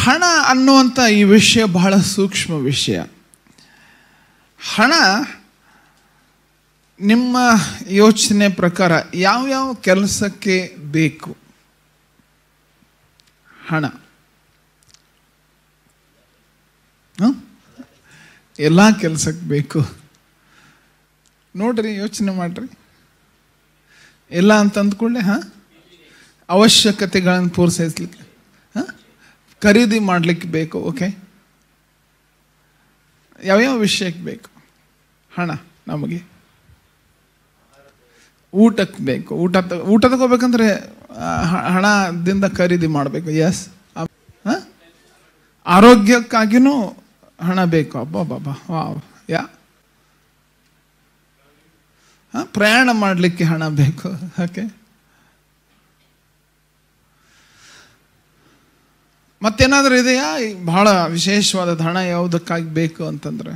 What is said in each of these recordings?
ಹಣ ಅನ್ನುವಂಥ ಈ ವಿಷಯ ಬಹಳ ಸೂಕ್ಷ್ಮ ವಿಷಯ ಹಣ ನಿಮ್ಮ ಯೋಚನೆ ಪ್ರಕಾರ ಯಾವ್ಯಾವ ಕೆಲಸಕ್ಕೆ ಬೇಕು ಹಣ ಎಲ್ಲ ಕೆಲಸಕ್ಕೆ ಬೇಕು ನೋಡ್ರಿ ಯೋಚನೆ ಮಾಡ್ರಿ ಎಲ್ಲ ಅಂತ ಅಂದ್ಕೊಳ್ಳೆ ಹಾಂ ಅವಶ್ಯಕತೆಗಳನ್ನು ಪೂರೈಸಲಿಕ್ಕೆ ಹಾಂ ಖರೀದಿ ಮಾಡಲಿಕ್ಕೆ ಬೇಕು ಓಕೆ ಯಾವ್ಯಾವ ವಿಷಯಕ್ಕೆ ಬೇಕು ಹಣ ನಮಗೆ ಊಟಕ್ಕೆ ಬೇಕು ಊಟ ತ- ಊಟ ತಗೋಬೇಕಂದ್ರೆ ಆ, ಹ- ಹಣದಿಂದ ಖರೀದಿ ಮಾಡಬೇಕು ಎಸ್ ಆರೋಗ್ಯಕ್ಕಾಗಿನೂ ಹಣ ಬೇಕು ಅಬ್ಬಾ ಬಾಬಾ ವಾವ್ ಯಾ ಹಾಂ ಪ್ರಯಾಣ ಮಾಡಲಿಕ್ಕೆ ಹಣ ಬೇಕು ಓಕೆ ಮತ್ತೇನಾದರೂ ಇದೆಯಾ ಈ ಬಹಳ ವಿಶೇಷವಾದ ಹಣ ಯಾವುದಕ್ಕಾಗಿ ಬೇಕು ಅಂತಂದ್ರೆ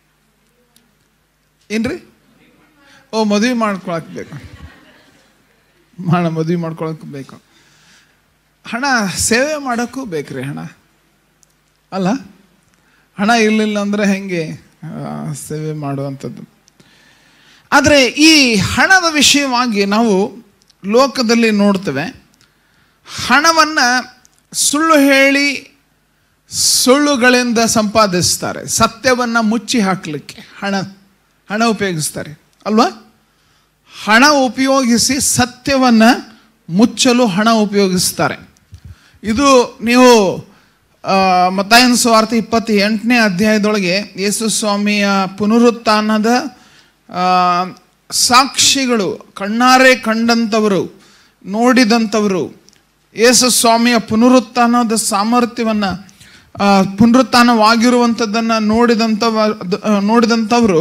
ಏನ್ರಿ ಓ ಮದುವೆ ಮಾಡ್ಕೊಳಕ್ ಬೇಕು ಹಣ ಮದುವೆ ಮಾಡ್ಕೊಳಕ್ ಬೇಕು ಹಣ ಸೇವೆ ಮಾಡೋಕ್ಕೂ ಬೇಕ್ರಿ ಹಣ ಅಲ್ಲ ಹಣ ಇರಲಿಲ್ಲ ಅಂದರೆ ಹೆಂಗೆ ಆ, ಸೇವೆ ಮಾಡುವಂಥದ್ದು ಆದರೆ ಈ ಹಣದ ವಿಷಯವಾಗಿ ನಾವು ಲೋಕದಲ್ಲಿ ನೋಡ್ತೇವೆ ಹಣವನ್ನು ಸುಳ್ಳು ಹೇಳಿ ಸುಳ್ಳುಗಳಿಂದ ಸಂಪಾದಿಸ್ತಾರೆ ಸತ್ಯವನ್ನು ಮುಚ್ಚಿ ಹಾಕಲಿಕ್ಕೆ ಹಣ ಹಣ ಉಪಯೋಗಿಸ್ತಾರೆ ಅಲ್ವಾ ಹಣ ಉಪಯೋಗಿಸಿ ಸತ್ಯವನ್ನು ಮುಚ್ಚಲು ಹಣ ಉಪಯೋಗಿಸ್ತಾರೆ ಇದು ನೀವು ಆ, ಮತ್ತಾಯನ ಸ್ವಾರ್ಥ ಇಪ್ಪತ್ತ ಎಂಟನೇ ಅಧ್ಯಾಯದೊಳಗೆ ಯೇಸು ಸ್ವಾಮಿಯ ಪುನರುತ್ಥಾನದ ಆ, ಸಾಕ್ಷಿಗಳು ಕಣ್ಣಾರೆ ಕಂಡಂಥವರು ನೋಡಿದಂಥವರು ಯೇಸು ಸ್ವಾಮಿಯ ಪುನರುತ್ಥಾನದ ಸಾಮರ್ಥ್ಯವನ್ನು ಪುನರುತ್ಥಾನವಾಗಿರುವಂಥದ್ದನ್ನು ನೋಡಿದಂಥವ ನೋಡಿದಂಥವರು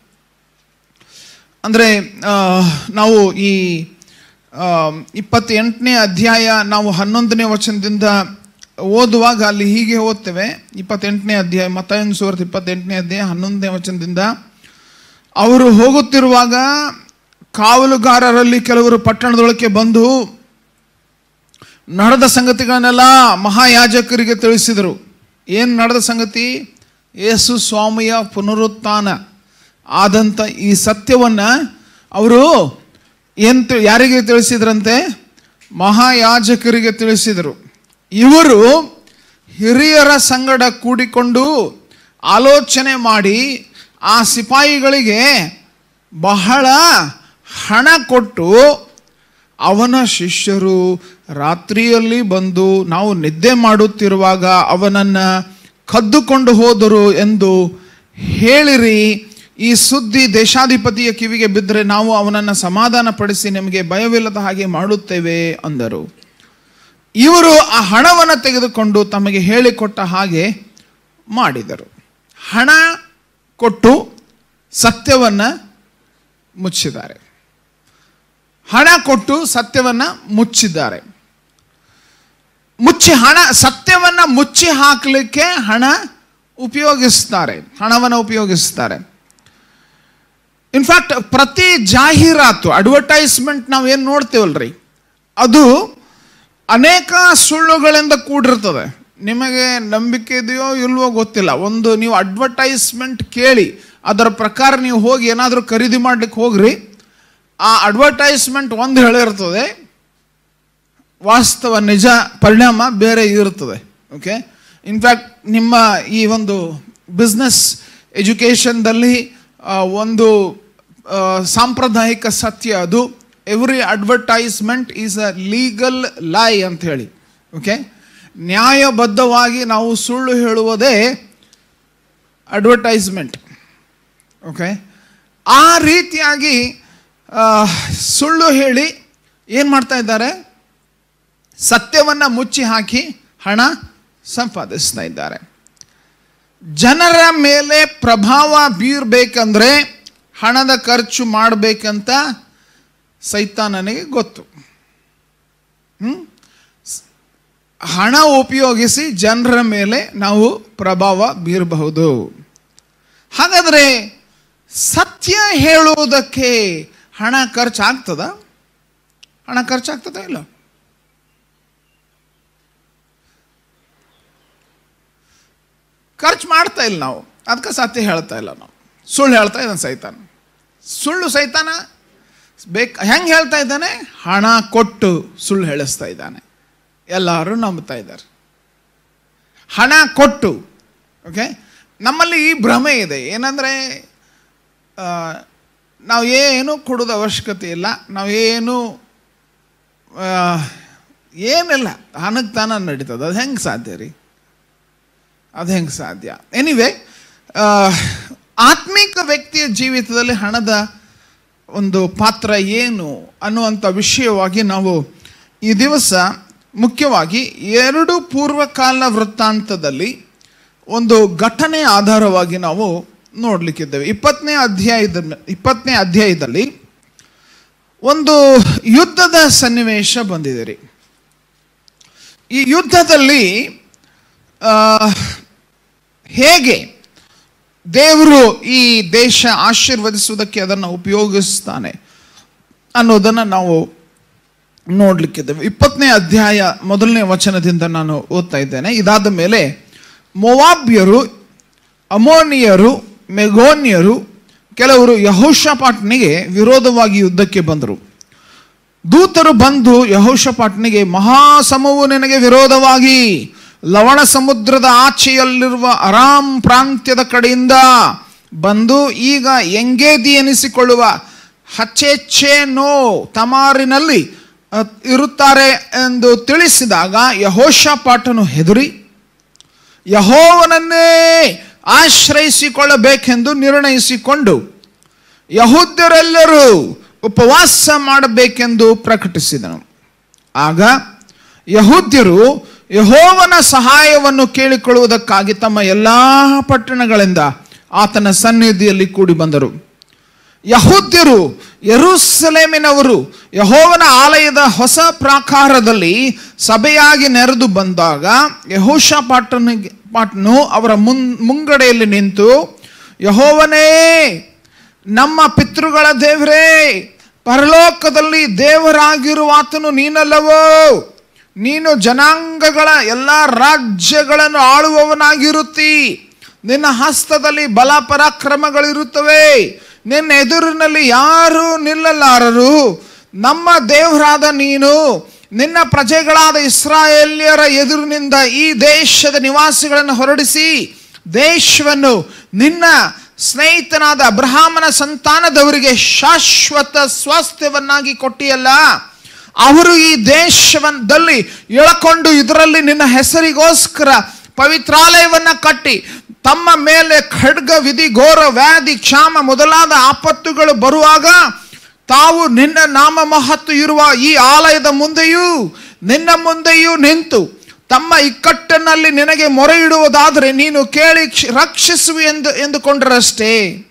ಅಂದರೆ ನಾವು ಈ ಆ, ಇಪ್ಪತ್ತೆಂಟನೇ ಅಧ್ಯಾಯ ನಾವು ಹನ್ನೊಂದನೇ ವಚನದಿಂದ ಓದುವಾಗ ಅಲ್ಲಿ ಹೀಗೆ ಓದ್ತೇವೆ ಇಪ್ಪತ್ತೆಂಟನೇ ಅಧ್ಯಾಯ ಮತ್ತೊಂದು ಸುವರ್ತ ಇಪ್ಪತ್ತೆಂಟನೇ ಅಧ್ಯಾಯ ಹನ್ನೊಂದನೇ ವಚನದಿಂದ ಅವರು ಹೋಗುತ್ತಿರುವಾಗ ಕಾವಲುಗಾರರಲ್ಲಿ ಕೆಲವರು ಪಟ್ಟಣದೊಳಕ್ಕೆ ಬಂದು ನಡೆದ ಸಂಗತಿಗಳನ್ನೆಲ್ಲ ಮಹಾಯಾಜಕರಿಗೆ ತಿಳಿಸಿದರು ಏನು ನಡೆದ ಸಂಗತಿ ಯೇಸು ಸ್ವಾಮಿಯ ಪುನರುತ್ಥಾನ ಆದಂಥ ಈ ಸತ್ಯವನ್ನು ಅವರು ಏನು ತಿ- ಯಾರಿಗೆ ತಿಳಿಸಿದ್ರಂತೆ ಮಹಾಯಾಜಕರಿಗೆ ತಿಳಿಸಿದರು ಇವರು ಹಿರಿಯರ ಸಂಗಡ ಕೂಡಿಕೊಂಡು ಆಲೋಚನೆ ಮಾಡಿ ಆ ಸಿಪಾಯಿಗಳಿಗೆ ಬಹಳ ಹಣ ಕೊಟ್ಟು ಅವನ ಶಿಷ್ಯರು ರಾತ್ರಿಯಲ್ಲಿ ಬಂದು ನಾವು ನಿದ್ದೆ ಮಾಡುತ್ತಿರುವಾಗ ಅವನನ್ನು ಕದ್ದುಕೊಂಡು ಹೋದರು ಎಂದು ಹೇಳಿರಿ ಈ ಸುದ್ದಿ ದೇಶಾಧಿಪತಿಯ ಕಿವಿಗೆ ಬಿದ್ದರೆ ನಾವು ಅವನನ್ನು ಸಮಾಧಾನ ಪಡಿಸಿ ನಿಮಗೆ ಭಯವಿಲ್ಲದ ಹಾಗೆ ಮಾಡುತ್ತೇವೆ ಅಂದರು ಇವರು ಆ ಹಣವನ್ನು ತೆಗೆದುಕೊಂಡು ತಮಗೆ ಹೇಳಿಕೊಟ್ಟ ಹಾಗೆ ಮಾಡಿದರು ಹಣ ಕೊಟ್ಟು ಸತ್ಯವನ್ನು ಮುಚ್ಚಿದ್ದಾರೆ ಹಣ ಕೊಟ್ಟು ಸತ್ಯವನ್ನು ಮುಚ್ಚಿದ್ದಾರೆ ಮುಚ್ಚಿ ಹಣ ಸತ್ಯವನ್ನು ಮುಚ್ಚಿ ಹಾಕಲಿಕ್ಕೆ ಹಣ ಉಪಯೋಗಿಸ್ತಾರೆ ಹಣವನ್ನು ಉಪಯೋಗಿಸ್ತಾರೆ ಇನ್ಫ್ಯಾಕ್ಟ್ ಪ್ರತಿ ಜಾಹೀರಾತು ಅಡ್ವರ್ಟೈಸ್ಮೆಂಟ್ ನಾವು ಏನು ನೋಡ್ತೀವಲ್ರಿ ಅದು ಅನೇಕ ಸುಳ್ಳುಗಳಿಂದ ಕೂಡಿರ್ತದೆ ನಿಮಗೆ ನಂಬಿಕೆ ಇದೆಯೋ ಇಲ್ವೋ ಗೊತ್ತಿಲ್ಲ ಒಂದು ನೀವು ಅಡ್ವರ್ಟೈಸ್ಮೆಂಟ್ ಕೇಳಿ ಅದರ ಪ್ರಕಾರ ನೀವು ಹೋಗಿ ಏನಾದರೂ ಖರೀದಿ ಮಾಡ್ಲಿಕ್ಕೆ ಹೋಗ್ರಿ ಆ ಅಡ್ವರ್ಟೈಸ್ಮೆಂಟ್ ಒಂದು ಹೇಳಿರ್ತದೆ ವಾಸ್ತವ ನಿಜ ಪರಿಣಾಮ ಬೇರೆ ಇರ್ತದೆ ಓಕೆ ಇನ್ಫ್ಯಾಕ್ಟ್ ನಿಮ್ಮ ಈ ಒಂದು ಬಿಸ್ನೆಸ್ ಎಜುಕೇಷನ್ದಲ್ಲಿ ಒಂದು ಆ, ಸಾಂಪ್ರದಾಯಿಕ ಸತ್ಯ ಅದು every advertisement is a legal lie ಅಂತ ಹೇಳಿ ಓಕೆ ನ್ಯಾಯಬದ್ಧವಾಗಿ ನಾವು ಸುಳ್ಳು ಹೇಳುವುದೇ ಅಡ್ವರ್ಟೈಸ್ಮೆಂಟ್ ಓಕೆ ಆ ರೀತಿಯಾಗಿ ಆ, ಸುಳ್ಳು ಹೇಳಿ ಏನು ಮಾಡ್ತಾ ಇದ್ದಾರೆ ಸತ್ಯವನ್ನು ಮುಚ್ಚಿ ಹಾಕಿ ಹಣ ಸಂಪಾದಿಸ್ತಾ ಇದ್ದಾರೆ ಜನರ ಮೇಲೆ ಪ್ರಭಾವ ಬೀರಬೇಕಂದ್ರೆ ಹಣದ ಖರ್ಚು ಮಾಡಬೇಕಂತ ಸೈತಾನನಿಗೆ ಗೊತ್ತು ಹ್ಮ್? ಸ್- ಹಣ ಉಪಯೋಗಿಸಿ ಜನರ ಮೇಲೆ ನಾವು ಪ್ರಭಾವ ಬೀರಬಹುದು ಹಾಗಾದರೆ ಸತ್ಯ ಹೇಳುವುದಕ್ಕೆ ಹಣ ಖರ್ಚಾಗ್ತದ ಹಣ ಖರ್ಚಾಗ್ತದ ಇಲ್ಲ ಖರ್ಚು ಮಾಡ್ತಾ ಇಲ್ಲ ನಾವು ಅದಕ್ಕೆ ಸತ್ಯ ಹೇಳ್ತಾ ಇಲ್ಲ ನಾವು ಸುಳ್ಳು ಹೇಳ್ತಾ ಇದ್ದಾನೆ ಸೈತಾನ ಸುಳ್ಳು ಸೈತಾನ ಬೇಕು ಹೆಂಗೆ ಹೇಳ್ತಾ ಇದ್ದಾನೆ ಹಣ ಕೊಟ್ಟು ಸುಳ್ಳು ಹೇಳಿಸ್ತಾ ಇದ್ದಾನೆ ಎಲ್ಲರೂ ನಂಬ್ತಾ ಇದ್ದಾರೆ ಹಣ ಕೊಟ್ಟು ಓಕೆ ನಮ್ಮಲ್ಲಿ ಈ ಭ್ರಮೆ ಇದೆ ಏನಂದರೆ ನಾವು ಏನು ಕೊಡೋದು ಅವಶ್ಯಕತೆ ಇಲ್ಲ ನಾವೇನು ಆ, ಏನಿಲ್ಲ ಹಣಕ್ಕೆ ತಾನ ನಡೀತದೆ ಅದು ಹೆಂಗೆ ಸಾಧ್ಯ ರೀ ಅದು ಹೆಂಗೆ ಸಾಧ್ಯ ಎನಿವೆ ಆತ್ಮಿಕ ವ್ಯಕ್ತಿಯ ಜೀವಿತದಲ್ಲಿ ಹಣದ ಒಂದು ಪಾತ್ರ ಏನು ಅನ್ನುವಂಥ ವಿಷಯವಾಗಿ ನಾವು ಈ ದಿವಸ ಮುಖ್ಯವಾಗಿ ಎರಡು ಪೂರ್ವಕಾಲ ವೃತ್ತಾಂತದಲ್ಲಿ ಒಂದು ಘಟನೆ ಆಧಾರವಾಗಿ ನಾವು ನೋಡಲಿಕ್ಕಿದ್ದೇವೆ ಇಪ್ಪತ್ತನೇ ಅಧ್ಯಾಯದ ಇಪ್ಪತ್ತನೇ ಅಧ್ಯಾಯದಲ್ಲಿ ಒಂದು ಯುದ್ಧದ ಸನ್ನಿವೇಶ ಬಂದಿದೆ ರೀ ಈ ಯುದ್ಧದಲ್ಲಿ ಆ, ಹೇಗೆ ದೇವರು ಈ ದೇಶ ಆಶೀರ್ವದಿಸುವುದಕ್ಕೆ ಅದನ್ನು ಉಪಯೋಗಿಸ್ತಾನೆ ಅನ್ನೋದನ್ನು ನಾವು ನೋಡ್ಲಿಕ್ಕಿದ್ದೇವೆ ಇಪ್ಪತ್ತನೇ ಅಧ್ಯಾಯ ಮೊದಲನೇ ವಚನದಿಂದ ನಾನು ಓದ್ತಾ ಇದ್ದೇನೆ ಇದಾದ ಮೇಲೆ ಮೊವಾಬ್ಯರು ಅಮೋನಿಯರು ಮೆಗೋನಿಯರು ಕೆಲವರು ಯಹೋಷಪಾಟ್ನಿಗೆ ವಿರೋಧವಾಗಿ ಯುದ್ಧಕ್ಕೆ ಬಂದರು ದೂತರು ಬಂದು ಯಹೋಷಪಾಟ್ನಿಗೆ ಮಹಾಸಮವು ನಿನಗೆ ವಿರೋಧವಾಗಿ ಲವಣ ಸಮುದ್ರದ ಆಚೆಯಲ್ಲಿರುವ ಅರಾಮ್ ಪ್ರಾಂತ್ಯದ ಕಡೆಯಿಂದ ಬಂದು ಈಗ ಎಂಗೇದಿ ಎನಿಸಿಕೊಳ್ಳುವ ಹಚ್ಚೆಚ್ಚೇನೋ ತಮಾರಿನಲ್ಲಿ ಅ, ಇರುತ್ತಾರೆ ಎಂದು ತಿಳಿಸಿದಾಗ ಯಹೋಷಪಾಟನು ಹೆದರಿ ಯಹೋವನನ್ನೇ ಆಶ್ರಯಿಸಿಕೊಳ್ಳಬೇಕೆಂದು ನಿರ್ಣಯಿಸಿಕೊಂಡು ಯಹೂದ್ಯರೆಲ್ಲರೂ ಉಪವಾಸ ಮಾಡಬೇಕೆಂದು ಪ್ರಕಟಿಸಿದನು ಆಗ ಯಹೂದ್ಯರು ಯಹೋವನ ಸಹಾಯವನ್ನು ಕೇಳಿಕೊಳ್ಳುವುದಕ್ಕಾಗಿ ತಮ್ಮ ಎಲ್ಲ ಪಟ್ಟಣಗಳಿಂದ ಆತನ ಸನ್ನಿಧಿಯಲ್ಲಿ ಕೂಡಿ ಬಂದರು ಯಹೂದ್ಯರು ಯೆರೂಸಲೇಮಿನವರು ಯಹೋವನ ಆಲಯದ ಹೊಸ ಪ್ರಾಕಾರದಲ್ಲಿ ಸಭೆಯಾಗಿ ನೆರೆದು ಬಂದಾಗ ಯಹೋಷ ಪಾಟನಿಗೆ ಪಾಟ್ನು ಅವರ ಮುನ್ ಮುಂಗಡೆಯಲ್ಲಿ ನಿಂತು ಯಹೋವನೇ ನಮ್ಮ ಪಿತೃಗಳ ದೇವರೇ ಪರಲೋಕದಲ್ಲಿ ದೇವರಾಗಿರುವ ಆತನು ನೀನಲ್ಲವೋ ನೀನು ಜನಾಂಗಗಳ ಎಲ್ಲ ರಾಜ್ಯಗಳನ್ನು ಆಳುವವನಾಗಿರುತ್ತಿ ನಿನ್ನ ಹಸ್ತದಲ್ಲಿ ಬಲ ಪರಾಕ್ರಮಗಳಿರುತ್ತವೆ ನಿನ್ನ ಎದುರಿನಲ್ಲಿ ಯಾರು ನಿಲ್ಲಲಾರರು ನಮ್ಮ ದೇವರಾದ ನೀನು ನಿನ್ನ ಪ್ರಜೆಗಳಾದ ಇಸ್ರಾಯೇಲ್ಯರ ಎದುರಿನಿಂದ ಈ ದೇಶದ ನಿವಾಸಿಗಳನ್ನು ಹೊರಡಿಸಿ ದೇಶವನ್ನು ನಿನ್ನ ಸ್ನೇಹಿತನಾದ ಅಬ್ರಹಾಮನ ಸಂತಾನದವರಿಗೆ ಶಾಶ್ವತ ಸ್ವಾಸ್ಥ್ಯವನ್ನಾಗಿ ಕೊಟ್ಟಿಯಲ್ಲ ಅವರು ಈ ದೇಶವನ್ನಲ್ಲಿ ಎಳಕೊಂಡು ಇದರಲ್ಲಿ ನಿನ್ನ ಹೆಸರಿಗೋಸ್ಕರ ಪವಿತ್ರಾಲಯವನ್ನ ಕಟ್ಟಿ ತಮ್ಮ ಮೇಲೆ ಖಡ್ಗ ವಿಧಿ ಘೋರ ವ್ಯಾಧಿ ಕ್ಷಾಮ ಮೊದಲಾದ ಆಪತ್ತುಗಳು ಬರುವಾಗ ತಾವು ನಿನ್ನ ನಾಮ ಮಹತ್ವ ಇರುವ ಈ ಆಲಯದ ಮುಂದೆಯೂ ನಿನ್ನ ಮುಂದೆಯೂ ನಿಂತು ತಮ್ಮ ಇಕ್ಕಟ್ಟಿನಲ್ಲಿ ನಿನಗೆ ಮೊರೆ ಇಡುವುದಾದರೆ ನೀನು ಕೇಳಿ ಕ್ಷ- ರಕ್ಷಿಸುವಿ ಎಂದು ಎಂದುಕೊಂಡರಷ್ಟೇ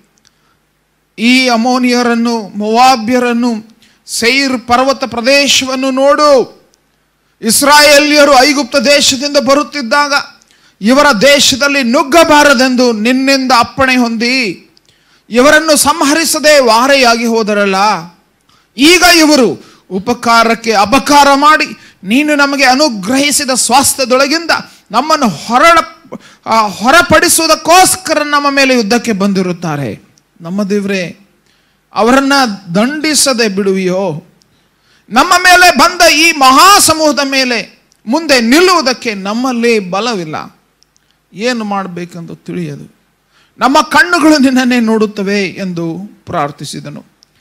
ಈ ಅಮೋನಿಯರನ್ನು ಮೊವಾಬ್ಯರನ್ನು ಸೈರ್ ಪರ್ವತ ಪ್ರದೇಶವನ್ನು ನೋಡು ಇಸ್ರಾಯೇಲ್ಯರು ಐಗುಪ್ತ ದೇಶದಿಂದ ಬರುತ್ತಿದ್ದಾಗ ಇವರ ದೇಶದಲ್ಲಿ ನುಗ್ಗಬಾರದೆಂದು ನಿನ್ನಿಂದ ಅಪ್ಪಣೆ ಹೊಂದಿ ಇವರನ್ನು ಸಂಹರಿಸದೆ ವಾರೆಯಾಗಿ ಹೋದರಲ್ಲ ಈಗ ಇವರು ಉಪಕಾರಕ್ಕೆ ಅಪಕಾರ ಮಾಡಿ ನೀನು ನಮಗೆ ಅನುಗ್ರಹಿಸಿದ ಸ್ವಾಸ್ಥ್ಯದೊಳಗಿಂದ ನಮ್ಮನ್ನು ಹೊರಡ ಆ, ಹೊರಪಡಿಸುವುದಕ್ಕೋಸ್ಕರ ನಮ್ಮ ಮೇಲೆ ಯುದ್ಧಕ್ಕೆ ಬಂದಿರುತ್ತಾರೆ ನಮ್ಮ ದೇವರೇ ಅವರನ್ನ ದಂಡಿಸದೆ ಬಿಡುವಿಯೋ ನಮ್ಮ ಮೇಲೆ ಬಂದ ಈ ಮಹಾ ಸಮೂಹದ ಮೇಲೆ ಮುಂದೆ ನಿಲ್ಲುವುದಕ್ಕೆ ನಮ್ಮಲ್ಲಿ ಬಲವಿಲ್ಲ ಏನು ಮಾಡಬೇಕೆಂದು ತಿಳಿಯದು ನಮ್ಮ ಕಣ್ಣುಗಳು ನಿನ್ನನ್ನೇ ನೋಡುತ್ತವೆ ಎಂದು ಪ್ರಾರ್ಥಿಸಿದನು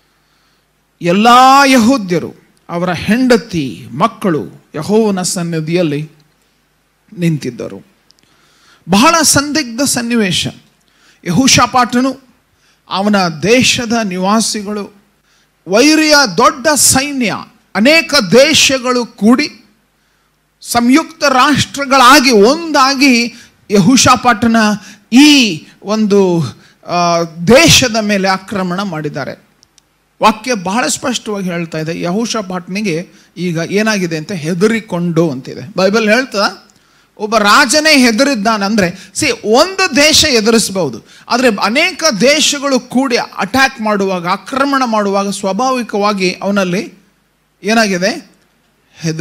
ಎಲ್ಲ ಯಹೂದ್ಯರು ಅವರ ಹೆಂಡತಿ ಮಕ್ಕಳು ಯಹೋವನ ಸನ್ನಿಧಿಯಲ್ಲಿ ನಿಂತಿದ್ದರು ಬಹಳ ಸಂದಿಗ್ಧ ಸನ್ನಿವೇಶ ಯಹುಷಪಾಟನು ಅವನ ದೇಶದ ನಿವಾಸಿಗಳು ವೈರಿಯ ದೊಡ್ಡ ಸೈನ್ಯ ಅನೇಕ ದೇಶಗಳು ಕೂಡಿ ಸಂಯುಕ್ತ ರಾಷ್ಟ್ರಗಳಾಗಿ ಒಂದಾಗಿ ಯಹುಷಾಪಾಟನ ಈ ಒಂದು ಆ, ದೇಶದ ಮೇಲೆ ಆಕ್ರಮಣ ಮಾಡಿದ್ದಾರೆ ವಾಕ್ಯ ಬಹಳ ಸ್ಪಷ್ಟವಾಗಿ ಹೇಳ್ತಾ ಇದೆ ಯಹುಷಾಪಾಟ್ನಿಗೆ ಈಗ ಏನಾಗಿದೆ ಅಂತ ಹೆದರಿಕೊಂಡು ಅಂತಿದೆ ಬೈಬಲ್ ಹೇಳ್ತದ ಒಬ್ಬ ರಾಜನೇ ಹೆದರಿದ್ದಾನಂದ್ರೆ ಸಿ ಒಂದು ದೇಶ ಎದುರಿಸಬಹುದು ಆದರೆ ಅನೇಕ ದೇಶಗಳು ಕೂಡಿ ಅಟ್ಯಾಕ್ ಮಾಡುವಾಗ ಆಕ್ರಮಣ ಮಾಡುವಾಗ ಸ್ವಾಭಾವಿಕವಾಗಿ ಅವನಲ್ಲಿ ಏನಾಗಿದೆ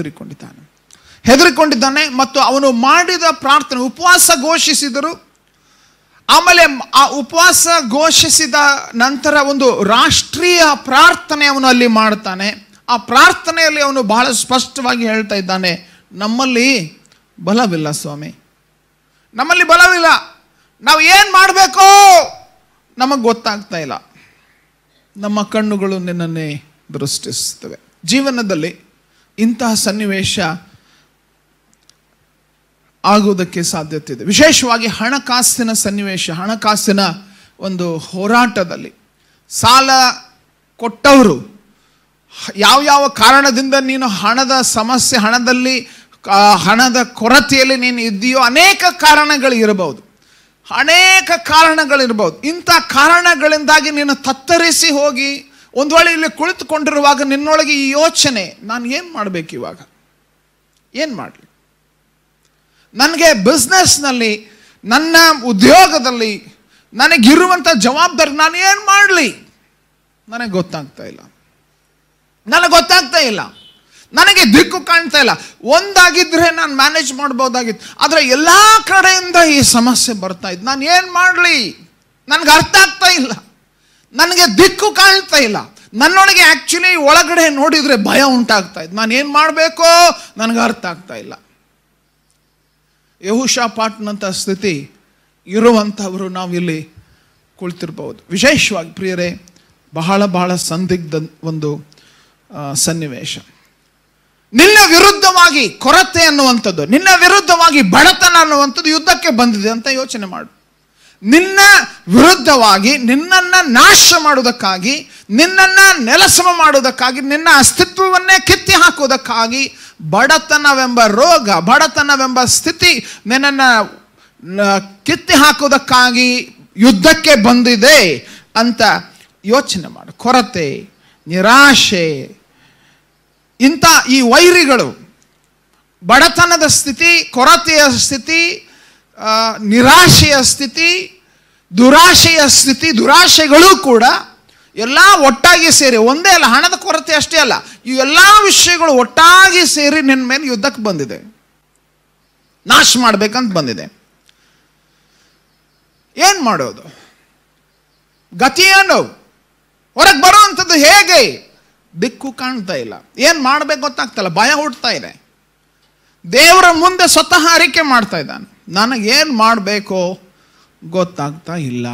ಹೆದರಿಕೊಂಡಿದ್ದಾನೆ ಹೆದರಿಕೊಂಡಿದ್ದಾನೆ ಮತ್ತು ಅವನು ಮಾಡಿದ ಪ್ರಾರ್ಥನೆ ಉಪವಾಸ ಘೋಷಿಸಿದರು ಆಮೇಲೆ ಆ ಉಪವಾಸ ಘೋಷಿಸಿದ ನಂತರ ಒಂದು ರಾಷ್ಟ್ರೀಯ ಪ್ರಾರ್ಥನೆ ಅವನು ಅಲ್ಲಿ ಮಾಡ್ತಾನೆ ಆ ಪ್ರಾರ್ಥನೆಯಲ್ಲಿ ಅವನು ಬಹಳ ಸ್ಪಷ್ಟವಾಗಿ ಹೇಳ್ತಾ ಇದ್ದಾನೆ ನಮ್ಮಲ್ಲಿ ಬಲವಿಲ್ಲ ಸ್ವಾಮಿ ನಮ್ಮಲ್ಲಿ ಬಲವಿಲ್ಲ ನಾವು ಏನು ಮಾಡಬೇಕು ನಮಗೆ ಗೊತ್ತಾಗ್ತಾ ಇಲ್ಲ ನಮ್ಮ ಕಣ್ಣುಗಳು ನಿನ್ನನ್ನೇ ದೃಷ್ಟಿಸ್ತವೆ ಜೀವನದಲ್ಲಿ ಇಂತಹ ಸನ್ನಿವೇಶ ಆಗುವುದಕ್ಕೆ ಸಾಧ್ಯತೆ ಇದೆ ವಿಶೇಷವಾಗಿ ಹಣಕಾಸಿನ ಸನ್ನಿವೇಶ ಹಣಕಾಸಿನ ಒಂದು ಹೋರಾಟದಲ್ಲಿ ಸಾಲ ಕೊಟ್ಟವರು ಯಾವ ಯಾವ ಕಾರಣದಿಂದ ನೀನು ಹಣದ ಸಮಸ್ಯೆ ಹಣದಲ್ಲಿ ಆ, ಹಣದ ಕೊರತೆಯಲ್ಲಿ ನೀನು ಇದ್ದೀಯೋ ಅನೇಕ ಕಾರಣಗಳು ಇರಬಹುದು ಅನೇಕ ಕಾರಣಗಳಿರ್ಬೋದು ಇಂಥ ಕಾರಣಗಳಿಂದಾಗಿ ನೀನು ತತ್ತರಿಸಿ ಹೋಗಿ ಒಂದು ವೇಳೆ ಇಲ್ಲಿ ಕುಳಿತುಕೊಂಡಿರುವಾಗ ನಿನ್ನೊಳಗೆ ಈ ಯೋಚನೆ ನಾನು ಏನು ಮಾಡಬೇಕು ಇವಾಗ ಏನು ಮಾಡಲಿ ನನಗೆ ಬಿಸ್ನೆಸ್ನಲ್ಲಿ ನನ್ನ ಉದ್ಯೋಗದಲ್ಲಿ ನನಗಿರುವಂಥ ಜವಾಬ್ದಾರಿ ನಾನು ಏನು ಮಾಡಲಿ ನನಗೆ ಗೊತ್ತಾಗ್ತಾ ಇಲ್ಲ ನನಗೆ ಗೊತ್ತಾಗ್ತಾ ಇಲ್ಲ ನನಗೆ ದಿಕ್ಕು ಕಾಣ್ತಾ ಇಲ್ಲ ಒಂದಾಗಿದ್ರೆ ನಾನು ಮ್ಯಾನೇಜ್ ಮಾಡ್ಬೋದಾಗಿತ್ತು ಆದರೆ ಎಲ್ಲ ಕಡೆಯಿಂದ ಈ ಸಮಸ್ಯೆ ಬರ್ತಾ ಇತ್ತು ನಾನು ಏನು ಮಾಡಲಿ ನನಗೆ ಅರ್ಥ ಆಗ್ತಾ ಇಲ್ಲ ನನಗೆ ದಿಕ್ಕು ಕಾಣ್ತಾ ಇಲ್ಲ ನನ್ನೊಳಗೆ ಆ್ಯಕ್ಚುಲಿ ಒಳಗಡೆ ನೋಡಿದರೆ ಭಯ ಉಂಟಾಗ್ತಾ ಇತ್ತು ನಾನು ಏನು ಮಾಡಬೇಕೋ ನನಗೆ ಅರ್ಥ ಆಗ್ತಾ ಇಲ್ಲ ಯಹುಷಾ ಪಾಟ್ನಂಥ ಸ್ಥಿತಿ ಇರುವಂಥವರು ನಾವಿಲ್ಲಿ ಕುಳಿತಿರ್ಬೋದು ವಿಶೇಷವಾಗಿ ಪ್ರಿಯರೇ ಬಹಳ ಬಹಳ ಸಂದಿಗ್ಧ ಒಂದು ಆ, ಸನ್ನಿವೇಶ ನಿನ್ನ ವಿರುದ್ಧವಾಗಿ ಕೊರತೆ ಅನ್ನುವಂಥದ್ದು ನಿನ್ನ ವಿರುದ್ಧವಾಗಿ ಬಡತನ ಅನ್ನುವಂಥದ್ದು ಯುದ್ಧಕ್ಕೆ ಬಂದಿದೆ ಅಂತ ಯೋಚನೆ ಮಾಡು ನಿನ್ನ ವಿರುದ್ಧವಾಗಿ ನಿನ್ನನ್ನು ನಾಶ ಮಾಡುವುದಕ್ಕಾಗಿ ನಿನ್ನನ್ನು ನೆಲಸಮ ಮಾಡುವುದಕ್ಕಾಗಿ ನಿನ್ನ ಅಸ್ತಿತ್ವವನ್ನೇ ಕಿತ್ತಿ ಹಾಕುವುದಕ್ಕಾಗಿ ಬಡತನವೆಂಬ ರೋಗ ಬಡತನವೆಂಬ ಸ್ಥಿತಿ ನಿನ್ನನ್ನು ನ- ಕಿತ್ತಿ ಹಾಕುವುದಕ್ಕಾಗಿ ಯುದ್ಧಕ್ಕೆ ಬಂದಿದೆ ಅಂತ ಯೋಚನೆ ಮಾಡು ಕೊರತೆ ನಿರಾಶೆ ಇಂಥ ಈ ವೈರಿಗಳು ಬಡತನದ ಸ್ಥಿತಿ ಕೊರತೆಯ ಸ್ಥಿತಿ ಆ, ನಿರಾಶೆಯ ಸ್ಥಿತಿ ದುರಾಶೆಯ ಸ್ಥಿತಿ ದುರಾಶೆಗಳು ಕೂಡ ಎಲ್ಲ ಒಟ್ಟಾಗಿ ಸೇರಿ ಒಂದೇ ಅಲ್ಲ ಹಣದ ಕೊರತೆ ಅಷ್ಟೇ ಅಲ್ಲ ಈ ಎಲ್ಲ ವಿಷಯಗಳು ಒಟ್ಟಾಗಿ ಸೇರಿ ನಿನ್ನ ಮೇಲೆ ಯುದ್ಧಕ್ಕೆ ಬಂದಿದೆ ನಾಶ ಮಾಡ್ಬೇಕಂತ ಬಂದಿದೆ ಏನು ಮಾಡೋದು ಗತಿ ಏನು ಹೊರಗೆ ಬರುವಂಥದ್ದು ಹೇಗೆ ದಿಕ್ಕು ಕಾಣ್ತಾ ಇಲ್ಲ ಏನು ಮಾಡ್ಬೇಕು ಗೊತ್ತಾಗ್ತಲ್ಲ ಭಯ ಹುಡ್ತಾ ಇದೆ ದೇವರ ಮುಂದೆ ಸ್ವತಃ ಅರಿಕೆ ಮಾಡ್ತಾ ಇದ್ದಾನೆ ನನಗೇನು ಮಾಡಬೇಕೋ ಗೊತ್ತಾಗ್ತಾ ಇಲ್ಲ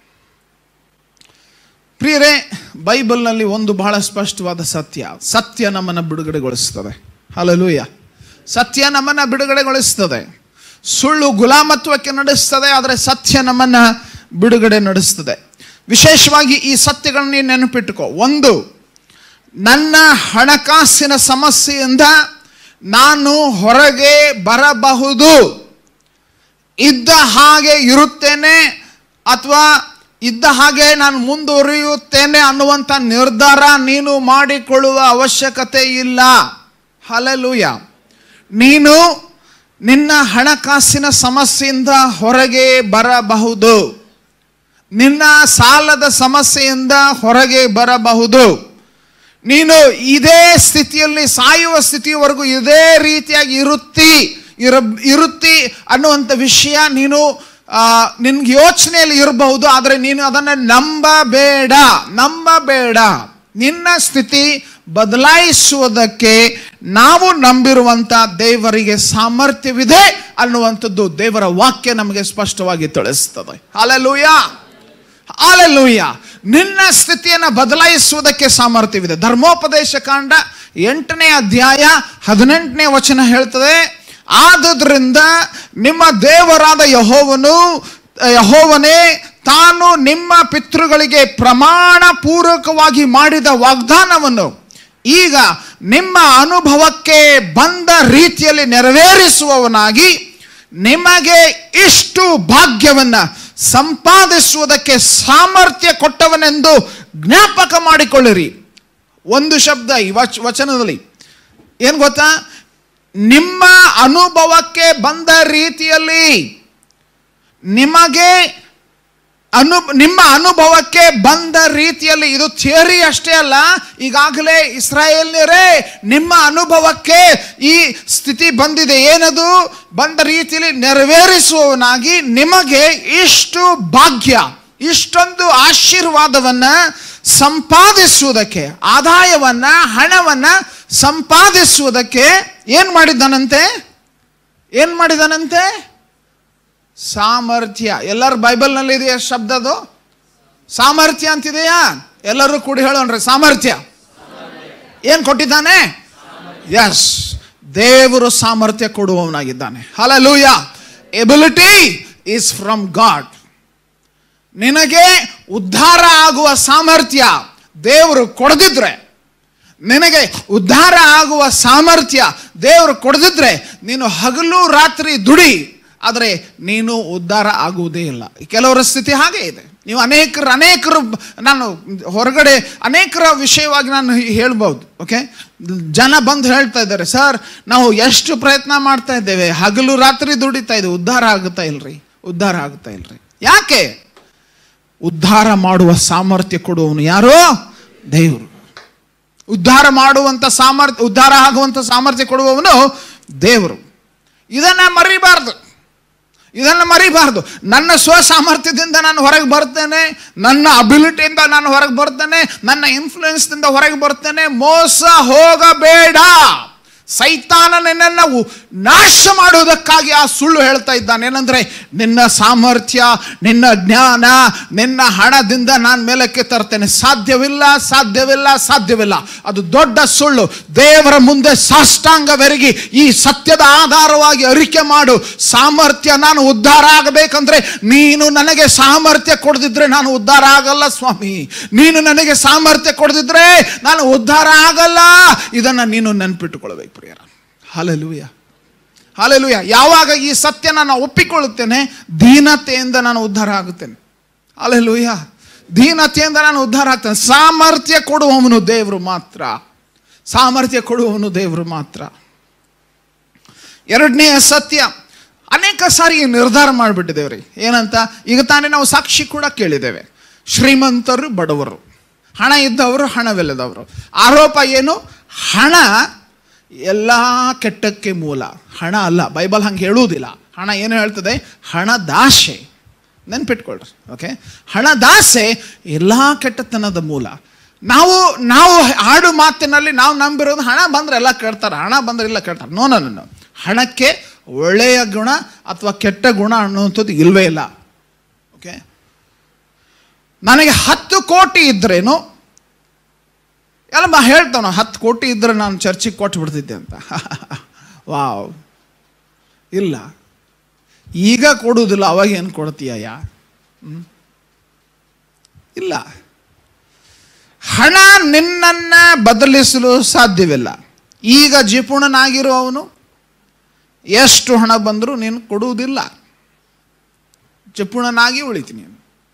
ಪ್ರಿಯರೇ ಬೈಬಲ್ನಲ್ಲಿ ಒಂದು ಬಹಳ ಸ್ಪಷ್ಟವಾದ ಸತ್ಯ ಸತ್ಯ ನಮ್ಮನ್ನು ಬಿಡುಗಡೆಗೊಳಿಸ್ತದೆ ಹಲಲೂಯ ಸತ್ಯ ನಮ್ಮನ್ನು ಬಿಡುಗಡೆಗೊಳಿಸ್ತದೆ ಸುಳ್ಳು ಗುಲಾಮತ್ವಕ್ಕೆ ನಡೆಸ್ತದೆ ಆದರೆ ಸತ್ಯ ನಮ್ಮನ್ನು ಬಿಡುಗಡೆ ನಡೆಸ್ತದೆ ವಿಶೇಷವಾಗಿ ಈ ಸತ್ಯಗಳನ್ನ ನೀನು ನೆನಪಿಟ್ಟುಕೋ ಒಂದು ನನ್ನ ಹಣಕಾಸಿನ ಸಮಸ್ಯೆಯಿಂದ ನಾನು ಹೊರಗೆ ಬರಬಹುದು ಇದ್ದ ಹಾಗೆ ಇರುತ್ತೇನೆ ಅಥವಾ ಇದ್ದ ಹಾಗೆ ನಾನು ಮುಂದುವರಿಯುತ್ತೇನೆ ಅನ್ನುವಂಥ ನಿರ್ಧಾರ ನೀನು ಮಾಡಿಕೊಳ್ಳುವ ಅವಶ್ಯಕತೆ ಇಲ್ಲ ಹಲಲೂಯ ನೀನು ನಿನ್ನ ಹಣಕಾಸಿನ ಸಮಸ್ಯೆಯಿಂದ ಹೊರಗೆ ಬರಬಹುದು ನಿನ್ನ ಸಾಲದ ಸಮಸ್ಯೆಯಿಂದ ಹೊರಗೆ ಬರಬಹುದು ನೀನು ಇದೇ ಸ್ಥಿತಿಯಲ್ಲಿ ಸಾಯುವ ಸ್ಥಿತಿಯವರೆಗೂ ಇದೇ ರೀತಿಯಾಗಿ ಇರುತ್ತಿ ಇರ ಇರುತ್ತಿ ಅನ್ನುವಂಥ ವಿಷಯ ನೀನು ಆ, ನಿನ್ಗೆ ಯೋಚನೆಯಲ್ಲಿ ಇರಬಹುದು ಆದರೆ ನೀನು ಅದನ್ನು ನಂಬಬೇಡ ನಂಬಬೇಡ ನಿನ್ನ ಸ್ಥಿತಿ ಬದಲಾಯಿಸುವುದಕ್ಕೆ ನಾವು ನಂಬಿರುವಂಥ ದೇವರಿಗೆ ಸಾಮರ್ಥ್ಯವಿದೆ ಅನ್ನುವಂಥದ್ದು ದೇವರ ವಾಕ್ಯ ನಮಗೆ ಸ್ಪಷ್ಟವಾಗಿ ತಿಳಿಸ್ತದೆ ಹಾಲೆಲೂಯ ಹಾಲೆಲೂಯ ನಿನ್ನ ಸ್ಥಿತಿಯನ್ನು ಬದಲಾಯಿಸುವುದಕ್ಕೆ ಸಾಮರ್ಥ್ಯವಿದೆ ಧರ್ಮೋಪದೇಶ ಕಾಂಡ ಎಂಟನೇ ಅಧ್ಯಾಯ ಹದಿನೆಂಟನೇ ವಚನ ಹೇಳ್ತದೆ ಆದುದರಿಂದ ನಿಮ್ಮ ದೇವರಾದ ಯಹೋವನು ಯಹೋವನೇ ತಾನು ನಿಮ್ಮ ಪಿತೃಗಳಿಗೆ ಪ್ರಮಾಣ ಪೂರ್ವಕವಾಗಿ ಮಾಡಿದ ವಾಗ್ದಾನವನ್ನು ಈಗ ನಿಮ್ಮ ಅನುಭವಕ್ಕೆ ಬಂದ ರೀತಿಯಲ್ಲಿ ನೆರವೇರಿಸುವವನಾಗಿ ನಿಮಗೆ ಇಷ್ಟು ಭಾಗ್ಯವನ್ನ ಸಂಪಾದಿಸುವುದಕ್ಕೆ ಸಾಮರ್ಥ್ಯ ಕೊಟ್ಟವನೆಂದು ಜ್ಞಾಪಕ ಮಾಡಿಕೊಳ್ಳಿರಿ ಒಂದು ಶಬ್ದ ಈ ವಚ ವಚನದಲ್ಲಿ ಏನು ಗೊತ್ತಾ ನಿಮ್ಮ ಅನುಭವಕ್ಕೆ ಬಂದ ರೀತಿಯಲ್ಲಿ ನಿಮಗೆ ಅನು ನಿಮ್ಮ ಅನುಭವಕ್ಕೆ ಬಂದ ರೀತಿಯಲ್ಲಿ ಇದು ಥಿಯರಿ ಅಷ್ಟೇ ಅಲ್ಲ ಈಗಾಗಲೇ ಇಸ್ರಾಯೇಲ್ಯರೇ ನಿಮ್ಮ ಅನುಭವಕ್ಕೆ ಈ ಸ್ಥಿತಿ ಬಂದಿದೆ ಏನದು ಬಂದ ರೀತಿಯಲ್ಲಿ ನೆರವೇರಿಸುವವನಾಗಿ ನಿಮಗೆ ಇಷ್ಟು ಭಾಗ್ಯ ಇಷ್ಟೊಂದು ಆಶೀರ್ವಾದವನ್ನ ಸಂಪಾದಿಸುವುದಕ್ಕೆ ಆದಾಯವನ್ನ ಹಣವನ್ನ ಸಂಪಾದಿಸುವುದಕ್ಕೆ ಏನ್ ಮಾಡಿದ್ದಾನಂತೆ ಏನ್ ಮಾಡಿದಾನಂತೆ ಸಾಮರ್ಥ್ಯ ಎಲ್ಲರ ಬೈಬಲ್ನಲ್ಲಿ ಇದೆಯಾ ಶಬ್ದ ಅದು ಸಾಮರ್ಥ್ಯ ಅಂತಿದೆಯಾ ಎಲ್ಲರೂ ಕೂಡಿ ಹೇಳೋಣ್ರಿ ಸಾಮರ್ಥ್ಯ ಏನ್ ಕೊಟ್ಟಿದ್ದಾನೆ ಎಸ್ ದೇವರು ಸಾಮರ್ಥ್ಯ ಕೊಡುವವನಾಗಿದ್ದಾನೆ hallelujah ability is from God ನಿನಗೆ ಉದ್ಧಾರ ಆಗುವ ಸಾಮರ್ಥ್ಯ ದೇವರು ಕೊಡದಿದ್ರೆ ನಿನಗೆ ಉದ್ಧಾರ ಆಗುವ ಸಾಮರ್ಥ್ಯ ದೇವರು ಕೊಡದಿದ್ರೆ ನೀನು ಹಗಲು ರಾತ್ರಿ ದುಡಿ ಆದರೆ ನೀನು ಉದ್ಧಾರ ಆಗುವುದೇ ಇಲ್ಲ ಕೆಲವರ ಸ್ಥಿತಿ ಹಾಗೆ ಇದೆ ನೀವು ಅನೇಕರು ಅನೇಕರು ನಾನು ಹೊರಗಡೆ ಅನೇಕರ ವಿಷಯವಾಗಿ ನಾನು ಹೇಳ್ಬೋದು ಓಕೆ ಜನ ಬಂದು ಹೇಳ್ತಾ ಇದ್ದಾರೆ ಸರ್ ನಾವು ಎಷ್ಟು ಪ್ರಯತ್ನ ಮಾಡ್ತಾ ಇದ್ದೇವೆ ಹಗಲು ರಾತ್ರಿ ದುಡಿತಾ ಇದ್ದೇವೆ ಉದ್ಧಾರ ಆಗುತ್ತಾ ಇಲ್ರಿ ಉದ್ಧಾರ ಆಗುತ್ತಾ ಇಲ್ರಿ ಯಾಕೆ ಉದ್ಧಾರ ಮಾಡುವ ಸಾಮರ್ಥ್ಯ ಕೊಡುವವನು ಯಾರೋ ದೇವರು ಉದ್ಧಾರ ಮಾಡುವಂತ ಸಾಮರ್ಥ್ಯ ಉದ್ಧಾರ ಆಗುವಂತ ಸಾಮರ್ಥ್ಯ ಕೊಡುವವನು ದೇವರು ಇದನ್ನ ಮರಿಬಾರ್ದು ಇದನ್ನು ಮರಿಬಾರ್ದು ನನ್ನ ಸ್ವ ಸಾಮರ್ಥ್ಯದಿಂದ ನಾನು ಹೊರಗೆ ಬರ್ತೇನೆ ನನ್ನ ಅಬಿಲಿಟಿಯಿಂದ ನಾನು ಹೊರಗೆ ಬರ್ತೇನೆ ನನ್ನ ಇನ್ಫ್ಲೂಯೆನ್ಸ್ದಿಂದ ಹೊರಗೆ ಬರ್ತೇನೆ ಮೋಸ ಹೋಗಬೇಡ ಸೈತಾನ ನಿನ್ನನ್ನು ಉ- ನಾಶ ಮಾಡುವುದಕ್ಕಾಗಿ ಆ ಸುಳ್ಳು ಹೇಳ್ತಾ ಇದ್ದಾನೆ ಏನಂದ್ರೆ ನಿನ್ನ ಸಾಮರ್ಥ್ಯ ನಿನ್ನ ಜ್ಞಾನ ನಿನ್ನ ಹಣದಿಂದ ನಾನು ಮೇಲಕ್ಕೆ ತರ್ತೇನೆ ಸಾಧ್ಯವಿಲ್ಲ ಸಾಧ್ಯವಿಲ್ಲ ಸಾಧ್ಯವಿಲ್ಲ ಅದು ದೊಡ್ಡ ಸುಳ್ಳು ದೇವರ ಮುಂದೆ ಸಾಷ್ಟಾಂಗವೆರಗಿ ಈ ಸತ್ಯದ ಆಧಾರವಾಗಿ ಅರಿಕೆ ಮಾಡು ಸಾಮರ್ಥ್ಯ ನಾನು ಉದ್ಧಾರ ಆಗಬೇಕಂದ್ರೆ ನೀನು ನನಗೆ ಸಾಮರ್ಥ್ಯ ಕೊಡದಿದ್ರೆ ನಾನು ಉದ್ಧಾರ ಆಗಲ್ಲ ಸ್ವಾಮಿ ನೀನು ನನಗೆ ಸಾಮರ್ಥ್ಯ ಕೊಡದಿದ್ರೆ ನಾನು ಉದ್ಧಾರ ಆಗಲ್ಲ ಇದನ್ನ ನೀನು ನೆನ್ಪಿಟ್ಟುಕೊಳ್ಬೇಕು ಪ್ರಿಯರ ಹಾಲೆಲೂಯ ಹಾಲೆಲೂಯ ಯಾವಾಗ ಈ ಸತ್ಯ ನಾನು ಒಪ್ಪಿಕೊಳ್ಳುತ್ತೇನೆ ದೀನತೆಯಿಂದ ನಾನು ಉದ್ಧಾರ ಆಗುತ್ತೇನೆ ಹಾಲೆಲೂಯ ದೀನತೆಯಿಂದ ನಾನು ಉದ್ಧಾರ ಆಗ್ತೇನೆ ಸಾಮರ್ಥ್ಯ ಕೊಡುವವನು ದೇವರು ಮಾತ್ರ ಸಾಮರ್ಥ್ಯ ಕೊಡುವವನು ದೇವರು ಮಾತ್ರ ಎರಡನೆಯ ಸತ್ಯ ಅನೇಕ ಸಾರಿ ನಿರ್ಧಾರ ಮಾಡಿಬಿಟ್ಟಿದ್ದೇವೆ ರೀ ಏನಂತ ಈಗ ತಾನೇ ನಾವು ಸಾಕ್ಷಿ ಕೂಡ ಕೇಳಿದ್ದೇವೆ ಶ್ರೀಮಂತರು ಬಡವರು ಹಣ ಇದ್ದವರು ಹಣವಿಲ್ಲದವರು ಆರೋಪ ಏನು ಹಣ ಎಲ್ಲ ಕೆಟ್ಟಕ್ಕೆ ಮೂಲ ಹಣ ಅಲ್ಲ ಬೈಬಲ್ ಹಂಗೆ ಹೇಳುವುದಿಲ್ಲ ಹಣ ಏನು ಹೇಳ್ತದೆ ಹಣ ದಾಸೆ ನೆನ್ಪಿಟ್ಕೊಳ್ರಿ ಓಕೆ ಹಣ ದಾಸೆ ಎಲ್ಲ ಕೆಟ್ಟತನದ ಮೂಲ ನಾವು ನಾವು ಆಡು ಮಾತಿನಲ್ಲಿ ನಾವು ನಂಬಿರೋದು ಹಣ ಬಂದ್ರೆ ಎಲ್ಲ ಕೇಳ್ತಾರೆ ಹಣ ಬಂದ್ರೆ ಇಲ್ಲ ಕೇಳ್ತಾರೆ ನೋ ನೋ ನೋ ಹಣಕ್ಕೆ ಒಳ್ಳೆಯ ಗುಣ ಅಥವಾ ಕೆಟ್ಟ ಗುಣ ಅನ್ನುವಂಥದ್ದು ಇಲ್ವೇ ಇಲ್ಲ ಓಕೆ ನನಗೆ ಹತ್ತು ಕೋಟಿ ಇದ್ರೇನು ಎಲ್ಲ ಬಾ ಹೇಳ್ತಾವ ಹತ್ತು ಕೋಟಿ ಇದ್ರೆ ನಾನು ಚರ್ಚಿಗೆ ಕೊಟ್ಟು ಬಿಡ್ತಿದ್ದೆ ಅಂತ ವಾವ್ ಇಲ್ಲ ಈಗ ಕೊಡುವುದಿಲ್ಲ ಅವಾಗ ಏನು ಕೊಡ್ತೀಯ ಯಾ ಹ್ಮ್? ಇಲ್ಲ ಹಣ ನಿನ್ನನ್ನ ಬದಲಿಸಲು ಸಾಧ್ಯವಿಲ್ಲ ಈಗ ಜಿಪುಣನಾಗಿರುವವನು ಎಷ್ಟು ಹಣ ಬಂದರೂ ನೀನು ಕೊಡುವುದಿಲ್ಲ ಜಿಪುಣನಾಗಿ ಉಳಿತಿ ನೀನು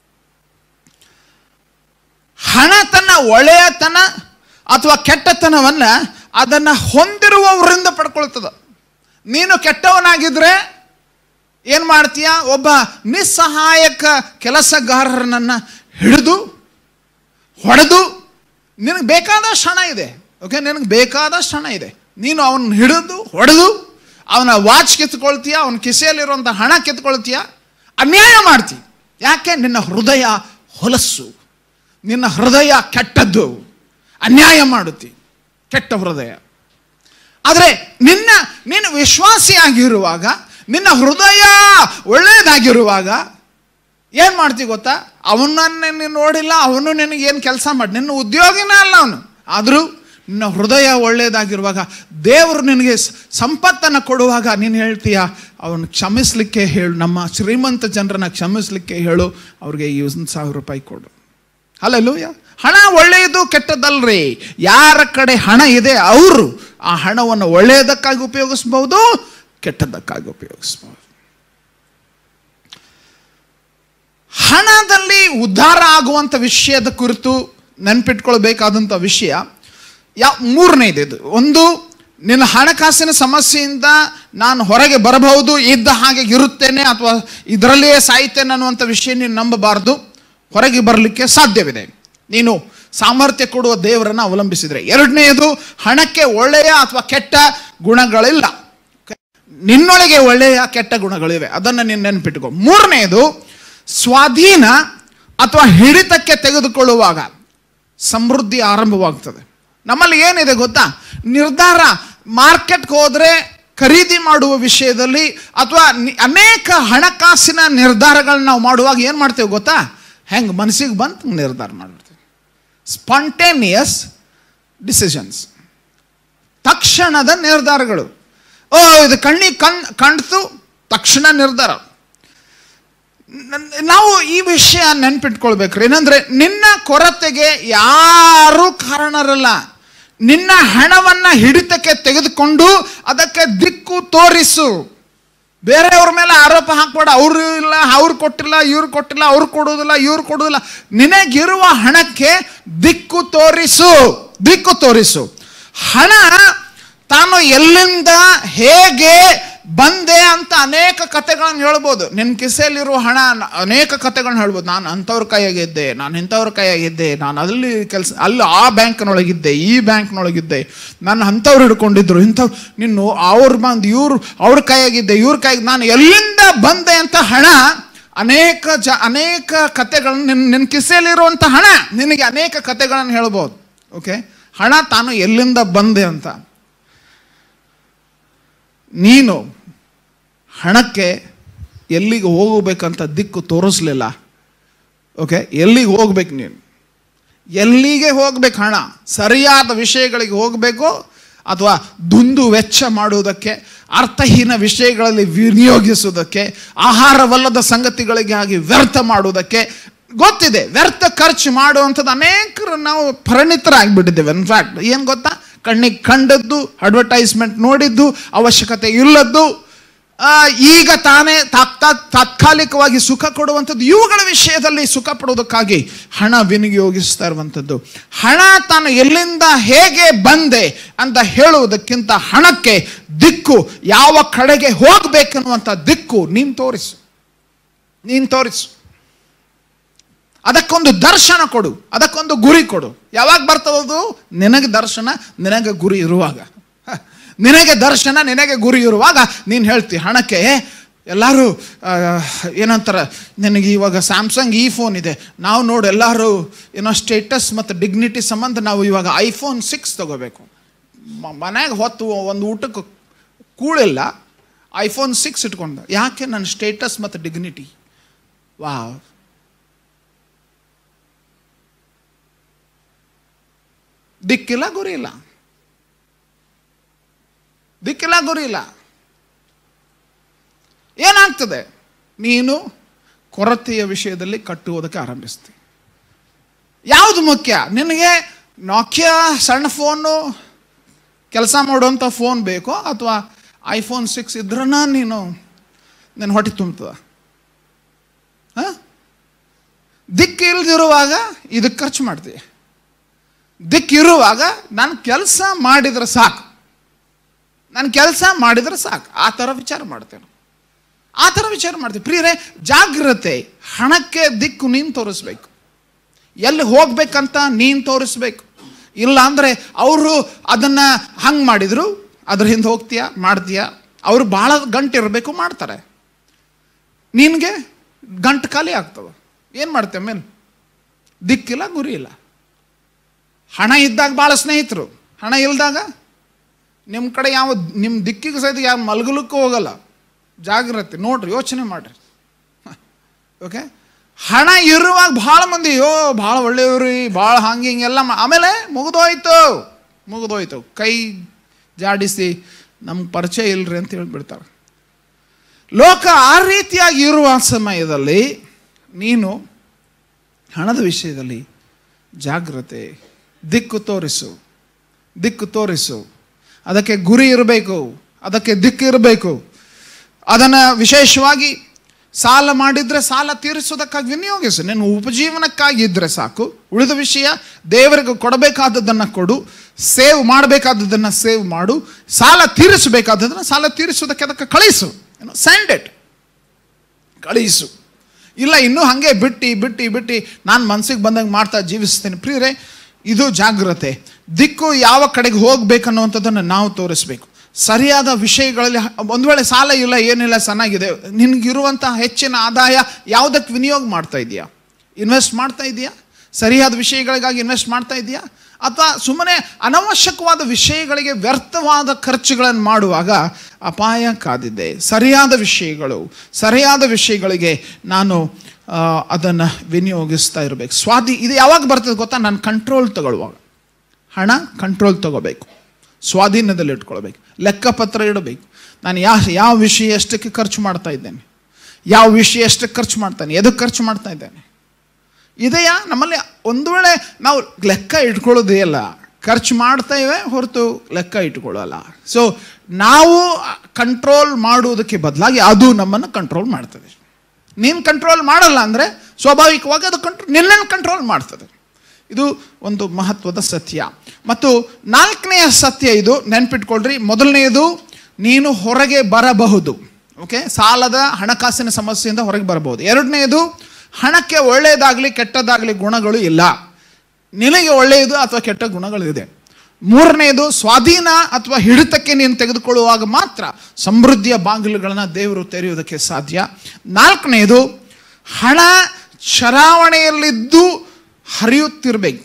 ಹಣ ತನ್ನ ಒಳ್ಳೆಯತನ ಅಥವಾ ಕೆಟ್ಟತನವನ್ನ ಅದನ್ನ ಹೊಂದಿರುವವರಿಂದ ಪಡ್ಕೊಳ್ತದ ನೀನು ಕೆಟ್ಟವನಾಗಿದ್ರೆ ಏನ್ ಮಾಡ್ತೀಯ ಒಬ್ಬ ನಿಸ್ಸಹಾಯಕ ಕೆಲಸಗಾರರನ್ನ ಹಿಡಿದು ಹೊಡೆದು ನಿನಗೆ ಬೇಕಾದಷ್ಟು ಹಣ ಇದೆ ಓಕೆ ನಿನಗೆ ಬೇಕಾದಷ್ಟು ಹಣ ಇದೆ ನೀನು ಅವನ್ನ ಹಿಡಿದು ಹೊಡೆದು ಅವನ ವಾಚ್ ಕಿತ್ಕೊಳ್ತೀಯ ಅವನ ಕಿಸೆಯಲ್ಲಿರುವಂಥ ಹಣ ಕಿತ್ಕೊಳ್ತೀಯ ಅನ್ಯಾಯ ಮಾಡ್ತೀಯ ಯಾಕೆ ನಿನ್ನ ಹೃದಯ ಹೊಲಸ್ಸು ನಿನ್ನ ಹೃದಯ ಕೆಟ್ಟದ್ದು ಅನ್ಯಾಯ ಮಾಡುತ್ತಿ ಕೆಟ್ಟ ಹೃದಯ ಆದರೆ ನಿನ್ನ ನೀನು ವಿಶ್ವಾಸಿಯಾಗಿರುವಾಗ ನಿನ್ನ ಹೃದಯ ಒಳ್ಳೆಯದಾಗಿರುವಾಗ ಏನು ಮಾಡ್ತೀವಿ ಗೊತ್ತಾ ಅವನನ್ನ ನೀನು ನೋಡಿಲ್ಲ ಅವನು ನಿನಗೆ ಏನು ಕೆಲಸ ಮಾಡಿ ನಿನ್ನ ಉದ್ಯೋಗಿನೇ ಅಲ್ಲ ಅವನು ಆದರೂ ನಿನ್ನ ಹೃದಯ ಒಳ್ಳೆಯದಾಗಿರುವಾಗ ದೇವರು ನಿನಗೆ ಸ- ಸಂಪತ್ತನ್ನು ಕೊಡುವಾಗ ನೀನು ಹೇಳ್ತೀಯ ಅವನು ಕ್ಷಮಿಸ್ಲಿಕ್ಕೆ ಹೇಳು ನಮ್ಮ ಶ್ರೀಮಂತ ಜನರನ್ನ ಕ್ಷಮಿಸ್ಲಿಕ್ಕೆ ಹೇಳು ಅವ್ರಿಗೆ ಈ ಒಂದು ಸಾವಿರ ರೂಪಾಯಿ ಕೊಡು ಅಲ್ಲಲ್ಲೂಯ ಹಣ ಒಳ್ಳೆಯದು ಕೆಟ್ಟದಲ್ರಿ ಯಾರ ಕಡೆ ಹಣ ಇದೆ ಅವರು ಆ ಹಣವನ್ನು ಒಳ್ಳೆಯದಕ್ಕಾಗಿ ಉಪಯೋಗಿಸ್ಬಹುದು ಕೆಟ್ಟದ್ದಕ್ಕಾಗಿ ಉಪಯೋಗಿಸ್ಬಹುದು ಹಣದಲ್ಲಿ ಉದ್ಧಾರ ಆಗುವಂಥ ವಿಷಯದ ಕುರಿತು ನೆನ್ಪಿಟ್ಕೊಳ್ಬೇಕಾದಂಥ ವಿಷಯ ಯಾವ ಮೂರನೇದು ಇದು ಒಂದು ನಿನ್ನ ಹಣಕಾಸಿನ ಸಮಸ್ಯೆಯಿಂದ ನಾನು ಹೊರಗೆ ಬರಬಹುದು ಇದ್ದ ಹಾಗೆ ಇರುತ್ತೇನೆ ಅಥವಾ ಇದರಲ್ಲಿಯೇ ಸಾಯ್ತೇನೆ ಅನ್ನುವಂಥ ವಿಷಯ ನೀನು ನಂಬಬಾರದು ಹೊರಗೆ ಬರಲಿಕ್ಕೆ ಸಾಧ್ಯವಿದೆ ನೀನು ಸಾಮರ್ಥ್ಯ ಕೊಡುವ ದೇವರನ್ನು ಅವಲಂಬಿಸಿದರೆ ಎರಡನೆಯದು ಹಣಕ್ಕೆ ಒಳ್ಳೆಯ ಅಥವಾ ಕೆಟ್ಟ ಗುಣಗಳಿಲ್ಲ ನಿನ್ನೊಳಗೆ ಒಳ್ಳೆಯ ಕೆಟ್ಟ ಗುಣಗಳಿವೆ ಅದನ್ನು ನೀನು ನೆನಪಿಟ್ಟುಕೋ ಮೂರನೆಯದು ಸ್ವಾಧೀನ ಅಥವಾ ಹಿಡಿತಕ್ಕೆ ತೆಗೆದುಕೊಳ್ಳುವಾಗ ಸಮೃದ್ಧಿ ಆರಂಭವಾಗ್ತದೆ ನಮ್ಮಲ್ಲಿ ಏನಿದೆ ಗೊತ್ತಾ ನಿರ್ಧಾರ ಮಾರ್ಕೆಟ್ಗೆ ಹೋದರೆ ಖರೀದಿ ಮಾಡುವ ವಿಷಯದಲ್ಲಿ ಅಥವಾ ನಿ- ಅನೇಕ ಹಣಕಾಸಿನ ನಿರ್ಧಾರಗಳನ್ನ ನಾವು ಮಾಡುವಾಗ ಏನು ಮಾಡ್ತೇವೆ ಗೊತ್ತಾ ಹೆಂಗೆ ಮನಸ್ಸಿಗೆ ಬಂತು ನಿರ್ಧಾರ ಮಾಡ್ಬಿಡ್ತೀವಿ ಸ್ಪಾಂಟೇನಿಯಸ್ ಡಿಸಿಷನ್ಸ್ ತಕ್ಷಣದ ನಿರ್ಧಾರಗಳು ಓ ಇದು ಕಣ್ಣಿಗೆ ಕಣ್ ಕಾಣ್ತು ತಕ್ಷಣ ನಿರ್ಧಾರ ನನ್- ನಾವು ಈ ವಿಷಯ ನೆನ್ಪಿಟ್ಕೊಳ್ಬೇಕ್ರಿ ಏನಂದ್ರೆ ನಿನ್ನ ಕೊರತೆಗೆ ಯಾರೂ ಕಾರಣರಲ್ಲ ನಿನ್ನ ಹಣವನ್ನ ಹಿಡಿತಕ್ಕೆ ತೆಗೆದುಕೊಂಡು ಅದಕ್ಕೆ ದಿಕ್ಕು ತೋರಿಸು ಬೇರೆಯವ್ರ ಮೇಲೆ ಆರೋಪ ಹಾಕ್ಬೇಡ ಅವರು ಇಲ್ಲ ಅವ್ರು ಕೊಟ್ಟಿಲ್ಲ ಇವ್ರು ಕೊಟ್ಟಿಲ್ಲ ಅವ್ರು ಕೊಡೋದಿಲ್ಲ ಇವ್ರು ಕೊಡೋದಿಲ್ಲ ನಿನಗಿರುವ ಹಣಕ್ಕೆ ದಿಕ್ಕು ತೋರಿಸು ದಿಕ್ಕು ತೋರಿಸು ಹಣ ತಾನು ಎಲ್ಲಿಂದ ಹೇಗೆ ಬಂದೆ ಅಂತ ಅನೇಕ ಕಥೆಗಳನ್ನ ಹೇಳ್ಬೋದು ನಿನ್ನ ಕಿಸೆಯಲ್ಲಿರುವ ಹಣ ನ- ಅನೇಕ ಕಥೆಗಳನ್ನ ಹೇಳ್ಬೋದು ನಾನು ಅಂಥವ್ರ ಕೈಯಾಗಿದ್ದೆ ನಾನು ಇಂಥವ್ರ ಕೈಯಾಗಿದ್ದೆ ನಾನು ಅಲ್ಲಿ ಕೆಲಸ ಅಲ್ಲಿ ಆ ಬ್ಯಾಂಕ್ನೊಳಗಿದ್ದೆ ಈ ಬ್ಯಾಂಕ್ನೊಳಗಿದ್ದೆ ನಾನು ಅಂಥವ್ರು ಹಿಡ್ಕೊಂಡಿದ್ರು ಇಂಥವ್ರು ನಿನ್ನು ಅವ್ರ ಬಂದು ಇವ್ರು ಅವ್ರ ಕೈಯಾಗಿದ್ದೆ ಇವ್ರ ಕೈ ನಾನು ಎಲ್ಲಿಂದ ಬಂದೆ ಅಂತ ಹಣ ಅನೇಕ ಜ ಅನೇಕ ಕಥೆಗಳನ್ನ ನಿನ್ನ ನಿನ್ನ ಕಿಸೆಯಲ್ಲಿರುವಂಥ ಹಣ ನಿನಗೆ ಅನೇಕ ಕಥೆಗಳನ್ನು ಹೇಳ್ಬೋದು ಓಕೆ ಹಣ ತಾನು ಎಲ್ಲಿಂದ ಬಂದೆ ಅಂತ ನೀನು ಹಣಕ್ಕೆ ಎಲ್ಲಿಗೆ ಹೋಗಬೇಕಂತ ದಿಕ್ಕು ತೋರಿಸ್ಲಿಲ್ಲ ಓಕೆ ಎಲ್ಲಿಗೆ ಹೋಗ್ಬೇಕು ನೀನು ಎಲ್ಲಿಗೆ ಹೋಗ್ಬೇಕು ಹಣ ಸರಿಯಾದ ವಿಷಯಗಳಿಗೆ ಹೋಗಬೇಕು ಅಥವಾ ದುಂದು ವೆಚ್ಚ ಮಾಡುವುದಕ್ಕೆ ಅರ್ಥಹೀನ ವಿಷಯಗಳಲ್ಲಿ ವಿನಿಯೋಗಿಸುವುದಕ್ಕೆ ಆಹಾರವಲ್ಲದ ಸಂಗತಿಗಳಿಗಾಗಿ ವ್ಯರ್ಥ ಮಾಡುವುದಕ್ಕೆ ಗೊತ್ತಿದೆ ವ್ಯರ್ಥ ಖರ್ಚು ಮಾಡುವಂಥದ್ದು ಅನೇಕರು ನಾವು ಪರಿಣಿತರಾಗಿಬಿಟ್ಟಿದ್ದೇವೆ ಇನ್ಫ್ಯಾಕ್ಟ್ ಏನು ಗೊತ್ತಾ ಕಣ್ಣಿಗೆ ಕಂಡದ್ದು ಅಡ್ವರ್ಟೈಸ್ಮೆಂಟ್ ನೋಡಿದ್ದು ಅವಶ್ಯಕತೆ ಇಲ್ಲದ್ದು ಆ, ಈಗ ತಾನೇ ತಾತ್ಕಾ ತಾತ್ಕಾಲಿಕವಾಗಿ ಸುಖ ಕೊಡುವಂಥದ್ದು ಇವುಗಳ ವಿಷಯದಲ್ಲಿ ಸುಖ ಪಡುವುದಕ್ಕಾಗಿ ಹಣ ವಿನಿಯೋಗಿಸ್ತಾ ಇರುವಂಥದ್ದು ಹಣ ತಾನು ಎಲ್ಲಿಂದ ಹೇಗೆ ಬಂದೆ ಅಂತ ಹೇಳುವುದಕ್ಕಿಂತ ಹಣಕ್ಕೆ ದಿಕ್ಕು ಯಾವ ಕಡೆಗೆ ಹೋಗಬೇಕನ್ನುವಂಥ ದಿಕ್ಕು ನೀನು ತೋರಿಸು ನೀನು ತೋರಿಸು ಅದಕ್ಕೊಂದು ದರ್ಶನ ಕೊಡು ಅದಕ್ಕೊಂದು ಗುರಿ ಕೊಡು ಯಾವಾಗ ಬರ್ತದದು ನಿನಗೆ ದರ್ಶನ ನಿನಗೆ ಗುರಿ ಇರುವಾಗ ಹ, ನಿನಗೆ ದರ್ಶನ ನಿನಗೆ ಗುರಿ ಇರುವಾಗ ನೀನು ಹೇಳ್ತಿ ಹಣಕ್ಕೆ ಎಲ್ಲರೂ ಆ, ಏನಂತಾರೆ ನಿನಗೆ ಇವಾಗ ಸ್ಯಾಮ್ಸಂಗ್ ಈ ಫೋನ್ ಇದೆ ನಾವು ನೋಡಿ ಎಲ್ಲರೂ ಏನೋ ಸ್ಟೇಟಸ್ ಮತ್ತು ಡಿಗ್ನಿಟಿ ಸಂಬಂಧ ನಾವು ಇವಾಗ ಐಫೋನ್ ಸಿಕ್ಸ್ ತಗೋಬೇಕು ಮನ್ಯಾಗ ಹೊತ್ತು ಒಂದು ಊಟಕ್ಕೆ ಕೂಳಿಲ್ಲ ಐಫೋನ್ ಸಿಕ್ಸ್ ಇಟ್ಕೊಂಡು ಯಾಕೆ ನನ್ನ ಸ್ಟೇಟಸ್ ಮತ್ತು ಡಿಗ್ನಿಟಿ ವಾ ದಿಕ್ಕಿಲ್ಲ ಗುರಿ ಇಲ್ಲ ದಿಕ್ಕಿಲ್ಲ ಗುರಿ ಇಲ್ಲ ಏನಾಗ್ತದೆ ನೀನು ಕೊರತೆಯ ವಿಷಯದಲ್ಲಿ ಕಟ್ಟುವುದಕ್ಕೆ ಆರಂಭಿಸ್ತಿ ಯಾವುದು ಮುಖ್ಯ ನಿನಗೆ ನಾಕ್ಯಾ ಸಣ್ಣ ಫೋನು ಕೆಲಸ ಮಾಡುವಂಥ ಫೋನ್ ಬೇಕೋ ಅಥವಾ ಐಫೋನ್ ಸಿಕ್ಸ್ ಇದ್ರನ ನೀನು ನಿನ್ನ ಹೊಟ್ಟೆ ತುಂಬ್ತದ ಹಾಂ ದಿಕ್ಕು ಇಲ್ದಿರುವಾಗ ಇದಕ್ಕೆ ಖರ್ಚು ಮಾಡ್ತೀವಿ ದಿಕ್ಕಿರುವಾಗ ನಾನು ಕೆಲಸ ಮಾಡಿದ್ರೆ ಸಾಕು ನಾನು ಕೆಲಸ ಮಾಡಿದ್ರೆ ಸಾಕು ಆ ಥರ ವಿಚಾರ ಮಾಡ್ತೇನೆ ಆ ಥರ ವಿಚಾರ ಮಾಡ್ತೀವಿ ಪ್ರಿಯರೇ ಜಾಗ್ರತೆ ಹಣಕ್ಕೆ ದಿಕ್ಕು ನೀನು ತೋರಿಸ್ಬೇಕು ಎಲ್ಲಿ ಹೋಗ್ಬೇಕಂತ ನೀನು ತೋರಿಸ್ಬೇಕು ಇಲ್ಲ ಅಂದರೆ ಅವರು ಅದನ್ನು ಹಂಗೆ ಮಾಡಿದರು ಅದ್ರ ಹಿಂದೆ ಹೋಗ್ತೀಯಾ ಮಾಡ್ತೀಯಾ ಅವರು ಭಾಳ ಗಂಟೆ ಇರಬೇಕು ಮಾಡ್ತಾರೆ ನಿನಗೆ ಗಂಟು ಖಾಲಿ ಆಗ್ತವೆ ಏನು ಮಾಡ್ತೇವೆ ಮೇಲೆ ದಿಕ್ಕಿಲ್ಲ ಗುರಿ ಇಲ್ಲ ಹಣ ಇದ್ದಾಗ ಭಾಳ ಸ್ನೇಹಿತರು ಹಣ ಇಲ್ದಾಗ ನಿಮ್ಮ ಕಡೆ ಯಾವ ನಿಮ್ಮ ದಿಕ್ಕಿಗೆ ಸಹಿತ ಯಾವ ಮಲಗಲಕ್ಕೂ ಹೋಗಲ್ಲ ಜಾಗ್ರತೆ ನೋಡ್ರಿ ಯೋಚನೆ ಮಾಡ್ರಿ ಓಕೆ ಹಣ ಇರುವಾಗ ಭಾಳ ಮಂದಿ ಯೋ ಭಾಳ ಒಳ್ಳೆಯವ್ರಿ ಭಾಳ ಹಂಗೆ ಹಿಂಗೆಲ್ಲ ಮಾ- ಆಮೇಲೆ ಮುಗಿದೋಯ್ತು ಮುಗಿದೋಯ್ತು ಕೈ ಜಾಡಿಸಿ ನಮ್ಗೆ ಪರಿಚಯ ಇಲ್ರಿ ಅಂತ ಹೇಳ್ಬಿಡ್ತಾರೆ ಲೋಕ ಆ ರೀತಿಯಾಗಿ ಇರುವ ಸಮಯದಲ್ಲಿ ನೀನು ಹಣದ ವಿಷಯದಲ್ಲಿ ಜಾಗ್ರತೆ ದಿಕ್ಕು ತೋರಿಸು ದಿಕ್ಕು ತೋರಿಸು ಅದಕ್ಕೆ ಗುರಿ ಇರಬೇಕು ಅದಕ್ಕೆ ದಿಕ್ಕು ಇರಬೇಕು ಅದನ್ನು ವಿಶೇಷವಾಗಿ ಸಾಲ ಮಾಡಿದ್ರೆ ಸಾಲ ತೀರಿಸೋದಕ್ಕಾಗಿ ವಿನಿಯೋಗಿಸು ನೀನು ಉಪಜೀವನಕ್ಕಾಗಿ ಇದ್ರೆ ಸಾಕು ಉಳಿದ ವಿಷಯ ದೇವರಿಗೆ ಕೊಡಬೇಕಾದದ್ದನ್ನು ಕೊಡು ಸೇವ್ ಮಾಡಬೇಕಾದದ್ದನ್ನು ಸೇವ್ ಮಾಡು ಸಾಲ ತೀರಿಸಬೇಕಾದದನ್ನು ಸಾಲ ತೀರಿಸೋದಕ್ಕೆ ಅದಕ್ಕೆ ಕಳಿಸು ಸ್ಯಾಂಡ್ ಇಟ್ ಕಳಿಸು ಇಲ್ಲ ಇನ್ನೂ ಹಾಗೆ ಬಿಟ್ಟು ಬಿಟ್ಟು ಬಿಟ್ಟು ನಾನು ಮನಸ್ಸಿಗೆ ಬಂದಂಗೆ ಮಾಡ್ತಾ ಜೀವಿಸ್ತೇನೆ ಪ್ರಿಯರೇ ಇದು ಜಾಗ್ರತೆ ದಿಕ್ಕು ಯಾವ ಕಡೆಗೆ ಹೋಗ್ಬೇಕನ್ನುವಂಥದ್ದನ್ನು ನಾವು ತೋರಿಸ್ಬೇಕು ಸರಿಯಾದ ವಿಷಯಗಳಲ್ಲಿ ಒಂದು ವೇಳೆ ಸಾಲ ಇಲ್ಲ ಏನಿಲ್ಲ ಚೆನ್ನಾಗಿದೆ ನಿನಗಿರುವಂತಹ ಹೆಚ್ಚಿನ ಆದಾಯ ಯಾವುದಕ್ಕೆ ವಿನಿಯೋಗ ಮಾಡ್ತಾ ಇದೆಯಾ ಇನ್ವೆಸ್ಟ್ ಮಾಡ್ತಾ ಇದೆಯಾ ಸರಿಯಾದ ವಿಷಯಗಳಿಗಾಗಿ ಇನ್ವೆಸ್ಟ್ ಮಾಡ್ತಾ ಇದೆಯಾ ಅಥವಾ ಸುಮ್ಮನೆ ಅನವಶ್ಯಕವಾದ ವಿಷಯಗಳಿಗೆ ವ್ಯರ್ಥವಾದ ಖರ್ಚುಗಳನ್ನು ಮಾಡುವಾಗ ಅಪಾಯ ಕಾದಿದೆ ಸರಿಯಾದ ವಿಷಯಗಳು ಸರಿಯಾದ ವಿಷಯಗಳಿಗೆ ನಾನು ಅದನ್ನು ವಿನಿಯೋಗಿಸ್ತಾ ಇರಬೇಕು ಸ್ವಾಧಿ ಇದು ಯಾವಾಗ ಬರ್ತದೆ ಗೊತ್ತಾ ನಾನು ಕಂಟ್ರೋಲ್ ತಗೊಳ್ಳುವಾಗ ಹಣ ಕಂಟ್ರೋಲ್ ತಗೋಬೇಕು ಸ್ವಾಧೀನದಲ್ಲಿ ಇಟ್ಕೊಳ್ಬೇಕು ಲೆಕ್ಕಪತ್ರ ಇಡಬೇಕು ನಾನು ಯಾವ ಯಾವ ವಿಷಯ ಎಷ್ಟಕ್ಕೆ ಖರ್ಚು ಮಾಡ್ತಾ ಇದ್ದೇನೆ ಯಾವ ವಿಷಯ ಎಷ್ಟಕ್ಕೆ ಖರ್ಚು ಮಾಡ್ತಾನೆ ಎದಕ್ಕೆ ಖರ್ಚು ಮಾಡ್ತಾ ಇದ್ದೇನೆ ಇದೆಯಾ ನಮ್ಮಲ್ಲಿ ಒಂದು ವೇಳೆ ನಾವು ಲೆಕ್ಕ ಇಟ್ಕೊಳ್ಳೋದೇ ಅಲ್ಲ ಖರ್ಚು ಮಾಡ್ತಾ ಇವೆ ಹೊರತು ಲೆಕ್ಕ ಇಟ್ಕೊಳ್ಳಲ್ಲ ಸೊ ನಾವು ಕಂಟ್ರೋಲ್ ಮಾಡುವುದಕ್ಕೆ ಬದಲಾಗಿ ಅದು ನಮ್ಮನ್ನು ಕಂಟ್ರೋಲ್ ಮಾಡ್ತದೆ ನೀನು ಕಂಟ್ರೋಲ್ ಮಾಡಲ್ಲ ಅಂದರೆ ಸ್ವಾಭಾವಿಕವಾಗಿ ಅದು ಕಂಟ್ರೋಲ್ ನಿನ್ನನ್ನು ಕಂಟ್ರೋಲ್ ಮಾಡ್ತದೆ ಇದು ಒಂದು ಮಹತ್ವದ ಸತ್ಯ ಮತ್ತು ನಾಲ್ಕನೆಯ ಸತ್ಯ ಇದು ನೆನ್ಪಿಟ್ಕೊಳ್ರಿ ಮೊದಲನೆಯದು ನೀನು ಹೊರಗೆ ಬರಬಹುದು ಓಕೆ ಸಾಲದ ಹಣಕಾಸಿನ ಸಮಸ್ಯೆಯಿಂದ ಹೊರಗೆ ಬರಬಹುದು ಎರಡನೆಯದು ಹಣಕ್ಕೆ ಒಳ್ಳೆಯದಾಗಲಿ ಕೆಟ್ಟದಾಗಲಿ ಗುಣಗಳು ಇಲ್ಲ ನಿನಗೆ ಒಳ್ಳೆಯದು ಅಥವಾ ಕೆಟ್ಟ ಗುಣಗಳು ಇದೆ ಮೂರನೆಯದು ಸ್ವಾಧೀನ ಅಥವಾ ಹಿಡಿತಕ್ಕೆ ನೀನು ತೆಗೆದುಕೊಳ್ಳುವಾಗ ಮಾತ್ರ ಸಮೃದ್ಧಿಯ ಬಾಗಿಲುಗಳನ್ನು ದೇವರು ತೆರೆಯುವುದಕ್ಕೆ ಸಾಧ್ಯ ನಾಲ್ಕನೆಯದು ಹಣ ಚಲಾವಣೆಯಲ್ಲಿದ್ದು ಹರಿಯುತ್ತಿರ್ಬೇಕು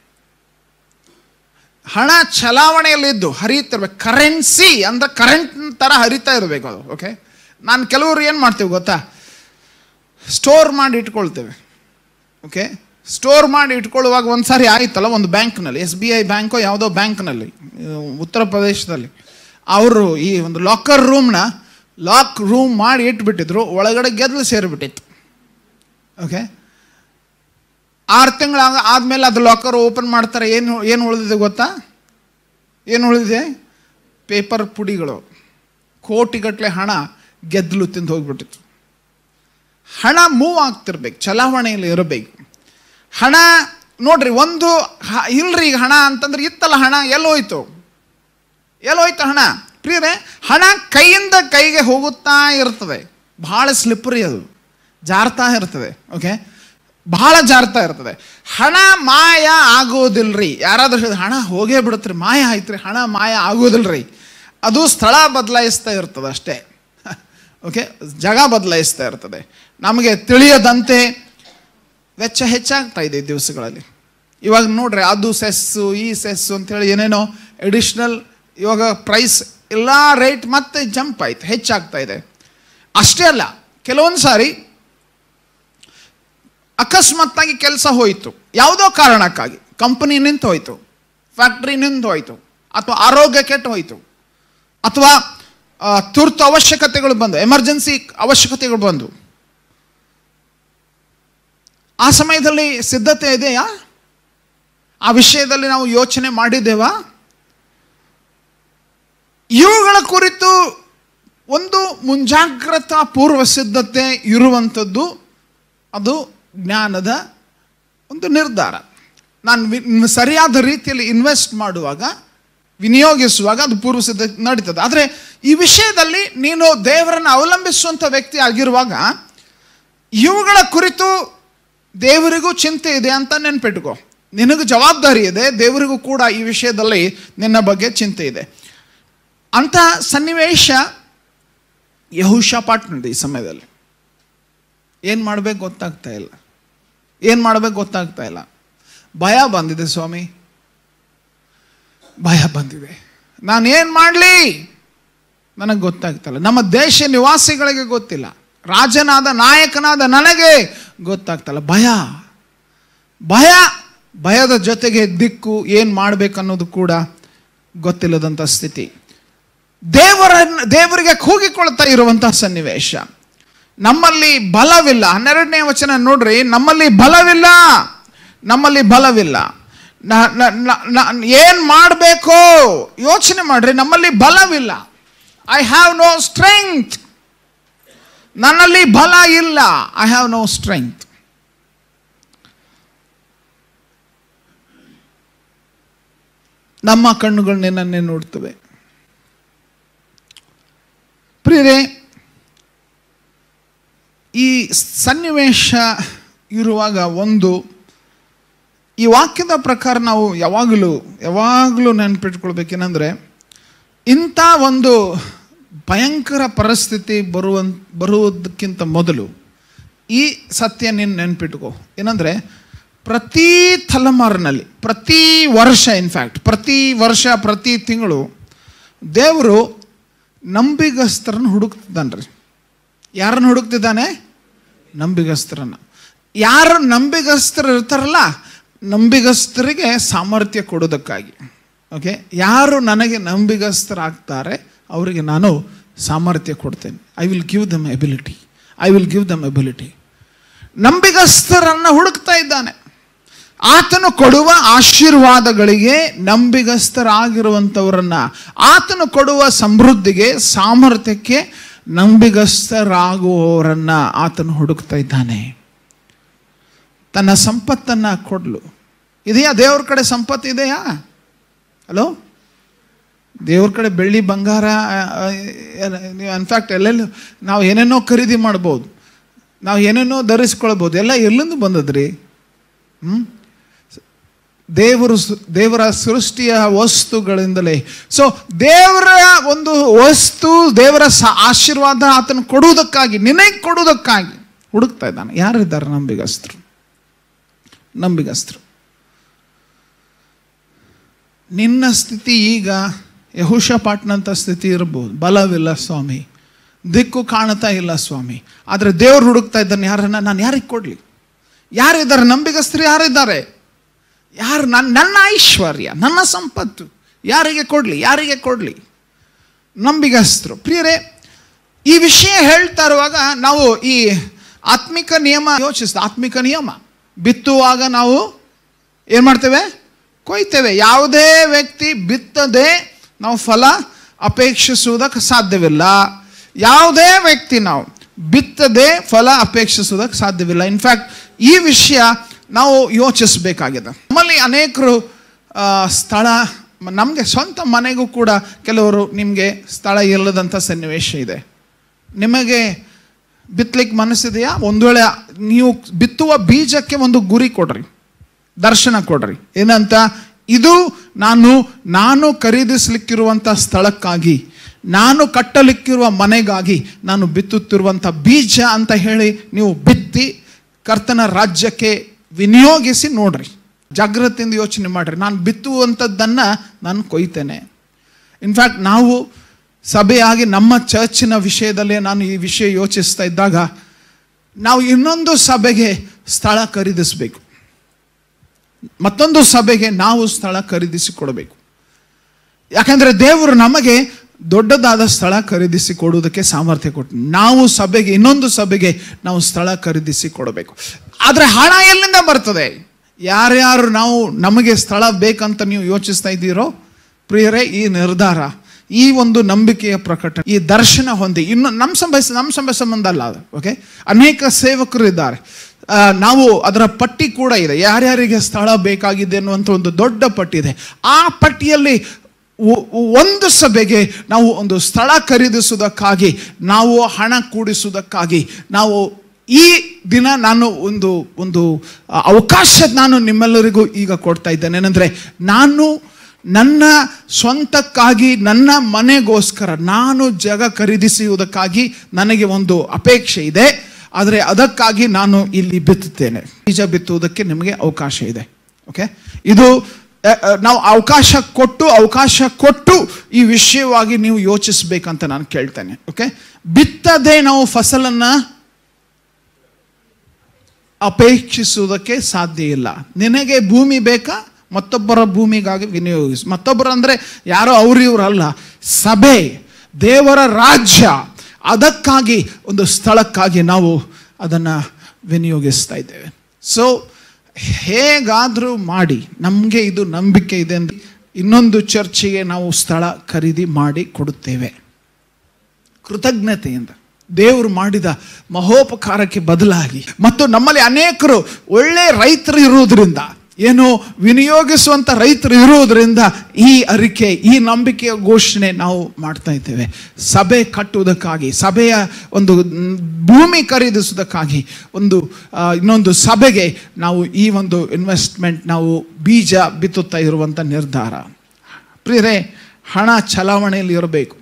ಹಣ ಚಲಾವಣೆಯಲ್ಲಿದ್ದು ಹರಿಯುತ್ತಿರ್ಬೇಕು ಕರೆನ್ಸಿ ಅಂದ್ರೆ ಕರೆಂಟ್ ಥರ ಹರಿತಾ ಇರಬೇಕು ಅದು ಓಕೆ ನಾನು ಕೆಲವರು ಏನು ಮಾಡ್ತೀವಿ ಗೊತ್ತಾ ಸ್ಟೋರ್ ಮಾಡಿ ಇಟ್ಕೊಳ್ತೇವೆ ಓಕೆ ಸ್ಟೋರ್ ಮಾಡಿ ಇಟ್ಕೊಳ್ಳುವಾಗ ಒಂದು ಸಾರಿ ಆಯ್ತಲ್ಲ ಒಂದು ಬ್ಯಾಂಕ್ನಲ್ಲಿ ಎಸ್ ಬಿ ಐ ಬ್ಯಾಂಕೋ ಯಾವುದೋ ಬ್ಯಾಂಕ್ನಲ್ಲಿ ಉತ್ತರ ಪ್ರದೇಶದಲ್ಲಿ ಅವರು ಈ ಒಂದು ಲಾಕರ್ ರೂಮ್ನ ಲಾಕ್ ರೂಮ್ ಮಾಡಿ ಇಟ್ಬಿಟ್ಟಿದ್ರು ಒಳಗಡೆ ಗೆದ್ದಲು ಸೇರಿಬಿಟ್ಟಿತ್ತು ಓಕೆ ಆರು ತಿಂಗಳ ಆದಮೇಲೆ ಅದು ಲಾಕರ್ ಓಪನ್ ಮಾಡ್ತಾರೆ ಏನು ಏನು ಉಳಿದಿದೆ ಗೊತ್ತಾ ಏನು ಉಳಿದಿದೆ ಪೇಪರ್ ಪುಡಿಗಳು ಕೋಟಿಗಟ್ಟಲೆ ಹಣ ಗೆದ್ದಲು ತಿಂದು ಹೋಗ್ಬಿಟ್ಟಿತ್ತು ಹಣ ಮೂವ್ ಆಗ್ತಿರ್ಬೇಕು ಚಲಾವಣೆಯಲ್ಲಿ ಇರಬೇಕು ಹಣ ನೋಡ್ರಿ ಒಂದು ಹ- ಇಲ್ರಿ ಈಗ ಹಣ ಅಂತಂದ್ರೆ ಇತ್ತಲ್ಲ ಹಣ ಎಲ್ಲೋಯ್ತು ಎಲ್ಲೋಯ್ತು ಹಣ ಪ್ರಿಯರೇ ಹಣ ಕೈಯಿಂದ ಕೈಗೆ ಹೋಗುತ್ತಾ ಇರ್ತದೆ ಬಹಳ ಸ್ಲಿಪ್ಪರಿ ಅದು ಜಾರ್ತಾ ಇರ್ತದೆ ಓಕೆ ಬಹಳ ಜಾರ್ತಾ ಇರ್ತದೆ ಹಣ ಮಾಯ ಆಗೋದಿಲ್ರಿ ಯಾರಾದ್ರೂ ಹೇಳಿದ್ರೆ ಹಣ ಹೋಗೇ ಬಿಡುತ್ರಿ ಮಾಯ ಆಯ್ತ್ರಿ ಹಣ ಮಾಯ ಆಗೋದಿಲ್ರಿ ಅದು ಸ್ಥಳ ಬದಲಾಯಿಸ್ತಾ ಇರ್ತದೆ ಅಷ್ಟೇ ಓಕೆ ಜಾಗ ಬದಲಾಯಿಸ್ತಾ ಇರ್ತದೆ ನಮಗೆ ತಿಳಿಯದಂತೆ ವೆಚ್ಚ ಹೆಚ್ಚಾಗ್ತಾ ಇದೆ ಈ ದಿವಸಗಳಲ್ಲಿ ಇವಾಗ ನೋಡ್ರಿ ಅದು ಸೆಸ್ಸು ಈ ಸೆಸ್ಸು ಅಂತೇಳಿ ಏನೇನೋ ಎಡಿಷ್ನಲ್ ಇವಾಗ ಪ್ರೈಸ್ ಎಲ್ಲ ರೇಟ್ ಮತ್ತೆ ಜಂಪ್ ಆಯ್ತು ಹೆಚ್ಚಾಗ್ತಾ ಇದೆ ಅಷ್ಟೇ ಅಲ್ಲ ಕೆಲವೊಂದು ಸಾರಿ ಅಕಸ್ಮಾತ್ತಾಗಿ ಕೆಲಸ ಹೋಯಿತು ಯಾವುದೋ ಕಾರಣಕ್ಕಾಗಿ ಕಂಪನಿ ನಿಂತು ಹೋಯಿತು ಫ್ಯಾಕ್ಟ್ರಿ ನಿಂತು ಹೋಯಿತು ಅಥವಾ ಆರೋಗ್ಯ ಕೆಟ್ಟು ಹೋಯಿತು ಅಥವಾ ಆ, ತುರ್ತು ಅವಶ್ಯಕತೆಗಳು ಬಂದು ಎಮರ್ಜೆನ್ಸಿ ಅವಶ್ಯಕತೆಗಳು ಬಂದು ಆ ಸಮಯದಲ್ಲಿ ಸಿದ್ಧತೆ ಇದೆಯಾ ಆ ವಿಷಯದಲ್ಲಿ ನಾವು ಯೋಚನೆ ಮಾಡಿದ್ದೇವಾ ಇವುಗಳ ಕುರಿತು ಒಂದು ಮುಂಜಾಗ್ರತಾ ಪೂರ್ವ ಸಿದ್ಧತೆ ಇರುವಂಥದ್ದು ಅದು ಜ್ಞಾನದ ಒಂದು ನಿರ್ಧಾರ ನಾನು ವಿ- ಸರಿಯಾದ ರೀತಿಯಲ್ಲಿ ಇನ್ವೆಸ್ಟ್ ಮಾಡುವಾಗ ವಿನಿಯೋಗಿಸುವಾಗ ಅದು ಪೂರ್ವ ಸಿದ್ಧತೆ ನಡೀತದೆ ಆದರೆ ಈ ವಿಷಯದಲ್ಲಿ ನೀನು ದೇವರನ್ನು ಅವಲಂಬಿಸುವಂಥ ವ್ಯಕ್ತಿ ಆಗಿರುವಾಗ ಇವುಗಳ ಕುರಿತು ದೇವರಿಗೂ ಚಿಂತೆ ಇದೆ ಅಂತ ನೆನ್ಪಿಟ್ಕೋ ನಿನಗೂ ಜವಾಬ್ದಾರಿ ಇದೆ ದೇವರಿಗೂ ಕೂಡ ಈ ವಿಷಯದಲ್ಲಿ ನಿನ್ನ ಬಗ್ಗೆ ಚಿಂತೆ ಇದೆ ಅಂತ ಸನ್ನಿವೇಶ ಯಹುಷಪಾಟ್ನದು ಈ ಸಮಯದಲ್ಲಿ ಏನು ಮಾಡಬೇಕು ಗೊತ್ತಾಗ್ತಾ ಇಲ್ಲ ಏನು ಮಾಡಬೇಕು ಗೊತ್ತಾಗ್ತಾ ಇಲ್ಲ ಭಯ ಬಂದಿದೆ ಸ್ವಾಮಿ ಭಯ ಬಂದಿದೆ ನಾನು ಏನು ಮಾಡಲಿ ನನಗೆ ಗೊತ್ತಾಗ್ತಲ್ಲ ನಮ್ಮ ದೇಶ ನಿವಾಸಿಗಳಿಗೆ ಗೊತ್ತಿಲ್ಲ ರಾಜನಾದ ನಾಯಕನಾದ ನನಗೆ ಗೊತ್ತಾಗ್ತಲ್ಲ ಭಯ ಭಯ ಭಯದ ಜೊತೆಗೆ ದಿಕ್ಕು ಏನು ಮಾಡಬೇಕನ್ನೋದು ಕೂಡ ಗೊತ್ತಿಲ್ಲದಂಥ ಸ್ಥಿತಿ ದೇವರನ್ನು ದೇವರಿಗೆ ಕೂಗಿಕೊಳ್ತಾ ಇರುವಂತಹ ಸನ್ನಿವೇಶ ನಮ್ಮಲ್ಲಿ ಬಲವಿಲ್ಲ ಹನ್ನೆರಡನೇ ವಚನ ನೋಡ್ರಿ ನಮ್ಮಲ್ಲಿ ಬಲವಿಲ್ಲ ನಮ್ಮಲ್ಲಿ ಬಲವಿಲ್ಲ ನ- ನ- ನ- ನ- ಏನ್ ಮಾಡಬೇಕು ಯೋಚನೆ ಮಾಡ್ರಿ ನಮ್ಮಲ್ಲಿ ಬಲವಿಲ್ಲ ಐ ಹ್ಯಾವ್ ನೋ ಸ್ಟ್ರೆಂಗ್ತ್ ನನ್ನಲ್ಲಿ ಬಲ ಇಲ್ಲ ಐ ಹ್ಯಾವ್ ನೋ ಸ್ಟ್ರೆಂಗ್ತ್ ನಮ್ಮ ಕಣ್ಣುಗಳು ನಿನ್ನನ್ನೇ ನೋಡ್ತವೆ ಪ್ರಿಯರೇ ಈ ಸನ್ನಿವೇಶ ಇರುವಾಗ ಒಂದು ಈ ವಾಕ್ಯದ ಪ್ರಕಾರ ನಾವು ಯಾವಾಗಲೂ ಯಾವಾಗಲೂ ನೆನಪಿಟ್ಕೊಳ್ಬೇಕೇನೆಂದರೆ ಇಂಥ ಒಂದು ಭಯಂಕರ ಪರಿಸ್ಥಿತಿ ಬರುವ ಬರುವುದಕ್ಕಿಂತ ಮೊದಲು ಈ ಸತ್ಯ ನೀನು ನೆನಪಿಟ್ಕೋ ಏನಂದರೆ ಪ್ರತಿ ತಲೆಮಾರಿನಲ್ಲಿ ಪ್ರತಿ ವರ್ಷ ಇನ್ಫ್ಯಾಕ್ಟ್ ಪ್ರತಿ ವರ್ಷ ಪ್ರತಿ ತಿಂಗಳು ದೇವರು ನಂಬಿಗಸ್ತರನ್ನು ಹುಡುಕ್ತಿದ್ದಾನೆ ರೀ ಯಾರನ್ನು ಹುಡುಕ್ತಿದ್ದಾನೆ ನಂಬಿಗಸ್ತರನ್ನು ಯಾರು ನಂಬಿಗಸ್ತರು ಇರ್ತಾರಲ್ಲ ನಂಬಿಗಸ್ತರಿಗೆ ಸಾಮರ್ಥ್ಯ ಕೊಡೋದಕ್ಕಾಗಿ ಓಕೆ ಯಾರು ನನಗೆ ನಂಬಿಗಸ್ತರಾಗ್ತಾರೆ ಅವರಿಗೆ ನಾನು ಸಾಮರ್ಥ್ಯ ಕೊಡ್ತೇನೆ I will give them ability I will give them ability ನಂಬಿಗಸ್ತರನ್ನು ಹುಡುಕ್ತಾ ಇದ್ದಾನೆ ಆತನು ಕೊಡುವ ಆಶೀರ್ವಾದಗಳಿಗೆ ನಂಬಿಗಸ್ತರಾಗಿರುವಂಥವರನ್ನ ಆತನು ಕೊಡುವ ಸಮೃದ್ಧಿಗೆ ಸಾಮರ್ಥ್ಯಕ್ಕೆ ನಂಬಿಗಸ್ತರಾಗುವವರನ್ನ ಆತನು ಹುಡುಕ್ತಾ ಇದ್ದಾನೆ ತನ್ನ ಸಂಪತ್ತನ್ನು ಕೊಡಲು ಇದೆಯಾ ದೇವ್ರ ಕಡೆ ಸಂಪತ್ತು ಇದೆಯಾ ಹಲೋ ದೇವ್ರ ಕಡೆ ಬೆಳ್ಳಿ ಬಂಗಾರ ನೀವು ಇನ್ಫ್ಯಾಕ್ಟ್ ಎಲ್ಲೆಲ್ಲೂ ನಾವು ಏನೇನೋ ಖರೀದಿ ಮಾಡ್ಬೋದು ನಾವು ಏನೇನೋ ಧರಿಸ್ಕೊಳ್ಬೋದು ಎಲ್ಲ ಎಲ್ಲಿಂದ ಬಂದದ್ರಿ ಹ್ಞೂ ದೇವರು ಸೃ- ದೇವರ ಸೃಷ್ಟಿಯ ವಸ್ತುಗಳಿಂದಲೇ ಸೊ ದೇವರ ಒಂದು ವಸ್ತು ದೇವರ ಸ ಆಶೀರ್ವಾದ ಆತನು ಕೊಡುವುದಕ್ಕಾಗಿ ನಿನಗೆ ಕೊಡುವುದಕ್ಕಾಗಿ ಹುಡುಕ್ತಾ ಇದ್ದಾನೆ ಯಾರಿದ್ದಾರೆ ನಂಬಿಗಸ್ತರು ನಂಬಿಗಸ್ತರು ನಿನ್ನ ಸ್ಥಿತಿ ಈಗ ಯಹುಷಪಾಟ್ನಂಥ ಸ್ಥಿತಿ ಇರ್ಬೋದು ಬಲವಿಲ್ಲ ಸ್ವಾಮಿ ದಿಕ್ಕು ಕಾಣ್ತಾ ಇಲ್ಲ ಸ್ವಾಮಿ ಆದರೆ ದೇವ್ರು ಹುಡುಕ್ತಾ ಇದ್ದಾನೆ ಯಾರನ್ನ ನಾನು ಯಾರಿಗೆ ಕೊಡಲಿ ಯಾರಿದ್ದಾರೆ ನಂಬಿಗಸ್ತರು ಯಾರಿದ್ದಾರೆ ಯಾರು ನನ್ನ ನನ್ನ ಐಶ್ವರ್ಯ ನನ್ನ ಸಂಪತ್ತು ಯಾರಿಗೆ ಕೊಡಲಿ ಯಾರಿಗೆ ಕೊಡಲಿ ನಂಬಿಗಸ್ತರು ಪ್ರಿಯರೇ ಈ ವಿಷಯ ಹೇಳ್ತಾ ಇರುವಾಗ ನಾವು ಈ ಆತ್ಮಿಕ ನಿಯಮ ಯೋಚಿಸ್ತಾ ಆತ್ಮಿಕ ನಿಯಮ ಬಿತ್ತುವಾಗ ನಾವು ಏನು ಮಾಡ್ತೇವೆ ಕೊಯ್ತೇವೆ ಯಾವುದೇ ವ್ಯಕ್ತಿ ಬಿತ್ತದೆ ನಾವು ಫಲ ಅಪೇಕ್ಷಿಸುವುದಕ್ಕೆ ಸಾಧ್ಯವಿಲ್ಲ ಯಾವುದೇ ವ್ಯಕ್ತಿ ನಾವು ಬಿತ್ತದೆ ಫಲ ಅಪೇಕ್ಷಿಸುವುದಕ್ಕೆ ಸಾಧ್ಯವಿಲ್ಲ ಇನ್ಫ್ಯಾಕ್ಟ್ ಈ ವಿಷಯ ನಾವು ಯೋಚಿಸಬೇಕಾಗಿದೆ ನಮ್ಮಲ್ಲಿ ಅನೇಕರು ಆ, ಸ್ಥಳ ನಮಗೆ ಸ್ವಂತ ಮನೆಗೂ ಕೂಡ ಕೆಲವರು ನಿಮಗೆ ಸ್ಥಳ ಇಲ್ಲದಂಥ ಸನ್ನಿವೇಶ ಇದೆ ನಿಮಗೆ ಬಿತ್ತಲಿಕ್ಕೆ ಮನಸ್ಸಿದೆಯಾ ಒಂದು ವೇಳೆ ನೀವು ಬಿತ್ತುವ ಬೀಜಕ್ಕೆ ಒಂದು ಗುರಿ ಕೊಡ್ರಿ ದರ್ಶನ ಕೊಡ್ರಿ ಏನಂತ ಇದು ನಾನು ನಾನು ಖರೀದಿಸ್ಲಿಕ್ಕಿರುವಂಥ ಸ್ಥಳಕ್ಕಾಗಿ ನಾನು ಕಟ್ಟಲಿಕ್ಕಿರುವ ಮನೆಗಾಗಿ ನಾನು ಬಿತ್ತುತ್ತಿರುವಂಥ ಬೀಜ ಅಂತ ಹೇಳಿ ನೀವು ಬಿತ್ತಿ ಕರ್ತನ ರಾಜ್ಯಕ್ಕೆ ವಿನಿಯೋಗಿಸಿ ನೋಡ್ರಿ ಜಾಗ್ರತೆಯಿಂದ ಯೋಚನೆ ಮಾಡ್ರಿ ನಾನು ಬಿತ್ತುವಂಥದ್ದನ್ನು ನಾನು ಕೊಯ್ತೇನೆ ಇನ್ಫ್ಯಾಕ್ಟ್ ನಾವು ಸಭೆಯಾಗಿ ನಮ್ಮ ಚರ್ಚಿನ ವಿಷಯದಲ್ಲೇ ನಾನು ಈ ವಿಷಯ ಯೋಚಿಸ್ತಾ ಇದ್ದಾಗ ನಾವು ಇನ್ನೊಂದು ಸಭೆಗೆ ಸ್ಥಳ ಖರೀದಿಸಬೇಕು ಮತ್ತೊಂದು ಸಭೆಗೆ ನಾವು ಸ್ಥಳ ಖರೀದಿಸಿ ಕೊಡಬೇಕು ಯಾಕಂದರೆ ದೇವರು ನಮಗೆ ದೊಡ್ಡದಾದ ಸ್ಥಳ ಖರೀದಿಸಿ ಕೊಡುವುದಕ್ಕೆ ಸಾಮರ್ಥ್ಯ ಕೊಟ್ಟು ನಾವು ಸಭೆಗೆ ಇನ್ನೊಂದು ಸಭೆಗೆ ನಾವು ಸ್ಥಳ ಖರೀದಿಸಿ ಕೊಡಬೇಕು ಆದರೆ ಹಣ ಎಲ್ಲಿಂದ ಬರ್ತದೆ ಯಾರ್ಯಾರು ನಾವು ನಮಗೆ ಸ್ಥಳ ಬೇಕಂತ ನೀವು ಯೋಚಿಸ್ತಾ ಇದ್ದೀರೋ ಪ್ರಿಯರೇ ಈ ನಿರ್ಧಾರ ಈ ಒಂದು ನಂಬಿಕೆಯ ಪ್ರಕಟ ಈ ದರ್ಶನ ಹೊಂದಿ ಇನ್ನು ನಮ್ಮ ಸಂಬಂಧ ನಮ್ಮ ಸಂಬಂಧ ಸಂಬಂಧ ಅಲ್ಲ ಅದು ಓಕೆ ಅನೇಕ ಸೇವಕರು ಇದ್ದಾರೆ ಆ, ನಾವು ಅದರ ಪಟ್ಟಿ ಕೂಡ ಇದೆ ಯಾರ್ಯಾರಿಗೆ ಸ್ಥಳ ಬೇಕಾಗಿದೆ ಅನ್ನುವಂಥ ಒಂದು ದೊಡ್ಡ ಪಟ್ಟಿ ಇದೆ ಆ ಪಟ್ಟಿಯಲ್ಲಿ ಒ- ಒಂದು ಸಭೆಗೆ ನಾವು ಒಂದು ಸ್ಥಳ ಖರೀದಿಸುವುದಕ್ಕಾಗಿ ನಾವು ಹಣ ಕೂಡಿಸುವುದಕ್ಕಾಗಿ ನಾವು ಈ ದಿನ ನಾನು ಒಂದು ಒಂದು ಆ, ಅವಕಾಶ ನಾನು ನಿಮ್ಮೆಲ್ಲರಿಗೂ ಈಗ ಕೊಡ್ತಾ ಇದ್ದೇನೆ ಏನಂದರೆ ನಾನು ನನ್ನ ಸ್ವಂತಕ್ಕಾಗಿ ನನ್ನ ಮನೆಗೋಸ್ಕರ ನಾನು ಜಾಗ ಖರೀದಿಸುವುದಕ್ಕಾಗಿ ನನಗೆ ಒಂದು ಅಪೇಕ್ಷೆ ಇದೆ ಆದರೆ ಅದಕ್ಕಾಗಿ ನಾನು ಇಲ್ಲಿ ಬಿತ್ತುತ್ತೇನೆ ಬೀಜ ಬಿತ್ತುವುದಕ್ಕೆ ನಿಮಗೆ ಅವಕಾಶ ಇದೆ ಓಕೆ ಇದು ಅ, ಅ, ನಾವು ಅವಕಾಶ ಕೊಟ್ಟು ಅವಕಾಶ ಕೊಟ್ಟು ಈ ವಿಷಯವಾಗಿ ನೀವು ಯೋಚಿಸ್ಬೇಕಂತ ನಾನು ಕೇಳ್ತೇನೆ ಓಕೆ ಬಿತ್ತದೆ ನಾವು ಫಸಲನ್ನು ಅಪೇಕ್ಷಿಸುವುದಕ್ಕೆ ಸಾಧ್ಯ ಇಲ್ಲ ನಿನಗೆ ಭೂಮಿ ಬೇಕಾ ಮತ್ತೊಬ್ಬರ ಭೂಮಿಗಾಗಿ ವಿನಿಯೋಗಿಸು ಮತ್ತೊಬ್ಬರು ಅಂದರೆ ಯಾರೋ ಅವ್ರು ಇವರಲ್ಲ ಸಭೆ ದೇವರ ರಾಜ್ಯ ಅದಕ್ಕಾಗಿ ಒಂದು ಸ್ಥಳಕ್ಕಾಗಿ ನಾವು ಅದನ್ನು ವಿನಿಯೋಗಿಸ್ತಾ ಇದ್ದೇವೆ ಸೊ ಹೇಗಾದರೂ ಮಾಡಿ ನಮಗೆ ಇದು ನಂಬಿಕೆ ಇದೆ ಅಂತ ಇನ್ನೊಂದು ಚರ್ಚಿಗೆ ನಾವು ಸ್ಥಳ ಖರೀದಿ ಮಾಡಿ ಕೊಡುತ್ತೇವೆ ಕೃತಜ್ಞತೆಯಿಂದ ದೇವರು ಮಾಡಿದ ಮಹೋಪಕಾರಕ್ಕೆ ಬದಲಾಗಿ ಮತ್ತು ನಮ್ಮಲ್ಲಿ ಅನೇಕರು ಒಳ್ಳೆ ರೈತರು ಇರುವುದರಿಂದ ಏನು ವಿನಿಯೋಗಿಸುವಂಥ ರೈತರು ಇರುವುದರಿಂದ ಈ ಅರಿಕೆ ಈ ನಂಬಿಕೆಯ ಘೋಷಣೆ ನಾವು ಮಾಡ್ತಾ ಇದ್ದೇವೆ ಸಭೆ ಕಟ್ಟುವುದಕ್ಕಾಗಿ ಸಭೆಯ ಒಂದು ಮ್, ಭೂಮಿ ಖರೀದಿಸುವುದಕ್ಕಾಗಿ ಒಂದು ಆ, ಇನ್ನೊಂದು ಸಭೆಗೆ ನಾವು ಈ ಒಂದು ಇನ್ವೆಸ್ಟ್ಮೆಂಟ್ ನಾವು ಬೀಜ ಬಿತ್ತುತ್ತಾ ಇರುವಂಥ ನಿರ್ಧಾರ ಪ್ರಿಯರೇ ಹಣ ಚಲಾವಣೆಯಲ್ಲಿ ಇರಬೇಕು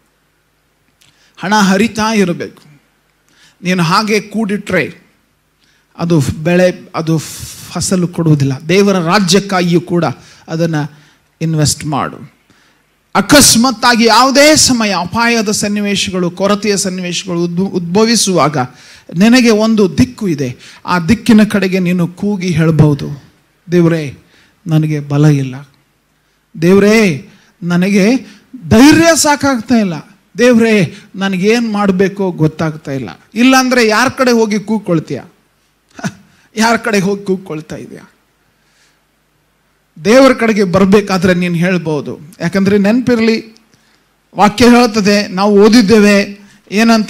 ಹಣ ಹರಿತಾ ಇರಬೇಕು ನೀನು ಹಾಗೆ ಕೂಡಿಟ್ರೆ ಅದು ಬೆಳೆ ಅದು ಫಸಲು ಕೊಡುವುದಿಲ್ಲ ದೇವರ ರಾಜ್ಯಕ್ಕಾಗಿಯೂ ಕೂಡ ಅದನ್ನು ಇನ್ವೆಸ್ಟ್ ಮಾಡು ಅಕಸ್ಮಾತ್ತಾಗಿ ಯಾವುದೇ ಸಮಯ ಅಪಾಯದ ಸನ್ನಿವೇಶಗಳು ಕೊರತೆಯ ಸನ್ನಿವೇಶಗಳು ಉದ್ಭ ಉದ್ಭವಿಸುವಾಗ ನಿನಗೆ ಒಂದು ದಿಕ್ಕು ಇದೆ ಆ ದಿಕ್ಕಿನ ಕಡೆಗೆ ನೀನು ಕೂಗಿ ಹೇಳ್ಬೋದು ದೇವರೇ ನನಗೆ ಬಲ ಇಲ್ಲ ದೇವರೇ ನನಗೆ ಧೈರ್ಯ ಸಾಕಾಗ್ತಾ ಇಲ್ಲ ದೇವರೇ ನನಗೇನು ಮಾಡಬೇಕೋ ಗೊತ್ತಾಗ್ತಾ ಇಲ್ಲ ಇಲ್ಲಾಂದರೆ ಯಾರ ಕಡೆ ಹೋಗಿ ಕೂಗ್ಕೊಳ್ತೀಯ ಯಾರ ಕಡೆ ಹೋಗಿ ಕೂಗ್ಕೊಳ್ತಾ ಇದೆಯಾ ದೇವರ ಕಡೆಗೆ ಬರಬೇಕಾದ್ರೆ ನೀನು ಹೇಳ್ಬೋದು ಯಾಕಂದರೆ ನೆನಪಿರಲಿ ವಾಕ್ಯ ಹೇಳ್ತದೆ ನಾವು ಓದಿದ್ದೇವೆ ಏನಂತ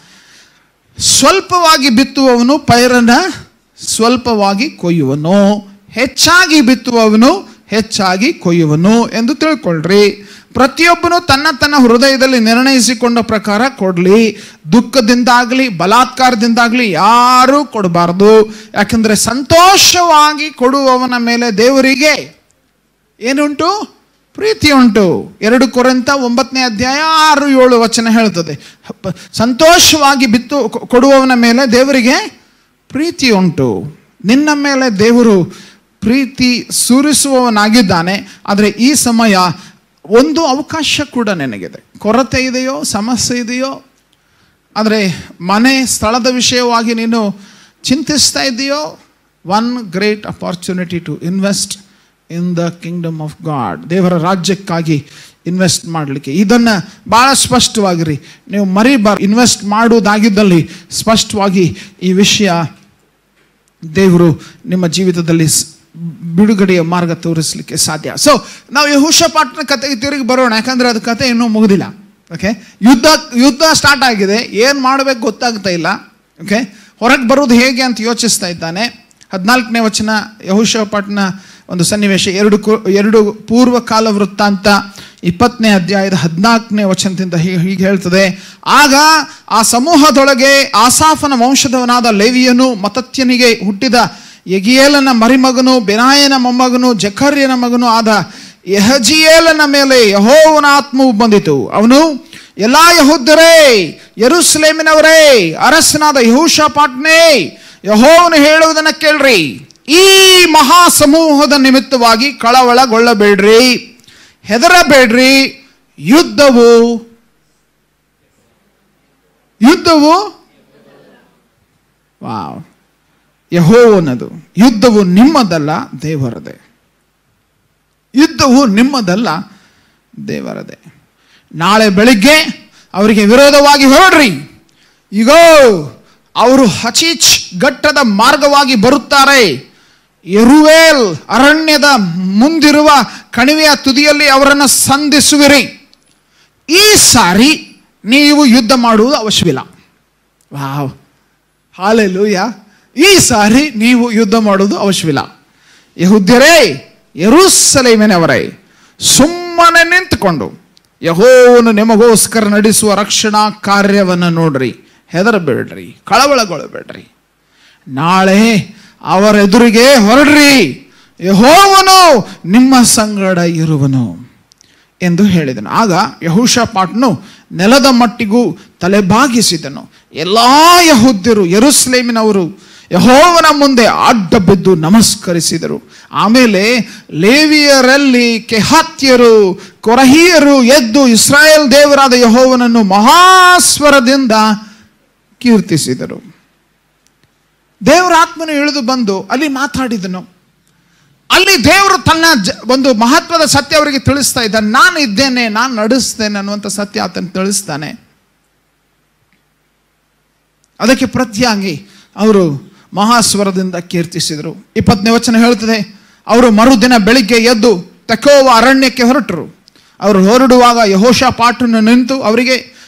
ಸ್ವಲ್ಪವಾಗಿ ಬಿತ್ತುವವನು ಪೈರನ್ನ ಸ್ವಲ್ಪವಾಗಿ ಕೊಯ್ಯುವನು ಹೆಚ್ಚಾಗಿ ಬಿತ್ತುವವನು ಹೆಚ್ಚಾಗಿ ಕೊಯ್ಯುವನು ಎಂದು ತಿಳ್ಕೊಳ್ರಿ ಪ್ರತಿಯೊಬ್ಬನು ತನ್ನ ತನ್ನ ಹೃದಯದಲ್ಲಿ ನಿರ್ಣಯಿಸಿಕೊಂಡ ಪ್ರಕಾರ ಕೊಡಲಿ ದುಃಖದಿಂದಾಗಲಿ ಬಲಾತ್ಕಾರದಿಂದಾಗಲಿ ಯಾರೂ ಕೊಡಬಾರ್ದು ಯಾಕಂದರೆ ಸಂತೋಷವಾಗಿ ಕೊಡುವವನ ಮೇಲೆ ದೇವರಿಗೆ ಏನುಂಟು ಪ್ರೀತಿ ಉಂಟು ಎರಡು ಕೊರಂತ ಒಂಬತ್ತನೇ ಅಧ್ಯಾಯ ಆರು ಏಳು ವಚನ ಹೇಳ್ತದೆ ಪ- ಸಂತೋಷವಾಗಿ ಬಿತ್ತು ಕೊ- ಕೊಡುವವನ ಮೇಲೆ ದೇವರಿಗೆ ಪ್ರೀತಿ ಉಂಟು ನಿನ್ನ ಮೇಲೆ ದೇವರು ಪ್ರೀತಿ ಸುರಿಸುವವನಾಗಿದ್ದಾನೆ ಆದರೆ ಈ ಸಮಯ ಒಂದು ಅವಕಾಶ ಕೂಡ ನಿನಗಿದೆ ಕೊರತೆ ಇದೆಯೋ ಸಮಸ್ಯೆ ಇದೆಯೋ ಆದರೆ ಮನೆ ಸ್ಥಳದ ವಿಷಯವಾಗಿ ನೀನು ಚಿಂತಿಸ್ತಾ ಇದ್ದೀಯೋ one great opportunity to invest in the kingdom of God ದೇವರ ರಾಜ್ಯಕ್ಕಾಗಿ ಇನ್ವೆಸ್ಟ್ ಮಾಡಲಿಕ್ಕೆ ಇದನ್ನು ಭಾಳ ಸ್ಪಷ್ಟವಾಗಿರಿ ನೀವು ಮರಿಬಾರ್ ಇನ್ವೆಸ್ಟ್ ಮಾಡುವುದಾಗಿದ್ದಲ್ಲಿ ಸ್ಪಷ್ಟವಾಗಿ ಈ ವಿಷಯ ದೇವರು ನಿಮ್ಮ ಜೀವಿತದಲ್ಲಿ ಸ್- ಬಿಡುಗಡೆಯ ಮಾರ್ಗ ತೋರಿಸಲಿಕ್ಕೆ ಸಾಧ್ಯ ಸೊ ನಾವು ಯಹುಷಪಾಟ್ನ ಕತೆಗೆ ತಿರುಗಿ ಬರೋಣ ಯಾಕಂದ್ರೆ ಅದು ಕತೆ ಇನ್ನೂ ಮುಗಿದಿಲ್ಲ ಓಕೆ ಯುದ್ಧ ಯುದ್ಧ ಸ್ಟಾರ್ಟ್ ಆಗಿದೆ ಏನು ಮಾಡಬೇಕು ಗೊತ್ತಾಗ್ತಾ ಇಲ್ಲ ಓಕೆ ಹೊರಗೆ ಬರೋದು ಹೇಗೆ ಅಂತ ಯೋಚಿಸ್ತಾ ಇದ್ದಾನೆ ಹದಿನಾಲ್ಕನೇ ವಚನ ಯಹುಷಪಾಟ್ನ ಒಂದು ಸನ್ನಿವೇಶ ಎರಡು ಕು ಎರಡು ಪೂರ್ವ ಕಾಲ ವೃತ್ತಾಂತ ಇಪ್ಪತ್ತನೇ ಅಧ್ಯಾಯದ ಹದಿನಾಲ್ಕನೇ ವಚನದಿಂದ ಹೀಗೆ ಹೀಗೆ ಹೇಳ್ತದೆ ಆಗ ಆ ಸಮೂಹದೊಳಗೆ ಆಸಾಫನ ವಂಶದವನಾದ ಲೇವಿಯನು ಮತತ್ಯನಿಗೆ ಹುಟ್ಟಿದ ಯಗಿಯೇಲನ ಮರಿಮಗನು ಬೆನಾಯನ ಮೊಮ್ಮಗನು ಜಕರ್ಯನ ಮಗನು ಆದ ಯಹಜಿಯೇಲನ ಮೇಲೆ ಯಹೋವನ ಆತ್ಮವು ಬಂದಿತು ಅವನು ಎಲ್ಲಾ ಯಹುದ್ದರೇ ಯರುಸಲೇಮಿನವರೇ ಅರಸನಾದ ಯಹೂಷಪಾಟ್ನೇ ಯಹೋವನು ಹೇಳುವುದನ್ನು ಕೇಳ್ರಿ ಈ ಮಹಾ ಸಮೂಹದ ನಿಮಿತ್ತವಾಗಿ ಕಳವಳಗೊಳ್ಳಬೇಡ್ರಿ ಹೆದರಬೇಡ್ರಿ ಯುದ್ಧವು ಯುದ್ಧವು ವಾವ್ ಯಹೋವನದು ಯುದ್ಧವು ನಿಮ್ಮದಲ್ಲ ದೇವರದೇ ಯುದ್ಧವು ನಿಮ್ಮದಲ್ಲ ದೇವರದೇ ನಾಳೆ ಬೆಳಿಗ್ಗೆ ಅವರಿಗೆ ವಿರೋಧವಾಗಿ ಹೊರಡ್ರಿ ಈಗೋ ಅವರು ಹಚೀಚ್ ಘಟ್ಟದ ಮಾರ್ಗವಾಗಿ ಬರುತ್ತಾರೆ ಎರುವೇಲ್ ಅರಣ್ಯದ ಮುಂದಿರುವ ಕಣಿವೆಯ ತುದಿಯಲ್ಲಿ ಅವರನ್ನು ಸಂಧಿಸುವಿರಿ ಈ ಸಾರಿ ನೀವು ಯುದ್ಧ ಮಾಡುವುದು ಅವಶ್ಯವಿಲ್ಲ ವಾವ್ ಹಾಲೆಲೂಯ ಈ ಸಾರಿ ನೀವು ಯುದ್ಧ ಮಾಡುವುದು ಅವಶ್ಯವಿಲ್ಲ ಯಹುದ್ಯರೇ ಯರೂಸಲೇಮಿನವರೇ ಸುಮ್ಮನೆ ನಿಂತುಕೊಂಡು ಯಹೋವನು ನಿಮಗೋಸ್ಕರ ನಡೆಸುವ ರಕ್ಷಣಾ ಕಾರ್ಯವನ್ನು ನೋಡ್ರಿ ಹೆದರಬೇಡ್ರಿ ಕಳವಳಗೊಳ್ಳಬೇಡ್ರಿ ನಾಳೆ ಅವರ ಎದುರಿಗೆ ಹೊರಡ್ರಿ ಯಹೋವನು ನಿಮ್ಮ ಸಂಗಡ ಇರುವನು ಎಂದು ಹೇಳಿದನು ಆಗ ಯಹುಷಪಾಟ್ನು ನೆಲದ ಮಟ್ಟಿಗೂ ತಲೆಬಾಗಿಸಿದನು ಎಲ್ಲ ಯಹುದ್ಯರು ಯರುಸ್ಲೇಮಿನವರು ಯಹೋವನ ಮುಂದೆ ಅಡ್ಡ ಬಿದ್ದು ನಮಸ್ಕರಿಸಿದರು ಆಮೇಲೆ ಲೇವಿಯರಲ್ಲಿ ಕೆಹಾತ್ಯರು ಕೊರಹಿಯರು ಎದ್ದು ಇಸ್ರಾಯೇಲ್ ದೇವರಾದ ಯಹೋವನನ್ನು ಮಹಾಸ್ವರದಿಂದ ಕೀರ್ತಿಸಿದರು ದೇವರ ಆತ್ಮನು ಇಳಿದು ಬಂದು ಅಲ್ಲಿ ಮಾತಾಡಿದನು ಅಲ್ಲಿ ದೇವರು ತನ್ನ ಜ- ಒಂದು ಮಹತ್ವದ ಸತ್ಯ ಅವರಿಗೆ ತಿಳಿಸ್ತಾ ಇದ್ದಾನೆ ನಾನು ಇದ್ದೇನೆ ನಾನು ನಡೆಸ್ತೇನೆ ಅನ್ನುವಂಥ ಸತ್ಯ ಆತನ ತಿಳಿಸ್ತಾನೆ ಅದಕ್ಕೆ ಪ್ರತ್ಯಾಗಿ ಅವರು ಮಹಾಸ್ವರದಿಂದ ಕೀರ್ತಿಸಿದರು ಇಪ್ಪತ್ತನೇ ವಚನ ಹೇಳ್ತದೆ ಅವರು ಮರುದಿನ ಬೆಳಿಗ್ಗೆ ಎದ್ದು ತೆಕೋವ ಅರಣ್ಯಕ್ಕೆ ಹೊರಟರು ಅವರು ಹೊರಡುವಾಗ ಯಹೋಷ ಪಾಟನ್ನು ನಿಂತು ಅವರಿಗೆ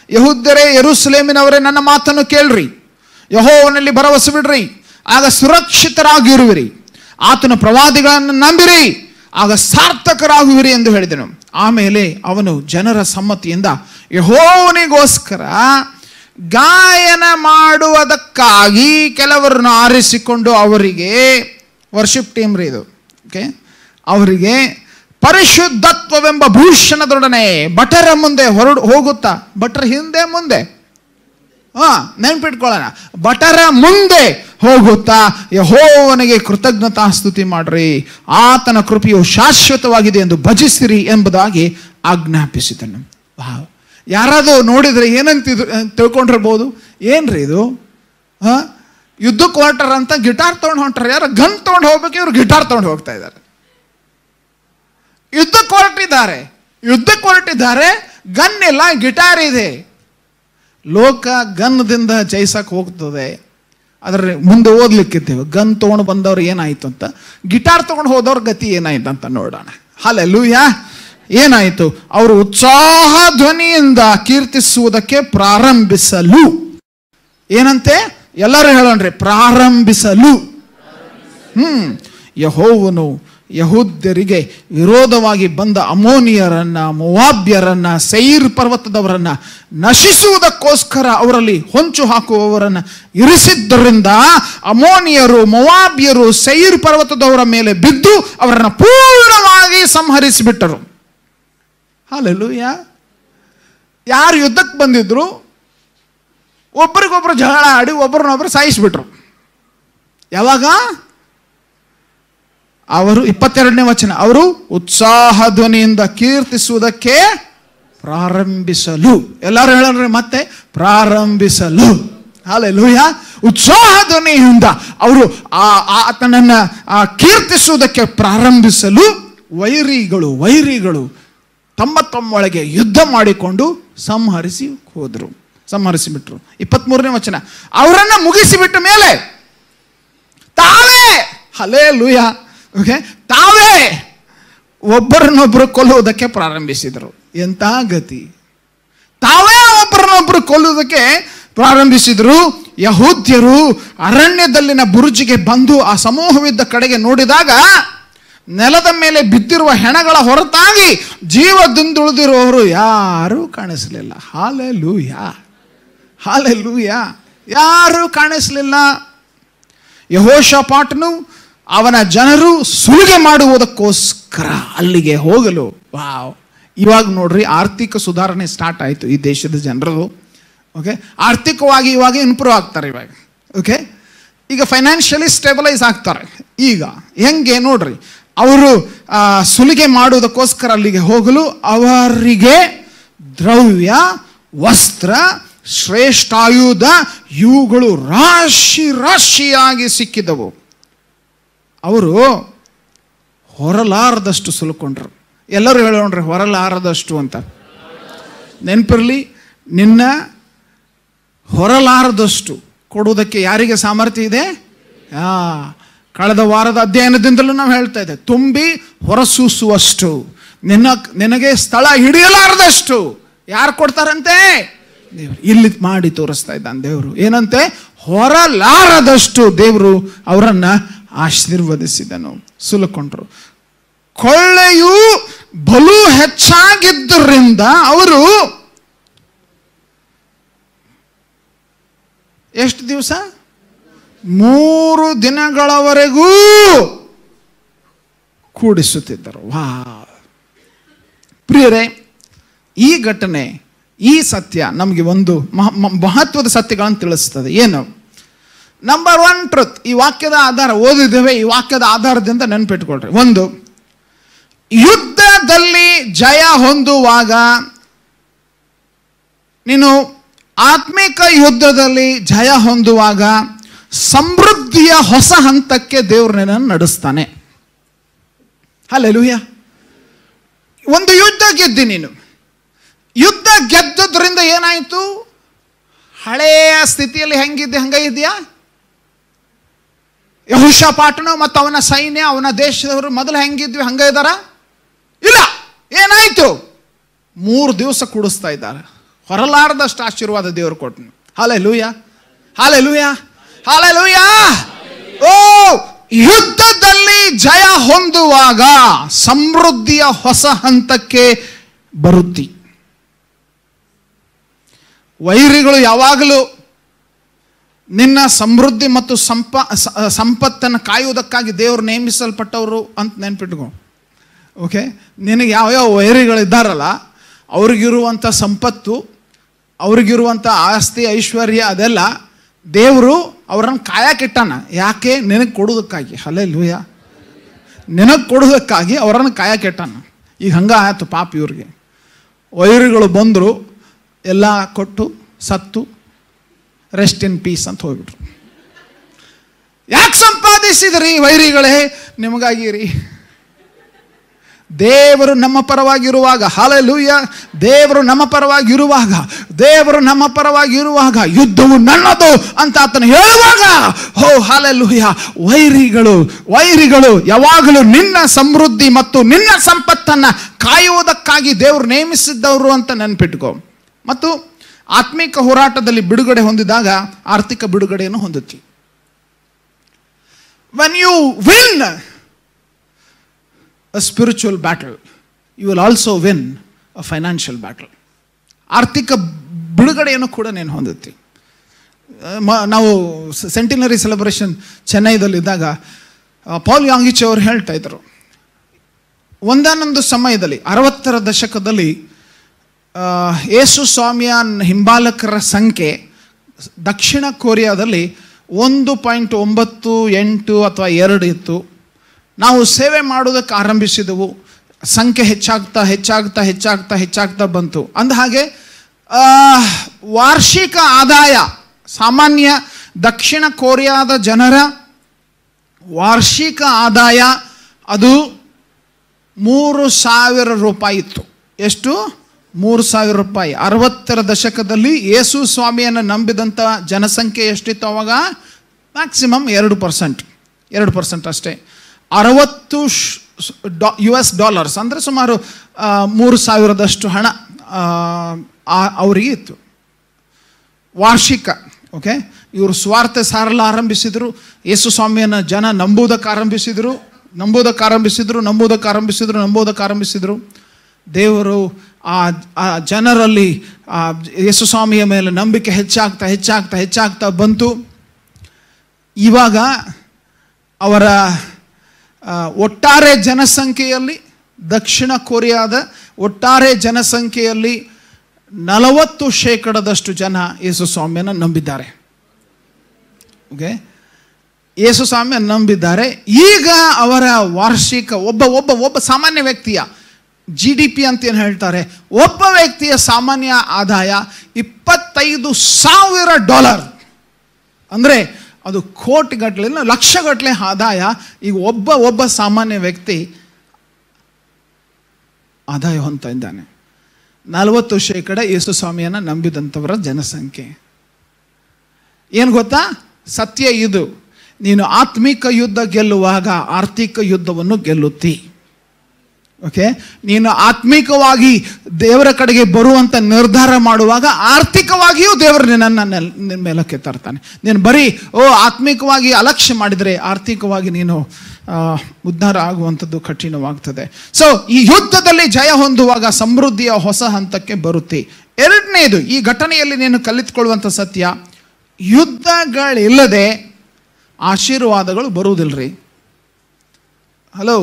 ಯಹುದ್ಯರೇ ಯರುಸಲೇಮಿನವರೇ ನನ್ನ ಮಾತನ್ನು ಕೇಳ್ರಿ ಯಹೋವನಲ್ಲಿ ಭರವಸೆ ಬಿಡ್ರಿ ಆಗ ಸುರಕ್ಷಿತರಾಗಿರುವಿರಿ ಆತನ ಪ್ರವಾದಿಗಳನ್ನು ನಂಬಿರಿ ಆಗ ಸಾರ್ಥಕರಾಗುವಿರಿ ಎಂದು ಹೇಳಿದನು ಆಮೇಲೆ ಅವನು ಜನರ ಸಮ್ಮತಿಯಿಂದ ಯಹೋವನಿಗೋಸ್ಕರ ಗಾಯನ ಮಾಡುವುದಕ್ಕಾಗಿ ಕೆಲವರನ್ನು ಆರಿಸಿಕೊಂಡು ಅವರಿಗೆ ವರ್ಷಿಪ್ ಟೀಮ್ ರೀ ಇದು ಓಕೆ ಅವರಿಗೆ ಪರಿಶುದ್ಧತ್ವವೆಂಬ ಭೂಷಣದೊಡನೆ ಭಟರ ಮುಂದೆ ಹೊರಡು ಹೋಗುತ್ತಾ ಭಟರ ಹಿಂದೆ ಮುಂದೆ ಹಾ ನೆನ್ಪಿಟ್ಕೊಳ್ಳೋಣ ಭಟರ ಮುಂದೆ ಹೋಗುತ್ತಾ ಯಹೋವನಿಗೆ ಕೃತಜ್ಞತಾ ಸ್ತುತಿ ಮಾಡ್ರಿ ಆತನ ಕೃಪೆಯು ಶಾಶ್ವತವಾಗಿದೆ ಎಂದು ಭಜಿಸಿರಿ ಎಂಬುದಾಗಿ ಆಜ್ಞಾಪಿಸಿದನು ವಾವ್ ಯಾರಾದರೂ ನೋಡಿದ್ರೆ ಏನಂತಿದ್ರು ತಿಳ್ಕೊಂಡಿರ್ಬೋದು ಏನ್ರಿ ಇದು ಹಾ ಯುದ್ಧಕ್ಕೆ ಹೊರಟಾರ ಅಂತ ಗಿಟಾರ್ ತೊಗೊಂಡು ಹೊಂಟಾರ ಯಾರು ಗನ್ ತೊಗೊಂಡು ಹೋಗ್ಬೇಕು ಇವ್ರು ಗಿಟಾರ್ ತೊಗೊಂಡು ಹೋಗ್ತಾ ಇದ್ದಾರೆ ಯುದ್ಧಕ್ಕೆ ಹೊರಟಿದ್ದಾರೆ ಯುದ್ಧಕ್ಕೆ ಹೊರಟಿದ್ದಾರೆ ಗನ್ ಇಲ್ಲ ಗಿಟಾರ್ ಇದೆ ಲೋಕ ಗನ್ದಿಂದ ಜಯಿಸಕ್ಕೆ ಹೋಗ್ತದೆ ಅದರ ಮುಂದೆ ಓದ್ಲಿಕ್ಕಿದ್ದೇವೆ ಗನ್ ತೊಗೊಂಡು ಬಂದವ್ರು ಏನಾಯ್ತು ಅಂತ ಗಿಟಾರ್ ತೊಗೊಂಡು ಹೋದವ್ರ ಗತಿ ಏನಾಯ್ತು ಅಂತ ನೋಡೋಣ ಹಲಲೂಯ ಏನಾಯಿತು ಅವರು ಉತ್ಸಾಹ ಧ್ವನಿಯಿಂದ ಕೀರ್ತಿಸುವುದಕ್ಕೆ ಪ್ರಾರಂಭಿಸಲು ಏನಂತೆ ಎಲ್ಲರೂ ಹೇಳೋಣ್ರಿ ಪ್ರಾರಂಭಿಸಲು ಹ್ಮ್ ಯಹೋವನು ಯಹೂದ್ಯರಿಗೆ ವಿರೋಧವಾಗಿ ಬಂದ ಅಮೋನಿಯರನ್ನ ಮೊವಾಬ್ಯರನ್ನ ಸೈರ್ ಪರ್ವತದವರನ್ನ ನಶಿಸುವುದಕ್ಕೋಸ್ಕರ ಅವರಲ್ಲಿ ಹೊಂಚು ಹಾಕುವವರನ್ನ ಇರಿಸಿದ್ದರಿಂದ ಅಮೋನಿಯರು ಮೊವಾಬ್ಯರು ಸೈರ್ ಪರ್ವತದವರ ಮೇಲೆ ಬಿದ್ದು ಅವರನ್ನು ಪೂರ್ಣವಾಗಿ ಸಂಹರಿಸಿಬಿಟ್ಟರು ಹಾಲೆಲ್ಲೂಯ ಯಾರು ಯುದ್ಧಕ್ಕೆ ಬಂದಿದ್ರು ಒಬ್ರಿಗೊಬ್ರು ಜಗಳ ಆಡಿ ಒಬ್ಬರನ್ನೊಬ್ರು ಸಾಯಿಸಿಬಿಟ್ರು ಯಾವಾಗ ಅವರು ಇಪ್ಪತ್ತೆರಡನೇ ವಚನ ಅವರು ಉತ್ಸಾಹ ಧ್ವನಿಯಿಂದ ಕೀರ್ತಿಸುವುದಕ್ಕೆ ಪ್ರಾರಂಭಿಸಲು ಎಲ್ಲರೂ ಹೇಳೋಣ ಮತ್ತೆ ಪ್ರಾರಂಭಿಸಲು ಹಾಲೆಲೂಯ ಉತ್ಸಾಹ ಧ್ವನಿಯಿಂದ ಅವರು ಆ ಆತನನ್ನ ಆ ಕೀರ್ತಿಸುವುದಕ್ಕೆ ಪ್ರಾರಂಭಿಸಲು ವೈರಿಗಳು ವೈರಿಗಳು ತಮ್ಮ ತಮ್ಮೊಳಗೆ ಯುದ್ಧ ಮಾಡಿಕೊಂಡು ಸಂಹರಿಸಿ ಹೋದರು ಸಂಹರಿಸಿಬಿಟ್ರು ಇಪ್ಪತ್ಮೂರನೇ ವಚನ ಅವರನ್ನ ಮುಗಿಸಿಬಿಟ್ಟ ಮೇಲೆ ತಾವೇ ಹಲೇ ಲೂಯ ಓಕೆ ತಾವೇ ಒಬ್ಬರನ್ನೊಬ್ಬರು ಕೊಲ್ಲುವುದಕ್ಕೆ ಪ್ರಾರಂಭಿಸಿದರು ಎಂಥ ಗತಿ ತಾವೇ ಒಬ್ಬರನ್ನೊಬ್ಬರು ಕೊಲ್ಲುವುದಕ್ಕೆ ಪ್ರಾರಂಭಿಸಿದರು ಯಹೂದ್ಯರು ಅರಣ್ಯದಲ್ಲಿನ ಬುರುಜಿಗೆ ಬಂದು ಆ ಸಮೂಹವಿದ್ದ ಕಡೆಗೆ ನೋಡಿದಾಗ ನೆಲದ ಮೇಲೆ ಬಿದ್ದಿರುವ ಹೆಣಗಳ ಹೊರತಾಗಿ ಜೀವದಿಂದುಳಿದಿರುವವರು ಯಾರೂ ಕಾಣಿಸಲಿಲ್ಲ ಹಾಲೆ ಲೂಯ ಹಾಲೆ ಲೂಯ ಯಾರೂ ಕಾಣಿಸಲಿಲ್ಲ ಯಹೋಷಪಾಟ್ನು ಅವನ ಜನರು ಸುಲಿಗೆ ಮಾಡುವುದಕ್ಕೋಸ್ಕರ ಅಲ್ಲಿಗೆ ಹೋಗಲು ವಾವ್ ಇವಾಗ ನೋಡ್ರಿ ಆರ್ಥಿಕ ಸುಧಾರಣೆ ಸ್ಟಾರ್ಟ್ ಆಯಿತು ಈ ದೇಶದ ಜನರು ಓಕೆ ಆರ್ಥಿಕವಾಗಿ ಇವಾಗ ಇಂಪ್ರೂವ್ ಆಗ್ತಾರೆ ಇವಾಗ ಓಕೆ ಈಗ ಫೈನಾನ್ಷಿಯಲಿ ಸ್ಟೆಬಲೈಸ್ ಆಗ್ತಾರೆ ಈಗ ಹೆಂಗೆ ನೋಡ್ರಿ ಅವರು ಆ, ಸುಲಿಗೆ ಮಾಡುವುದಕ್ಕೋಸ್ಕರ ಅಲ್ಲಿಗೆ ಹೋಗಲು ಅವರಿಗೆ ದ್ರವ್ಯ ವಸ್ತ್ರ ಶ್ರೇಷ್ಠಾಯುಧ ಇವುಗಳು ರಾಶಿ ರಾಶಿಯಾಗಿ ಸಿಕ್ಕಿದವು ಅವರು ಹೊರಲಾರದಷ್ಟು ಸುಲ್ಕೊಂಡ್ರು ಎಲ್ಲರೂ ಹೇಳೋಣ್ರಿ ಹೊರಲಾರದಷ್ಟು ಅಂತ ನೆನಪಿರಲಿ ನಿನ್ನ ಹೊರಲಾರದಷ್ಟು ಕೊಡುವುದಕ್ಕೆ ಯಾರಿಗೆ ಸಾಮರ್ಥ್ಯ ಇದೆ ಆ, ಕಳೆದ ವಾರದ ಅಧ್ಯಯನದಿಂದಲೂ ನಾವು ಹೇಳ್ತಾ ಇದ್ದೆ ತುಂಬಿ ಹೊರಸೂಸುವಷ್ಟು ನಿನ್ನ ನಿನಗೆ ಸ್ಥಳ ಹಿಡಿಯಲಾರದಷ್ಟು ಯಾರು ಕೊಡ್ತಾರಂತೆ ದೇವರು ಇಲ್ಲಿ ಮಾಡಿ ತೋರಿಸ್ತಾ ಇದ್ದಾನೆ ದೇವರು ಏನಂತೆ ಹೊರಲಾರದಷ್ಟು ದೇವರು ಅವರನ್ನ ಆಶೀರ್ವದಿಸಿದನು ಸುಲಕೊಂಡ್ರು ಕೊಳ್ಳೆಯು ಬಲು ಹೆಚ್ಚಾಗಿದ್ದರಿಂದ ಅವರು ಎಷ್ಟು ದಿವಸ ಮೂರು ದಿನಗಳವರೆಗೂ ಕೂಡಿಸುತ್ತಿದ್ದರು ವಾ ಪ್ರಿಯರೇ ಈ ಘಟನೆ ಈ ಸತ್ಯ ನಮಗೆ ಒಂದು ಮಹ- ಮ- ಮಹತ್ವದ ಸತ್ಯಗಳನ್ನು ತಿಳಿಸ್ತದೆ ಏನು ನಂಬರ್ ಒನ್ ಟ್ರುತ್ ಈ ವಾಕ್ಯದ ಆಧಾರ ಓದಿದ್ದೇವೆ ಈ ವಾಕ್ಯದ ಆಧಾರದಿಂದ ನೆನ್ಪಿಟ್ಕೊಳ್ರಿ ಒಂದು ಯುದ್ಧದಲ್ಲಿ ಜಯ ಹೊಂದುವಾಗ ನೀನು ಆತ್ಮಿಕ ಯುದ್ಧದಲ್ಲಿ ಜಯ ಹೊಂದುವಾಗ ಸಮೃದ್ಧಿಯ ಹೊಸ ಹಂತಕ್ಕೆ ದೇವರು ನಿನ್ನನ್ನು ನಡೆಸ್ತಾನೆ ಹಲಲುಯ್ಯ ಒಂದು ಯುದ್ಧ ಗೆದ್ದಿ ನೀನು ಯುದ್ಧ ಗೆದ್ದದ್ರಿಂದ ಏನಾಯಿತು ಹಳೆಯ ಸ್ಥಿತಿಯಲ್ಲಿ ಹೆಂಗಿದ್ದೆ ಹಂಗ ಇದೆಯಾ ಯಹುಷಪಾಟನು ಮತ್ತು ಅವನ ಸೈನ್ಯ ಅವನ ದೇಶದವರು ಮೊದಲು ಹೆಂಗಿದ್ವಿ ಹಂಗ ಇದ್ದಾರ ಇಲ್ಲ ಏನಾಯ್ತು ಮೂರು ದಿವಸ ಕೂಡಿಸ್ತಾ ಇದ್ದಾರೆ ಹೊರಲಾರದಷ್ಟು ಆಶೀರ್ವಾದ ದೇವರು ಕೊಟ್ಟನು ಹಾಲೆ ಲೂಯ ಹಾಲೆ ಲೂಯ ಹಾಲೆ ಲೂಯ ಓ ಯುದ್ಧದಲ್ಲಿ ಜಯ ಹೊಂದುವಾಗ ಸಮೃದ್ಧಿಯ ಹೊಸ ಹಂತಕ್ಕೆ ಬರುತ್ತಿ ವೈರಿಗಳು ಯಾವಾಗಲೂ ನಿನ್ನ ಸಮೃದ್ಧಿ ಮತ್ತು ಸಂಪ ಸ- ಸಂಪತ್ತನ್ನು ಕಾಯುವುದಕ್ಕಾಗಿ ದೇವರು ನೇಮಿಸಲ್ಪಟ್ಟವರು ಅಂತ ನೆನ್ಪಿಟ್ಕೊ ಓಕೆ ನಿನಗೆ ಯಾವ್ಯಾವ ವೈರಿಗಳಿದ್ದಾರಲ್ಲ ಅವ್ರಿಗಿರುವಂಥ ಸಂಪತ್ತು ಅವ್ರಿಗಿರುವಂಥ ಆಸ್ತಿ ಐಶ್ವರ್ಯ ಅದೆಲ್ಲ ದೇವರು ಅವರನ್ನು ಕಾಯಕ್ಕಿಟ್ಟಾನ ಯಾಕೆ ನಿನಗೆ ಕೊಡೋದಕ್ಕಾಗಿ ಹಲೇ ಲೂಯ ನಿನಗೆ ಕೊಡೋದಕ್ಕಾಗಿ ಅವರನ್ನು ಕಾಯಕ್ಕಿಟ್ಟಾನ ಈಗ ಹಂಗ ಆಯ್ತು ಪಾಪ ಇವ್ರಿಗೆ ವೈರಿಗಳು ಬಂದರು ಎಲ್ಲ ಕೊಟ್ಟು ಸತ್ತು ರೆಸ್ಟ್ ಇನ್ ಪೀಸ್ ಅಂತ ಹೋಗ್ಬಿಟ್ರು ಯಾಕೆ ಸಂಪಾದಿಸಿದ್ರಿ ವೈರಿಗಳೇ ನಿಮಗಾಗಿ ರೀ ದೇವರು ನಮ್ಮ ಪರವಾಗಿರುವಾಗ ಹಾಲೆಲೂಯ ದೇವರು ನಮ್ಮ ಪರವಾಗಿರುವಾಗ ದೇವರು ನಮ್ಮ ಪರವಾಗಿರುವಾಗ ಯುದ್ಧವು ನನ್ನದು ಅಂತ ಆತನು ಹೇಳುವಾಗ ಹೋ ಹಾಲೆಲೂಯ ವೈರಿಗಳು ವೈರಿಗಳು ಯಾವಾಗಲೂ ನಿನ್ನ ಸಮೃದ್ಧಿ ಮತ್ತು ನಿನ್ನ ಸಂಪತ್ತನ್ನು ಕಾಯುವುದಕ್ಕಾಗಿ ದೇವರು ನೇಮಿಸಿದ್ದವರು ಅಂತ ನೆನ್ಪಿಟ್ಕೋ ಮತ್ತು ಆತ್ಮಿಕ ಹೋರಾಟದಲ್ಲಿ ಬಿಡುಗಡೆ ಹೊಂದಿದಾಗ ಆರ್ಥಿಕ ಬಿಡುಗಡೆಯನ್ನು ಹೊಂದುತ್ತಿ when you win a spiritual battle, you will also win a financial battle. ಆರ್ಥಿಕ ಬಿಡುಗಡೆಯನ್ನು ಕೂಡ ನೀನು ಹೊಂದುತ್ತಿ ಆ, ಮ- ನಾವು ಸೆಂಟಿನರಿ ಸೆಲೆಬ್ರೇಷನ್ ಚೆನ್ನೈದಲ್ಲಿದ್ದಾಗ ಆ, ಪಾಲ್ ಯಾಂಗಿಚ್ ಅವರು ಹೇಳ್ತಾ ಇದ್ರು ಒಂದಾನೊಂದು ಸಮಯದಲ್ಲಿ ಅರವತ್ತರ ದಶಕದಲ್ಲಿ ಆ, ಯೇಸು ಸ್ವಾಮಿಯ ಹಿಂಬಾಲಕರ ಸಂಖ್ಯೆ ದಕ್ಷಿಣ ಕೊರಿಯಾದಲ್ಲಿ ಒಂದು ಪಾಯಿಂಟ್ ಒಂಬತ್ತು ಎಂಟು ಅಥವಾ ಎರಡು ಇತ್ತು ನಾವು ಸೇವೆ ಮಾಡೋದಕ್ಕೆ ಆರಂಭಿಸಿದೆವು ಸಂಖ್ಯೆ ಹೆಚ್ಚಾಗ್ತಾ ಹೆಚ್ಚಾಗ್ತಾ ಹೆಚ್ಚಾಗ್ತಾ ಹೆಚ್ಚಾಗ್ತಾ ಬಂತು ಅಂದ ಹಾಗೆ ಆ, ವಾರ್ಷಿಕ ಆದಾಯ ಸಾಮಾನ್ಯ ದಕ್ಷಿಣ ಕೊರಿಯಾದ ಜನರ ವಾರ್ಷಿಕ ಆದಾಯ ಅದು ಮೂರು ಸಾವಿರ ರೂಪಾಯಿ ಇತ್ತು ಎಷ್ಟು ಮೂರು ಸಾವಿರ ರೂಪಾಯಿ ಅರವತ್ತರ ದಶಕದಲ್ಲಿ ಯೇಸು ಸ್ವಾಮಿಯನ್ನು ನಂಬಿದಂಥ ಜನಸಂಖ್ಯೆ ಎಷ್ಟಿತ್ತು ಅವಾಗ ಮ್ಯಾಕ್ಸಿಮಮ್ ಎರಡು ಪರ್ಸೆಂಟ್ ಎರಡು ಪರ್ಸೆಂಟ್ ಅಷ್ಟೇ ಅರವತ್ತು ಯು ಎಸ್ ಡಾಲರ್ಸ್ ಅಂದರೆ ಸುಮಾರು ಆ, ಮೂರು ಸಾವಿರದಷ್ಟು ಹಣ ಆ, ಆ- ಅವರಿಗೆ ಇತ್ತು ವಾರ್ಷಿಕ ಓಕೆ ಇವರು ಸ್ವಾರ್ಥ ಸಾರಲು ಆರಂಭಿಸಿದರು ಯೇಸು ಸ್ವಾಮಿಯನ್ನು ಜನ ನಂಬುವುದಕ್ಕೆ ಆರಂಭಿಸಿದರು ನಂಬುವುದಕ್ಕೆ ಆರಂಭಿಸಿದರು ನಂಬುವುದಕ್ಕೆ ಆರಂಭಿಸಿದರು ನಂಬುವುದಕ್ಕೆ ಆರಂಭಿಸಿದರು ದೇವರು ಆ ಆ ಜನರಲ್ಲಿ ಆ ಯೇಸು ಸ್ವಾಮಿಯ ಮೇಲೆ ನಂಬಿಕೆ ಹೆಚ್ಚಾಗ್ತಾ ಹೆಚ್ಚಾಗ್ತಾ ಹೆಚ್ಚಾಗ್ತಾ ಬಂತು ಇವಾಗ ಅವರ ಆ, ಒಟ್ಟಾರೆ ಜನಸಂಖ್ಯೆಯಲ್ಲಿ ದಕ್ಷಿಣ ಕೊರಿಯಾದ ಒಟ್ಟಾರೆ ಜನಸಂಖ್ಯೆಯಲ್ಲಿ ನಲವತ್ತು ಶೇಕಡದಷ್ಟು ಜನ ಯೇಸು ಸ್ವಾಮಿಯನ್ನು ನಂಬಿದ್ದಾರೆ ಓಕೆ ಯೇಸು ಸ್ವಾಮಿಯನ್ನು ನಂಬಿದ್ದಾರೆ ಈಗ ಅವರ ವಾರ್ಷಿಕ ಒಬ್ಬ ಒಬ್ಬ ಒಬ್ಬ ಸಾಮಾನ್ಯ ವ್ಯಕ್ತಿಯ ಜಿ ಡಿ ಪಿ ಅಂತ ಏನು ಹೇಳ್ತಾರೆ ಒಬ್ಬ ವ್ಯಕ್ತಿಯ ಸಾಮಾನ್ಯ ಆದಾಯ ಇಪ್ಪತ್ತೈದು ಸಾವಿರ ಡಾಲರ್ ಅಂದರೆ ಅದು ಕೋಟಿಗಟ್ಟಲೆ ಇಲ್ಲ ಲಕ್ಷಗಟ್ಟಲೆ ಆದಾಯ ಈಗ ಒಬ್ಬ ಒಬ್ಬ ಸಾಮಾನ್ಯ ವ್ಯಕ್ತಿ ಆದಾಯ ಹೊಂದ್ತಾ ಇದ್ದಾನೆ ನಲವತ್ತು ಶೇಕಡ ಯೇಸು ಸ್ವಾಮಿಯನ್ನು ನಂಬಿದಂಥವರ ಜನಸಂಖ್ಯೆ ಏನು ಗೊತ್ತಾ ಸತ್ಯ ಇದು ನೀನು ಆತ್ಮಿಕ ಯುದ್ಧ ಗೆಲ್ಲುವಾಗ ಆರ್ಥಿಕ ಯುದ್ಧವನ್ನು ಗೆಲ್ಲುತ್ತಿ ಓಕೆ ನೀನು ಆತ್ಮಿಕವಾಗಿ ದೇವರ ಕಡೆಗೆ ಬರುವಂತ ನಿರ್ಧಾರ ಮಾಡುವಾಗ ಆರ್ಥಿಕವಾಗಿಯೂ ದೇವರು ನಿನ್ನನ್ನು ನೆಲ್- ನಿನ್ನ ಮೇಲಕ್ಕೆ ತರ್ತಾನೆ ನೀನು ಬರೀ ಓ ಆತ್ಮಿಕವಾಗಿ ಅಲಕ್ಷ್ಯ ಮಾಡಿದರೆ ಆರ್ಥಿಕವಾಗಿ ನೀನು ಆ, ಉದ್ಧಾರ ಆಗುವಂಥದ್ದು ಕಠಿಣವಾಗ್ತದೆ ಸೊ ಈ ಯುದ್ಧದಲ್ಲಿ ಜಯ ಹೊಂದುವಾಗ ಸಮೃದ್ಧಿಯ ಹೊಸ ಹಂತಕ್ಕೆ ಬರುತ್ತೆ ಎರಡನೇದು ಈ ಘಟನೆಯಲ್ಲಿ ನೀನು ಕಲಿತುಕೊಳ್ಳುವಂಥ ಸತ್ಯ ಯುದ್ಧಗಳಿಲ್ಲದೆ ಆಶೀರ್ವಾದಗಳು ಬರುವುದಿಲ್ಲರಿ ಹಲೋ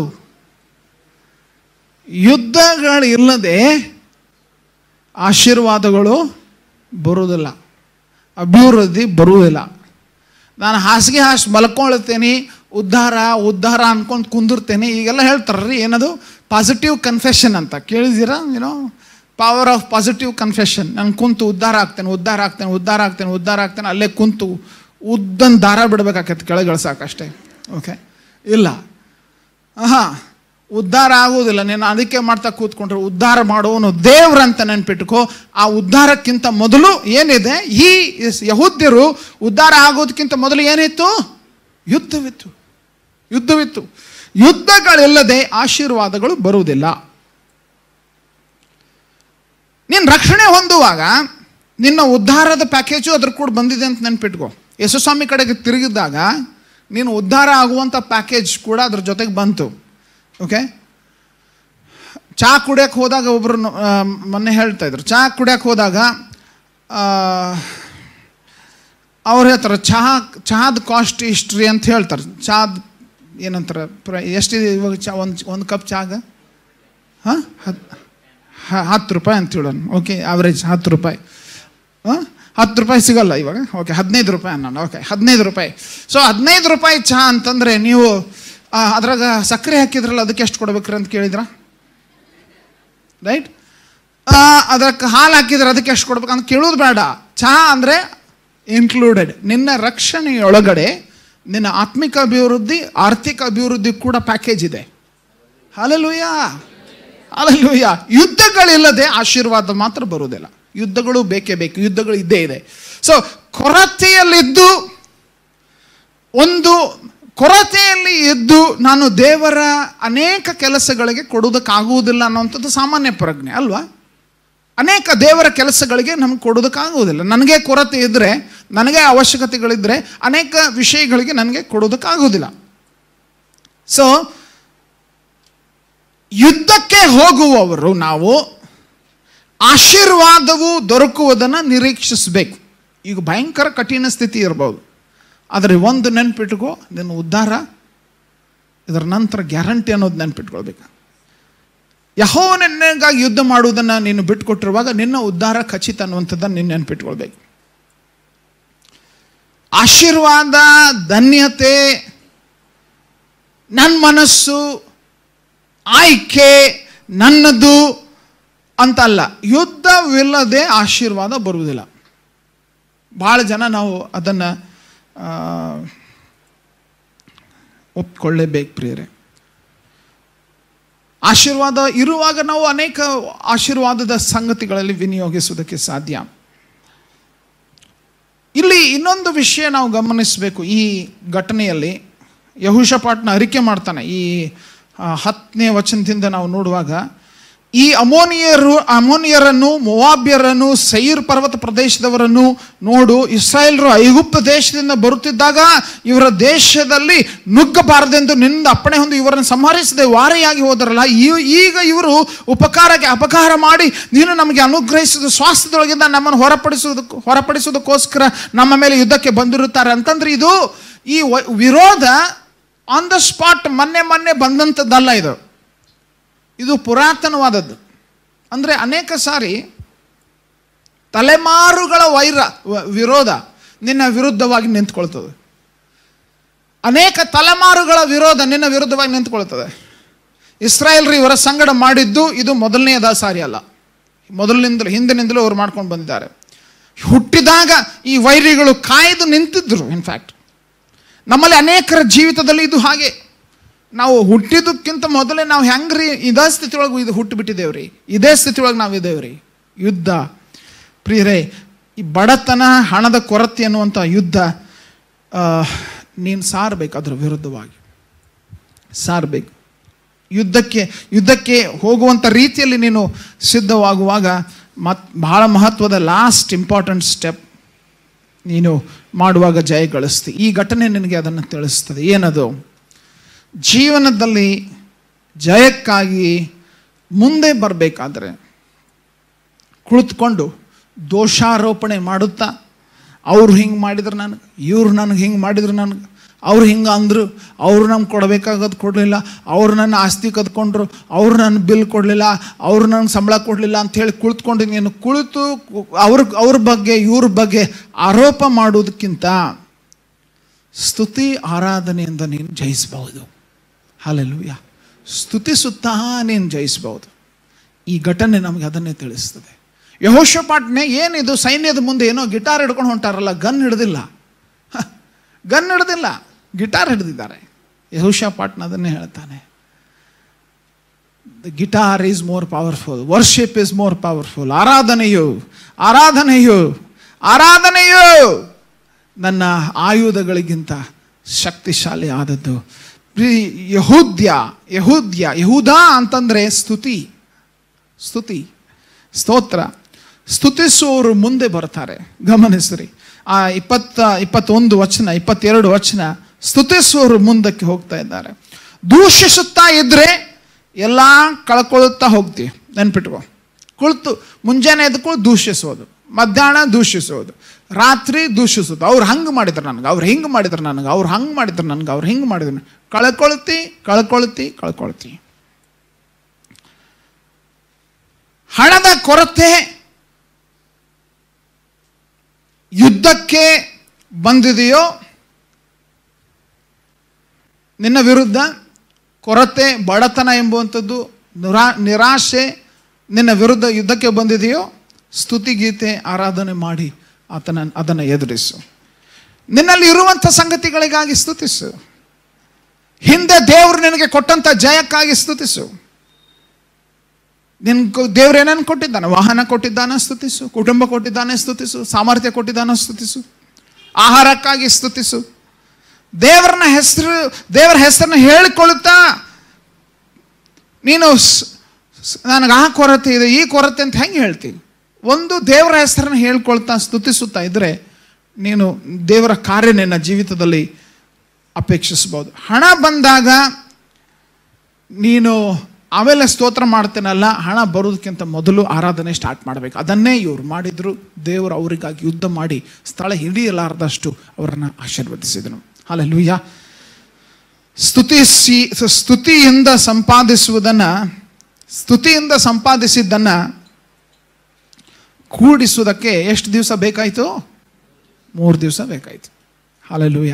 ಯುದ್ಧಗಳಿಲ್ಲದೆ ಆಶೀರ್ವಾದಗಳು ಬರುವುದಿಲ್ಲ ಅಭಿವೃದ್ಧಿ ಬರುವುದಿಲ್ಲ ನಾನು ಹಾಸಿಗೆ ಹಾಸಿ ಮಲ್ಕೊಳ್ತೇನೆ ಉದ್ಧಾರ ಉದ್ಧಾರ ಅನ್ಕೊಂಡು ಕುಂದಿರ್ತೇನೆ ಈಗೆಲ್ಲ ಹೇಳ್ತಾರ್ರಿ ಏನದು ಪಾಸಿಟಿವ್ ಕನ್ಫೆಷನ್ ಅಂತ ಕೇಳಿದ್ದೀರಾ ಏನೋ ಪವರ್ ಆಫ್ ಪಾಸಿಟಿವ್ ಕನ್ಫೆಷನ್ ನಾನು ಕುಂತು ಉದ್ಧಾರ ಆಗ್ತೇನೆ ಉದ್ಧಾರ ಆಗ್ತೇನೆ ಉದ್ಧಾರ ಆಗ್ತೇನೆ ಉದ್ಧಾರ ಆಗ್ತೇನೆ ಅಲ್ಲೇ ಕುಂತು ಉದ್ದನ್ ದಾರ ಬಿಡಬೇಕಾಕೈತೆ ಕೆಳಗಿಳಿಸೋಕಷ್ಟೇ ಓಕೆ ಇಲ್ಲ ಹಾಂ ಉದ್ಧಾರ ಆಗುವುದಿಲ್ಲ ನೀನು ಅದಕ್ಕೆ ಮಾಡ್ತಾ ಕೂತ್ಕೊಂಡ್ರೆ ಉದ್ಧಾರ ಮಾಡುವವನು ದೇವ್ರಂತ ನೆನ್ಪಿಟ್ಕೋ ಆ ಉದ್ಧಾರಕ್ಕಿಂತ ಮೊದಲು ಏನಿದೆ ಈ ಯಹೂದ್ಯರು ಉದ್ಧಾರ ಆಗೋದಕ್ಕಿಂತ ಮೊದಲು ಏನಿತ್ತು ಯುದ್ಧವಿತ್ತು ಯುದ್ಧವಿತ್ತು ಯುದ್ಧಗಳಿಲ್ಲದೆ ಆಶೀರ್ವಾದಗಳು ಬರುವುದಿಲ್ಲ ನೀನು ರಕ್ಷಣೆ ಹೊಂದುವಾಗ ನಿನ್ನ ಉದ್ಧಾರದ ಪ್ಯಾಕೇಜು ಅದ್ರ ಕೂಡ ಬಂದಿದೆ ಅಂತ ನೆನ್ಪಿಟ್ಕೋ ಯಶಸ್ವಾಮಿ ಕಡೆಗೆ ತಿರುಗಿದಾಗ ನೀನು ಉದ್ಧಾರ ಆಗುವಂಥ ಪ್ಯಾಕೇಜ್ ಕೂಡ ಅದ್ರ ಜೊತೆಗೆ ಬಂತು ಓಕೆ ಚಹಾ ಕುಡಿಯೋಕೆ ಹೋದಾಗ ಒಬ್ಬರು ಮೊನ್ನೆ ಹೇಳ್ತಾ ಇದ್ರು ಚಹಾ ಕುಡಿಯೋಕೆ ಹೋದಾಗ ಅವ್ರು ಹೇಳ್ತಾರೆ ಚಹಾ ಚಹಾದ ಕಾಸ್ಟ್ ಇಷ್ಟ್ರಿ ಅಂತ ಹೇಳ್ತಾರೆ ಚಹಾದ ಏನಂತಾರೆ ಪ್ರ ಎಷ್ಟಿದೆ ಇವಾಗ ಚಾ ಒಂದು ಒಂದು ಕಪ್ ಚಾಗ ಹಾಂ ಹತ್ತು ಹತ್ತು ರೂಪಾಯಿ ಅಂತ ಹೇಳೋಣ ಓಕೆ ಆವ್ರೇಜ್ ಹತ್ತು ರೂಪಾಯಿ ಹಾಂ ಹತ್ತು ರೂಪಾಯಿ ಸಿಗಲ್ಲ ಇವಾಗ ಓಕೆ ಹದಿನೈದು ರೂಪಾಯಿ ಅನ್ನೋಣ ಓಕೆ ಹದಿನೈದು ರೂಪಾಯಿ ಸೊ ಹದಿನೈದು ರೂಪಾಯಿ ಚಹಾ ಅಂತಂದರೆ ನೀವು ಆ, ಅದ್ರಾಗ ಸಕ್ಕರೆ ಹಾಕಿದ್ರಲ್ಲ ಅದಕ್ಕೆ ಎಷ್ಟು ಕೊಡ್ಬೇಕ್ರಿ ಅಂತ ಕೇಳಿದ್ರ ರೈಟ್ ಅದಕ್ಕೆ ಹಾಲು ಹಾಕಿದ್ರೆ ಅದಕ್ಕೆ ಎಷ್ಟು ಕೊಡ್ಬೇಕು ಅಂತ ಕೇಳೋದು ಬೇಡ ಚಹಾ ಅಂದರೆ ಇನ್ಕ್ಲೂಡೆಡ್ ನಿನ್ನ ರಕ್ಷಣೆಯೊಳಗಡೆ ನಿನ್ನ ಆತ್ಮಿಕ ಅಭಿವೃದ್ಧಿ ಆರ್ಥಿಕ ಅಭಿವೃದ್ಧಿ ಕೂಡ ಪ್ಯಾಕೇಜ್ ಇದೆ ಹಾಲೆಲೂಯ ಹಾಲೆಲೂಯ ಯುದ್ಧಗಳಿಲ್ಲದೆ ಆಶೀರ್ವಾದ ಮಾತ್ರ ಬರುವುದಿಲ್ಲ ಯುದ್ಧಗಳು ಬೇಕೇ ಬೇಕು ಯುದ್ಧಗಳು ಇದ್ದೇ ಇದೆ ಸೊ ಕೊರತೆಯಲ್ಲಿದ್ದು ಒಂದು ಕೊರತೆಯಲ್ಲಿ ಇದ್ದು ನಾನು ದೇವರ ಅನೇಕ ಕೆಲಸಗಳಿಗೆ ಕೊಡುವುದಕ್ಕಾಗುವುದಿಲ್ಲ ಅನ್ನುವಂಥದ್ದು ಸಾಮಾನ್ಯ ಪ್ರಜ್ಞೆ ಅಲ್ವಾ ಅನೇಕ ದೇವರ ಕೆಲಸಗಳಿಗೆ ನಮ್ಗೆ ಕೊಡೋದಕ್ಕಾಗುವುದಿಲ್ಲ ನನಗೆ ಕೊರತೆ ಇದ್ದರೆ ನನಗೆ ಅವಶ್ಯಕತೆಗಳಿದ್ದರೆ ಅನೇಕ ವಿಷಯಗಳಿಗೆ ನನಗೆ ಕೊಡೋದಕ್ಕಾಗುವುದಿಲ್ಲ ಸೊ ಯುದ್ಧಕ್ಕೆ ಹೋಗುವವರು ನಾವು ಆಶೀರ್ವಾದವು ದೊರಕುವುದನ್ನು ನಿರೀಕ್ಷಿಸಬೇಕು ಈಗ ಭಯಂಕರ ಕಠಿಣ ಸ್ಥಿತಿ ಇರ್ಬೋದು ಆದರೆ ಒಂದು ನೆನ್ಪಿಟ್ಕೋ ನಿನ್ನ ಉದ್ಧಾರ ಇದರ ನಂತರ ಗ್ಯಾರಂಟಿ ಅನ್ನೋದು ನೆನ್ಪಿಟ್ಕೊಳ್ಬೇಕು ಯಹೋವನನ್ನೆಗಾಗಿ ಯುದ್ಧ ಮಾಡುವುದನ್ನು ನೀನು ಬಿಟ್ಟುಕೊಟ್ಟಿರುವಾಗ ನಿನ್ನ ಉದ್ಧಾರ ಖಚಿತ ಅನ್ನುವಂಥದ್ದನ್ನು ನೀನು ನೆನ್ಪಿಟ್ಕೊಳ್ಬೇಕು ಆಶೀರ್ವಾದ ಧನ್ಯತೆ ನನ್ನ ಮನಸ್ಸು ಆಯ್ಕೆ ನನ್ನದು ಅಂತಲ್ಲ ಯುದ್ಧವಿಲ್ಲದೆ ಆಶೀರ್ವಾದ ಬರುವುದಿಲ್ಲ ಭಾಳ ಜನ ನಾವು ಅದನ್ನು ಒಪ್ಕೊಳ್ಳೇಬೇಕು ಪ್ರಿಯರೇ ಆಶೀರ್ವಾದ ಇರುವಾಗ ನಾವು ಅನೇಕ ಆಶೀರ್ವಾದದ ಸಂಗತಿಗಳಲ್ಲಿ ವಿನಿಯೋಗಿಸುವುದಕ್ಕೆ ಸಾಧ್ಯ ಇಲ್ಲಿ ಇನ್ನೊಂದು ವಿಷಯ ನಾವು ಗಮನಿಸಬೇಕು ಈ ಘಟನೆಯಲ್ಲಿ ಯಹುಷಪಾಟ್ನ ಅರಿಕೆ ಮಾಡ್ತಾನೆ ಈ ಆ, ಹತ್ತನೇ ವಚನದಿಂದ ನಾವು ನೋಡುವಾಗ ಈ ಅಮೋನಿಯರು ಅಮೋನಿಯರನ್ನು ಮೊವಾಬ್ಯರನ್ನು ಸೈರ್ ಪರ್ವತ ಪ್ರದೇಶದವರನ್ನು ನೋಡು ಇಸ್ರಾಯೇಲ್ರು ಐಗುಪ್ತ ದೇಶದಿಂದ ಬರುತ್ತಿದ್ದಾಗ ಇವರ ದೇಶದಲ್ಲಿ ನುಗ್ಗಬಾರದೆಂದು ನಿಂದ ಅಪ್ಪಣೆ ಹೊಂದಿ ಇವರನ್ನು ಸಂಹರಿಸದೆ ವಾರೆಯಾಗಿ ಹೋದರಲ್ಲ ಈ- ಈಗ ಇವರು ಉಪಕಾರಕ್ಕೆ ಅಪಕಾರ ಮಾಡಿ ನೀನು ನಮಗೆ ಅನುಗ್ರಹಿಸಿದ ಸ್ವಾಸ್ಥ್ಯದೊಳಗಿಂದ ನಮ್ಮನ್ನು ಹೊರಪಡಿಸುವುದಕ್ಕೆ ಹೊರಪಡಿಸುವುದಕ್ಕೋಸ್ಕರ ನಮ್ಮ ಮೇಲೆ ಯುದ್ಧಕ್ಕೆ ಬಂದಿರುತ್ತಾರೆ ಅಂತಂದ್ರೆ ಇದು ಈ ವ- ವಿರೋಧ ಆನ್ ದ ಸ್ಪಾಟ್ ಮೊನ್ನೆ ಮೊನ್ನೆ ಬಂದಂಥದ್ದಲ್ಲ ಇದು ಇದು ಪುರಾತನವಾದದ್ದು ಅಂದರೆ ಅನೇಕ ಸಾರಿ ತಲೆಮಾರುಗಳ ವೈರ ವ- ವಿರೋಧ ನಿನ್ನ ವಿರುದ್ಧವಾಗಿ ನಿಂತ್ಕೊಳ್ತದೆ ಅನೇಕ ತಲೆಮಾರುಗಳ ವಿರೋಧ ನಿನ್ನ ವಿರುದ್ಧವಾಗಿ ನಿಂತ್ಕೊಳ್ತದೆ ಇಸ್ರಾಯೇಲ್ರು ಇವರ ಸಂಗಡ ಮಾಡಿದ್ದು ಇದು ಮೊದಲನೆಯದ ಸಾರಿ ಅಲ್ಲ ಮೊದಲಿನಿಂದಲೂ ಹಿಂದಿನಿಂದಲೂ ಅವರು ಮಾಡ್ಕೊಂಡು ಬಂದಿದ್ದಾರೆ ಹುಟ್ಟಿದಾಗ ಈ ವೈರಿಗಳು ಕಾಯ್ದು ನಿಂತಿದ್ರು ಇನ್ಫ್ಯಾಕ್ಟ್ ನಮ್ಮಲ್ಲಿ ಅನೇಕರ ಜೀವಿತದಲ್ಲಿ ಇದು ಹಾಗೆ ನಾವು ಹುಟ್ಟಿದ್ದಕ್ಕಿಂತ ಮೊದಲೇ ನಾವು ಹೆಂಗ್ರಿ ಇದೇ ಸ್ಥಿತಿಯೊಳಗೆ ಇದು ಹುಟ್ಟು ಬಿಟ್ಟಿದ್ದೇವ್ರಿ ಇದೇ ಸ್ಥಿತಿಯೊಳಗೆ ನಾವು ಇದ್ದೇವ್ರಿ ಯುದ್ಧ ಪ್ರಿಯರೇ ಈ ಬಡತನ ಹಣದ ಕೊರತೆ ಅನ್ನುವಂಥ ಯುದ್ಧ ಆ, ನೀನು ಸಾರಬೇಕು ಅದರ ವಿರುದ್ಧವಾಗಿ ಸಾರಬೇಕು ಯುದ್ಧಕ್ಕೆ ಯುದ್ಧಕ್ಕೆ ಹೋಗುವಂಥ ರೀತಿಯಲ್ಲಿ ನೀನು ಸಿದ್ಧವಾಗುವಾಗ ಮತ್ ಬಹಳ ಮಹತ್ವದ ಲಾಸ್ಟ್ ಇಂಪಾರ್ಟೆಂಟ್ ಸ್ಟೆಪ್ ನೀನು ಮಾಡುವಾಗ ಜಯ ಗಳಿಸ್ತಿ ಈ ಘಟನೆ ನಿನಗೆ ಅದನ್ನು ತಿಳಿಸ್ತದೆ ಏನದು ಜೀವನದಲ್ಲಿ ಜಯಕ್ಕಾಗಿ ಮುಂದೆ ಬರಬೇಕಾದ್ರೆ ಕುಳಿತುಕೊಂಡು ದೋಷಾರೋಪಣೆ ಮಾಡುತ್ತಾ ಅವ್ರು ಹಿಂಗೆ ಮಾಡಿದ್ರು ನನಗೆ ಇವ್ರು ನನಗೆ ಹಿಂಗೆ ಮಾಡಿದ್ರು ನನಗೆ ಅವ್ರು ಹಿಂಗೆ ಅಂದರು ಅವ್ರು ನಮ್ಗೆ ಕೊಡಬೇಕಾಗದು ಕೊಡಲಿಲ್ಲ ಅವ್ರು ನನ್ನ ಆಸ್ತಿ ಕದ್ಕೊಂಡ್ರು ಅವ್ರು ನನ್ನ ಬಿಲ್ ಕೊಡಲಿಲ್ಲ ಅವ್ರು ನನಗೆ ಸಂಬಳ ಕೊಡಲಿಲ್ಲ ಅಂಥೇಳಿ ಕುಳಿತುಕೊಂಡು ನೀನು ಕುಳಿತು ಅವ್ರ ಅವ್ರ ಬಗ್ಗೆ ಇವ್ರ ಬಗ್ಗೆ ಆರೋಪ ಮಾಡುವುದಕ್ಕಿಂತ ಸ್ತುತಿ ಆರಾಧನೆಯಿಂದ ನೀನು ಜಯಿಸಬಹುದು ಹಾಲೆಲೂಯ ಸ್ತುತಿಸುತ್ತಾ ನೀನು ಜಯಿಸಬಹುದು ಈ ಘಟನೆ ನಮಗೆ ಅದನ್ನೇ ತಿಳಿಸ್ತದೆ ಯಹೋಶಪಾಟ್ನೆ ಏನಿದು ಸೈನ್ಯದ ಮುಂದೆ ಏನೋ ಗಿಟಾರ್ ಹಿಡ್ಕೊಂಡು ಹೊಂಟಾರಲ್ಲ ಗನ್ ಹಿಡ್ದಿಲ್ಲ ಹ, ಗನ್ ಹಿಡ್ದಿಲ್ಲ ಗಿಟಾರ್ ಹಿಡ್ದಿದ್ದಾರೆ ಯಹೋಶಪಾಟ್ನ ಅದನ್ನೇ ಹೇಳ್ತಾನೆ the guitar is more powerful worship is more powerful ಆರಾಧನೆಯು ಆರಾಧನೆಯು ಆರಾಧನೆಯು ನನ್ನ ಆಯುಧಗಳಿಗಿಂತ ಶಕ್ತಿಶಾಲಿ ಆದದ್ದು ಪ್ರಿ- ಯಹೂದ್ಯ ಯಹೂದ್ಯ ಯಹೂದ ಅಂತಂದರೆ ಸ್ತುತಿ ಸ್ತುತಿ ಸ್ತೋತ್ರ ಸ್ತುತಿಸುವವರು ಮುಂದೆ ಬರ್ತಾರೆ ಗಮನಿಸ್ರಿ ಆ ಇಪ್ಪತ್ತ ಇಪ್ಪತ್ತೊಂದು ವಚನ ಇಪ್ಪತ್ತೆರಡು ವಚನ ಸ್ತುತಿಸುವವರು ಮುಂದಕ್ಕೆ ಹೋಗ್ತಾ ಇದ್ದಾರೆ ದೂಷಿಸುತ್ತಾ ಇದ್ರೆ ಎಲ್ಲ ಕಳ್ಕೊಳ್ತಾ ಹೋಗ್ತೀವಿ ನೆನ್ಪಿಟ್ಕೋ ಕುಳಿತು ಮುಂಜಾನೆ ಎದ್ಕೊಂಡು ದೂಷಿಸೋದು ಮಧ್ಯಾಹ್ನ ದೂಷಿಸೋದು ರಾತ್ರಿ ದೂಷಿಸೋದು ಅವ್ರು ಹಂಗೆ ಮಾಡಿದ್ರು ನನಗೆ ಅವ್ರು ಹಿಂಗೆ ಮಾಡಿದ್ರು ನನಗೆ ಅವ್ರು ಹಂಗೆ ಮಾಡಿದ್ರು ನನಗೆ ಅವ್ರು ಹಿಂಗೆ ಮಾಡಿದ್ರು ಕಳ್ಕೊಳ್ತಿ ಕಳ್ಕೊಳ್ತಿ ಕಳ್ಕೊಳ್ತಿ ಹಣದ ಕೊರತೆ ಯುದ್ಧಕ್ಕೆ ಬಂದಿದೆಯೋ ನಿನ್ನ ವಿರುದ್ಧ ಕೊರತೆ ಬಡತನ ಎಂಬುವಂಥದ್ದು ನಿರಾ ನಿರಾಶೆ ನಿನ್ನ ವಿರುದ್ಧ ಯುದ್ಧಕ್ಕೆ ಬಂದಿದೆಯೋ ಸ್ತುತಿಗೀತೆ ಆರಾಧನೆ ಮಾಡಿ ಆತನ ಅದನ್ನು ಎದುರಿಸು ನಿನ್ನಲ್ಲಿ ಇರುವಂಥ ಸಂಗತಿಗಳಿಗಾಗಿ ಸ್ತುತಿಸು ಹಿಂದೆ ದೇವರು ನಿನಗೆ ಕೊಟ್ಟಂಥ ಜಯಕ್ಕಾಗಿ ಸ್ತುತಿಸು ನಿನ್ ದೇವ್ರು ಏನೇನು ಕೊಟ್ಟಿದ್ದಾನೆ ವಾಹನ ಕೊಟ್ಟಿದ್ದಾನೆ ಸ್ತುತಿಸು ಕುಟುಂಬ ಕೊಟ್ಟಿದ್ದಾನೆ ಸ್ತುತಿಸು ಸಾಮರ್ಥ್ಯ ಕೊಟ್ಟಿದ್ದಾನೆ ಸ್ತುತಿಸು ಆಹಾರಕ್ಕಾಗಿ ಸ್ತುತಿಸು ದೇವರನ್ನ ಹೆಸರು ದೇವರ ಹೆಸರನ್ನ ಹೇಳಿಕೊಳ್ಳುತ್ತಾ ನೀನು ನನಗೆ ಆ ಕೊರತೆ ಇದೆ ಈ ಕೊರತೆ ಅಂತ ಹೆಂಗೆ ಹೇಳ್ತೀವಿ ಒಂದು ದೇವರ ಹೆಸರನ್ನ ಹೇಳ್ಕೊಳ್ತಾ ಸ್ತುತಿಸುತ್ತಾ ಇದ್ರೆ ನೀನು ದೇವರ ಕಾರ್ಯ ನಿನ್ನ ಜೀವಿತದಲ್ಲಿ ಅಪೇಕ್ಷಿಸ್ಬೋದು ಹಣ ಬಂದಾಗ ನೀನು ಆಮೇಲೆ ಸ್ತೋತ್ರ ಮಾಡ್ತೇನಲ್ಲ ಹಣ ಬರೋದಕ್ಕಿಂತ ಮೊದಲು ಆರಾಧನೆ ಸ್ಟಾರ್ಟ್ ಮಾಡಬೇಕು ಅದನ್ನೇ ಇವರು ಮಾಡಿದ್ರು ದೇವರು ಅವರಿಗಾಗಿ ಯುದ್ಧ ಮಾಡಿ ಸ್ಥಳ ಹಿಡಿಯಲಾರದಷ್ಟು ಅವರನ್ನು ಆಶೀರ್ವದಿಸಿದನು ಅಲ್ಲೂಯ್ಯ ಸ್ತುತಿಸಿ ಸ್ತುತಿಯಿಂದ ಸಂಪಾದಿಸುವುದನ್ನು ಸ್ತುತಿಯಿಂದ ಸಂಪಾದಿಸಿದ್ದನ್ನು ಕೂಡಿಸುವುದಕ್ಕೆ ಎಷ್ಟು ದಿವಸ ಬೇಕಾಯಿತು ಮೂರು ದಿವಸ ಬೇಕಾಯಿತು ಹಾಲೆಲೂಯ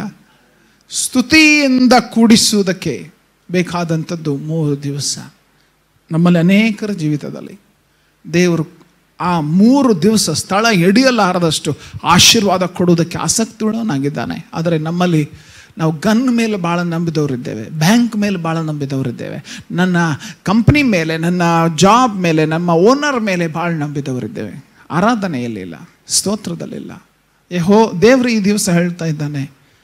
ಸ್ತುತಿಯಿಂದ ಕೂಡಿಸುವುದಕ್ಕೆ ಬೇಕಾದಂಥದ್ದು ಮೂರು ದಿವಸ ನಮ್ಮಲ್ಲಿ ಅನೇಕರ ಜೀವಿತದಲ್ಲಿ ದೇವರು ಆ ಮೂರು ದಿವಸ ಸ್ಥಳ ಹಿಡಿಯಲಾರದಷ್ಟು ಆಶೀರ್ವಾದ ಕೊಡುವುದಕ್ಕೆ ಆಸಕ್ತಿ ಉಳ್ಳವನಾಗಿದ್ದಾನೆ ಆದರೆ ನಮ್ಮಲ್ಲಿ ನಾವು ಗನ್ ಮೇಲೆ ಭಾಳ ನಂಬಿದವರಿದ್ದೇವೆ ಬ್ಯಾಂಕ್ ಮೇಲೆ ಭಾಳ ನಂಬಿದವರಿದ್ದೇವೆ ನನ್ನ ಕಂಪ್ನಿ ಮೇಲೆ ನನ್ನ ಜಾಬ್ ಮೇಲೆ ನಮ್ಮ ಓನರ್ ಮೇಲೆ ಭಾಳ ನಂಬಿದವರಿದ್ದೇವೆ ಆರಾಧನೆಯಲ್ಲಿಲ್ಲ ಸ್ತೋತ್ರದಲ್ಲಿಲ್ಲ ಯಹೋ ದೇವರು ಈ ದಿವಸ ಹೇಳ್ತಾ ಇದ್ದಾನೆ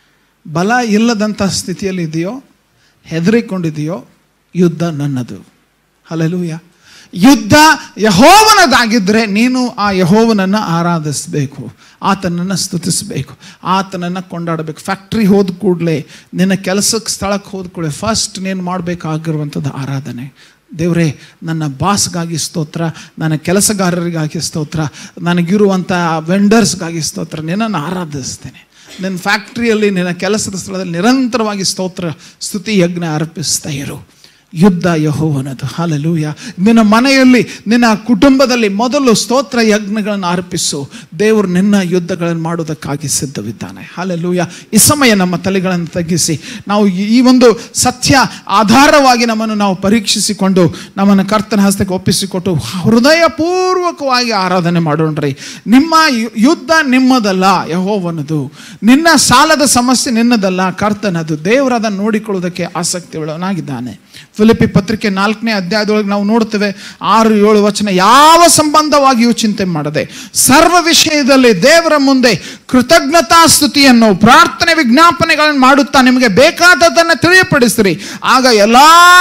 ಬಲ ಇಲ್ಲದಂಥ ಸ್ಥಿತಿಯಲ್ಲಿ ಇದೆಯೋ ಹೆದರಿಕೊಂಡಿದೆಯೋ ಯುದ್ಧ ನನ್ನದು ಹಲಲೂಯ ಯುದ್ಧ ಯಹೋವನದಾಗಿದ್ದರೆ ನೀನು ಆ ಯಹೋವನನ್ನು ಆರಾಧಿಸಬೇಕು ಆತನನ್ನು ಸ್ತುತಿಸಬೇಕು ಆತನನ್ನು ಕೊಂಡಾಡಬೇಕು ಫ್ಯಾಕ್ಟ್ರಿ ಹೋದ ಕೂಡಲೇ ನಿನ್ನ ಕೆಲಸಕ್ಕೆ ಸ್ಥಳಕ್ಕೆ ಹೋದ ಕೂಡಲೇ ಫಸ್ಟ್ ನೀನು ಮಾಡಬೇಕಾಗಿರುವಂಥದ್ದು ಆರಾಧನೆ ದೇವರೇ ನನ್ನ ಬಾಸ್ಗಾಗಿ ಸ್ತೋತ್ರ ನನ್ನ ಕೆಲಸಗಾರರಿಗಾಗಿ ಸ್ತೋತ್ರ ನನಗಿರುವಂಥ ವೆಂಡರ್ಸ್ಗಾಗಿ ಸ್ತೋತ್ರ ನಿನ್ನನ್ನು ಆರಾಧಿಸ್ತೇನೆ ನಿನ್ನ ಫ್ಯಾಕ್ಟ್ರಿಯಲ್ಲಿ ನಿನ್ನ ಕೆಲಸದ ಸ್ಥಳದಲ್ಲಿ ನಿರಂತರವಾಗಿ ಸ್ತೋತ್ರ ಸ್ತುತಿ ಯಜ್ಞ ಅರ್ಪಿಸ್ತಾ ಇರು ಯುದ್ಧ ಯಹೋವನದು ಹಾಲಲೂಯ ನಿನ್ನ ಮನೆಯಲ್ಲಿ ನಿನ್ನ ಕುಟುಂಬದಲ್ಲಿ ಮೊದಲು ಸ್ತೋತ್ರ ಯಜ್ಞಗಳನ್ನು ಅರ್ಪಿಸು ದೇವರು ನಿನ್ನ ಯುದ್ಧಗಳನ್ನು ಮಾಡುವುದಕ್ಕಾಗಿ ಸಿದ್ಧವಿದ್ದಾನೆ ಹಾಲಲೂಯ ಈ ಸಮಯ ನಮ್ಮ ತಲೆಗಳನ್ನು ತಗ್ಗಿಸಿ ನಾವು ಈ ಒಂದು ಸತ್ಯ ಆಧಾರವಾಗಿ ನಮ್ಮನ್ನು ನಾವು ಪರೀಕ್ಷಿಸಿಕೊಂಡು ನಮ್ಮನ್ನು ಕರ್ತನ ಹಸ್ತಕ್ಕೆ ಒಪ್ಪಿಸಿಕೊಟ್ಟು ಹೃದಯಪೂರ್ವಕವಾಗಿ ಆರಾಧನೆ ಮಾಡೋಣ್ರಿ ನಿಮ್ಮ ಯುದ್ಧ ನಿಮ್ಮದಲ್ಲ ಯಹೋವನದು ನಿನ್ನ ಸಾಲದ ಸಮಸ್ಯೆ ನಿನ್ನದಲ್ಲ ಕರ್ತನದು ದೇವರು ಅದನ್ನು ನೋಡಿಕೊಳ್ಳುವುದಕ್ಕೆ ಆಸಕ್ತಿ ಉಳ್ಳವನಾಗಿದ್ದಾನೆ ಫಿಲಿಪಿ ಪತ್ರಿಕೆ ನಾಲ್ಕನೇ ಅಧ್ಯಾಯದೊಳಗೆ ನಾವು ನೋಡ್ತೇವೆ ಆರು ಏಳು ವಚನ ಯಾವ ಸಂಬಂಧವಾಗಿಯೂ ಚಿಂತೆ ಮಾಡದೆ ಸರ್ವ ವಿಷಯದಲ್ಲಿ ದೇವರ ಮುಂದೆ ಕೃತಜ್ಞತಾ ಸ್ತುತಿಯನ್ನು ಪ್ರಾರ್ಥನೆ ವಿಜ್ಞಾಪನೆಗಳನ್ನು ಮಾಡುತ್ತಾ ನಿಮಗೆ ಬೇಕಾದದನ್ನು ತಿಳಿಯಪಡಿಸಿರಿ ಆಗ ಎಲ್ಲ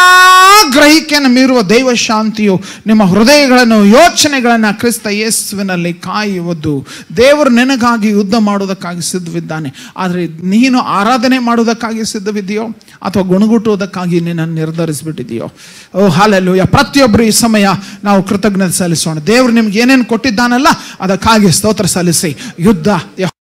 ಗ್ರಹಿಕೆಯನ್ನು ಮೀರುವ ದೈವ ಶಾಂತಿಯು ನಿಮ್ಮ ಹೃದಯಗಳನ್ನು ಯೋಚನೆಗಳನ್ನು ಕ್ರಿಸ್ತ ಯೇಸುವಿನಲ್ಲಿ ಕಾಯುವುದು ದೇವರು ನಿನಗಾಗಿ ಯುದ್ಧ ಮಾಡುವುದಕ್ಕಾಗಿ ಸಿದ್ಧವಿದ್ದಾನೆ ಆದರೆ ನೀನು ಆರಾಧನೆ ಮಾಡುವುದಕ್ಕಾಗಿ ಸಿದ್ಧವಿದೆಯೋ ಅಥವಾ ಗುಣಗುಟ್ಟುವುದಕ್ಕಾಗಿ ನಿನ್ನನ್ನು ನಿರ್ಧರಿಸಿಬಿಟ್ಟಿದೆಯೋ ಓ ಹಾಲೆಲ್ಲೂ ಪ್ರತಿಯೊಬ್ಬರು ಈ ಸಮಯ ನಾವು ಕೃತಜ್ಞತೆ ಸಲ್ಲಿಸೋಣ ದೇವರು ನಿಮ್ಗೆ ಏನೇನು ಕೊಟ್ಟಿದ್ದಾನಲ್ಲ ಅದಕ್ಕಾಗಿ ಸ್ತೋತ್ರ ಸಲ್ಲಿಸಿ ಯುದ್ಧ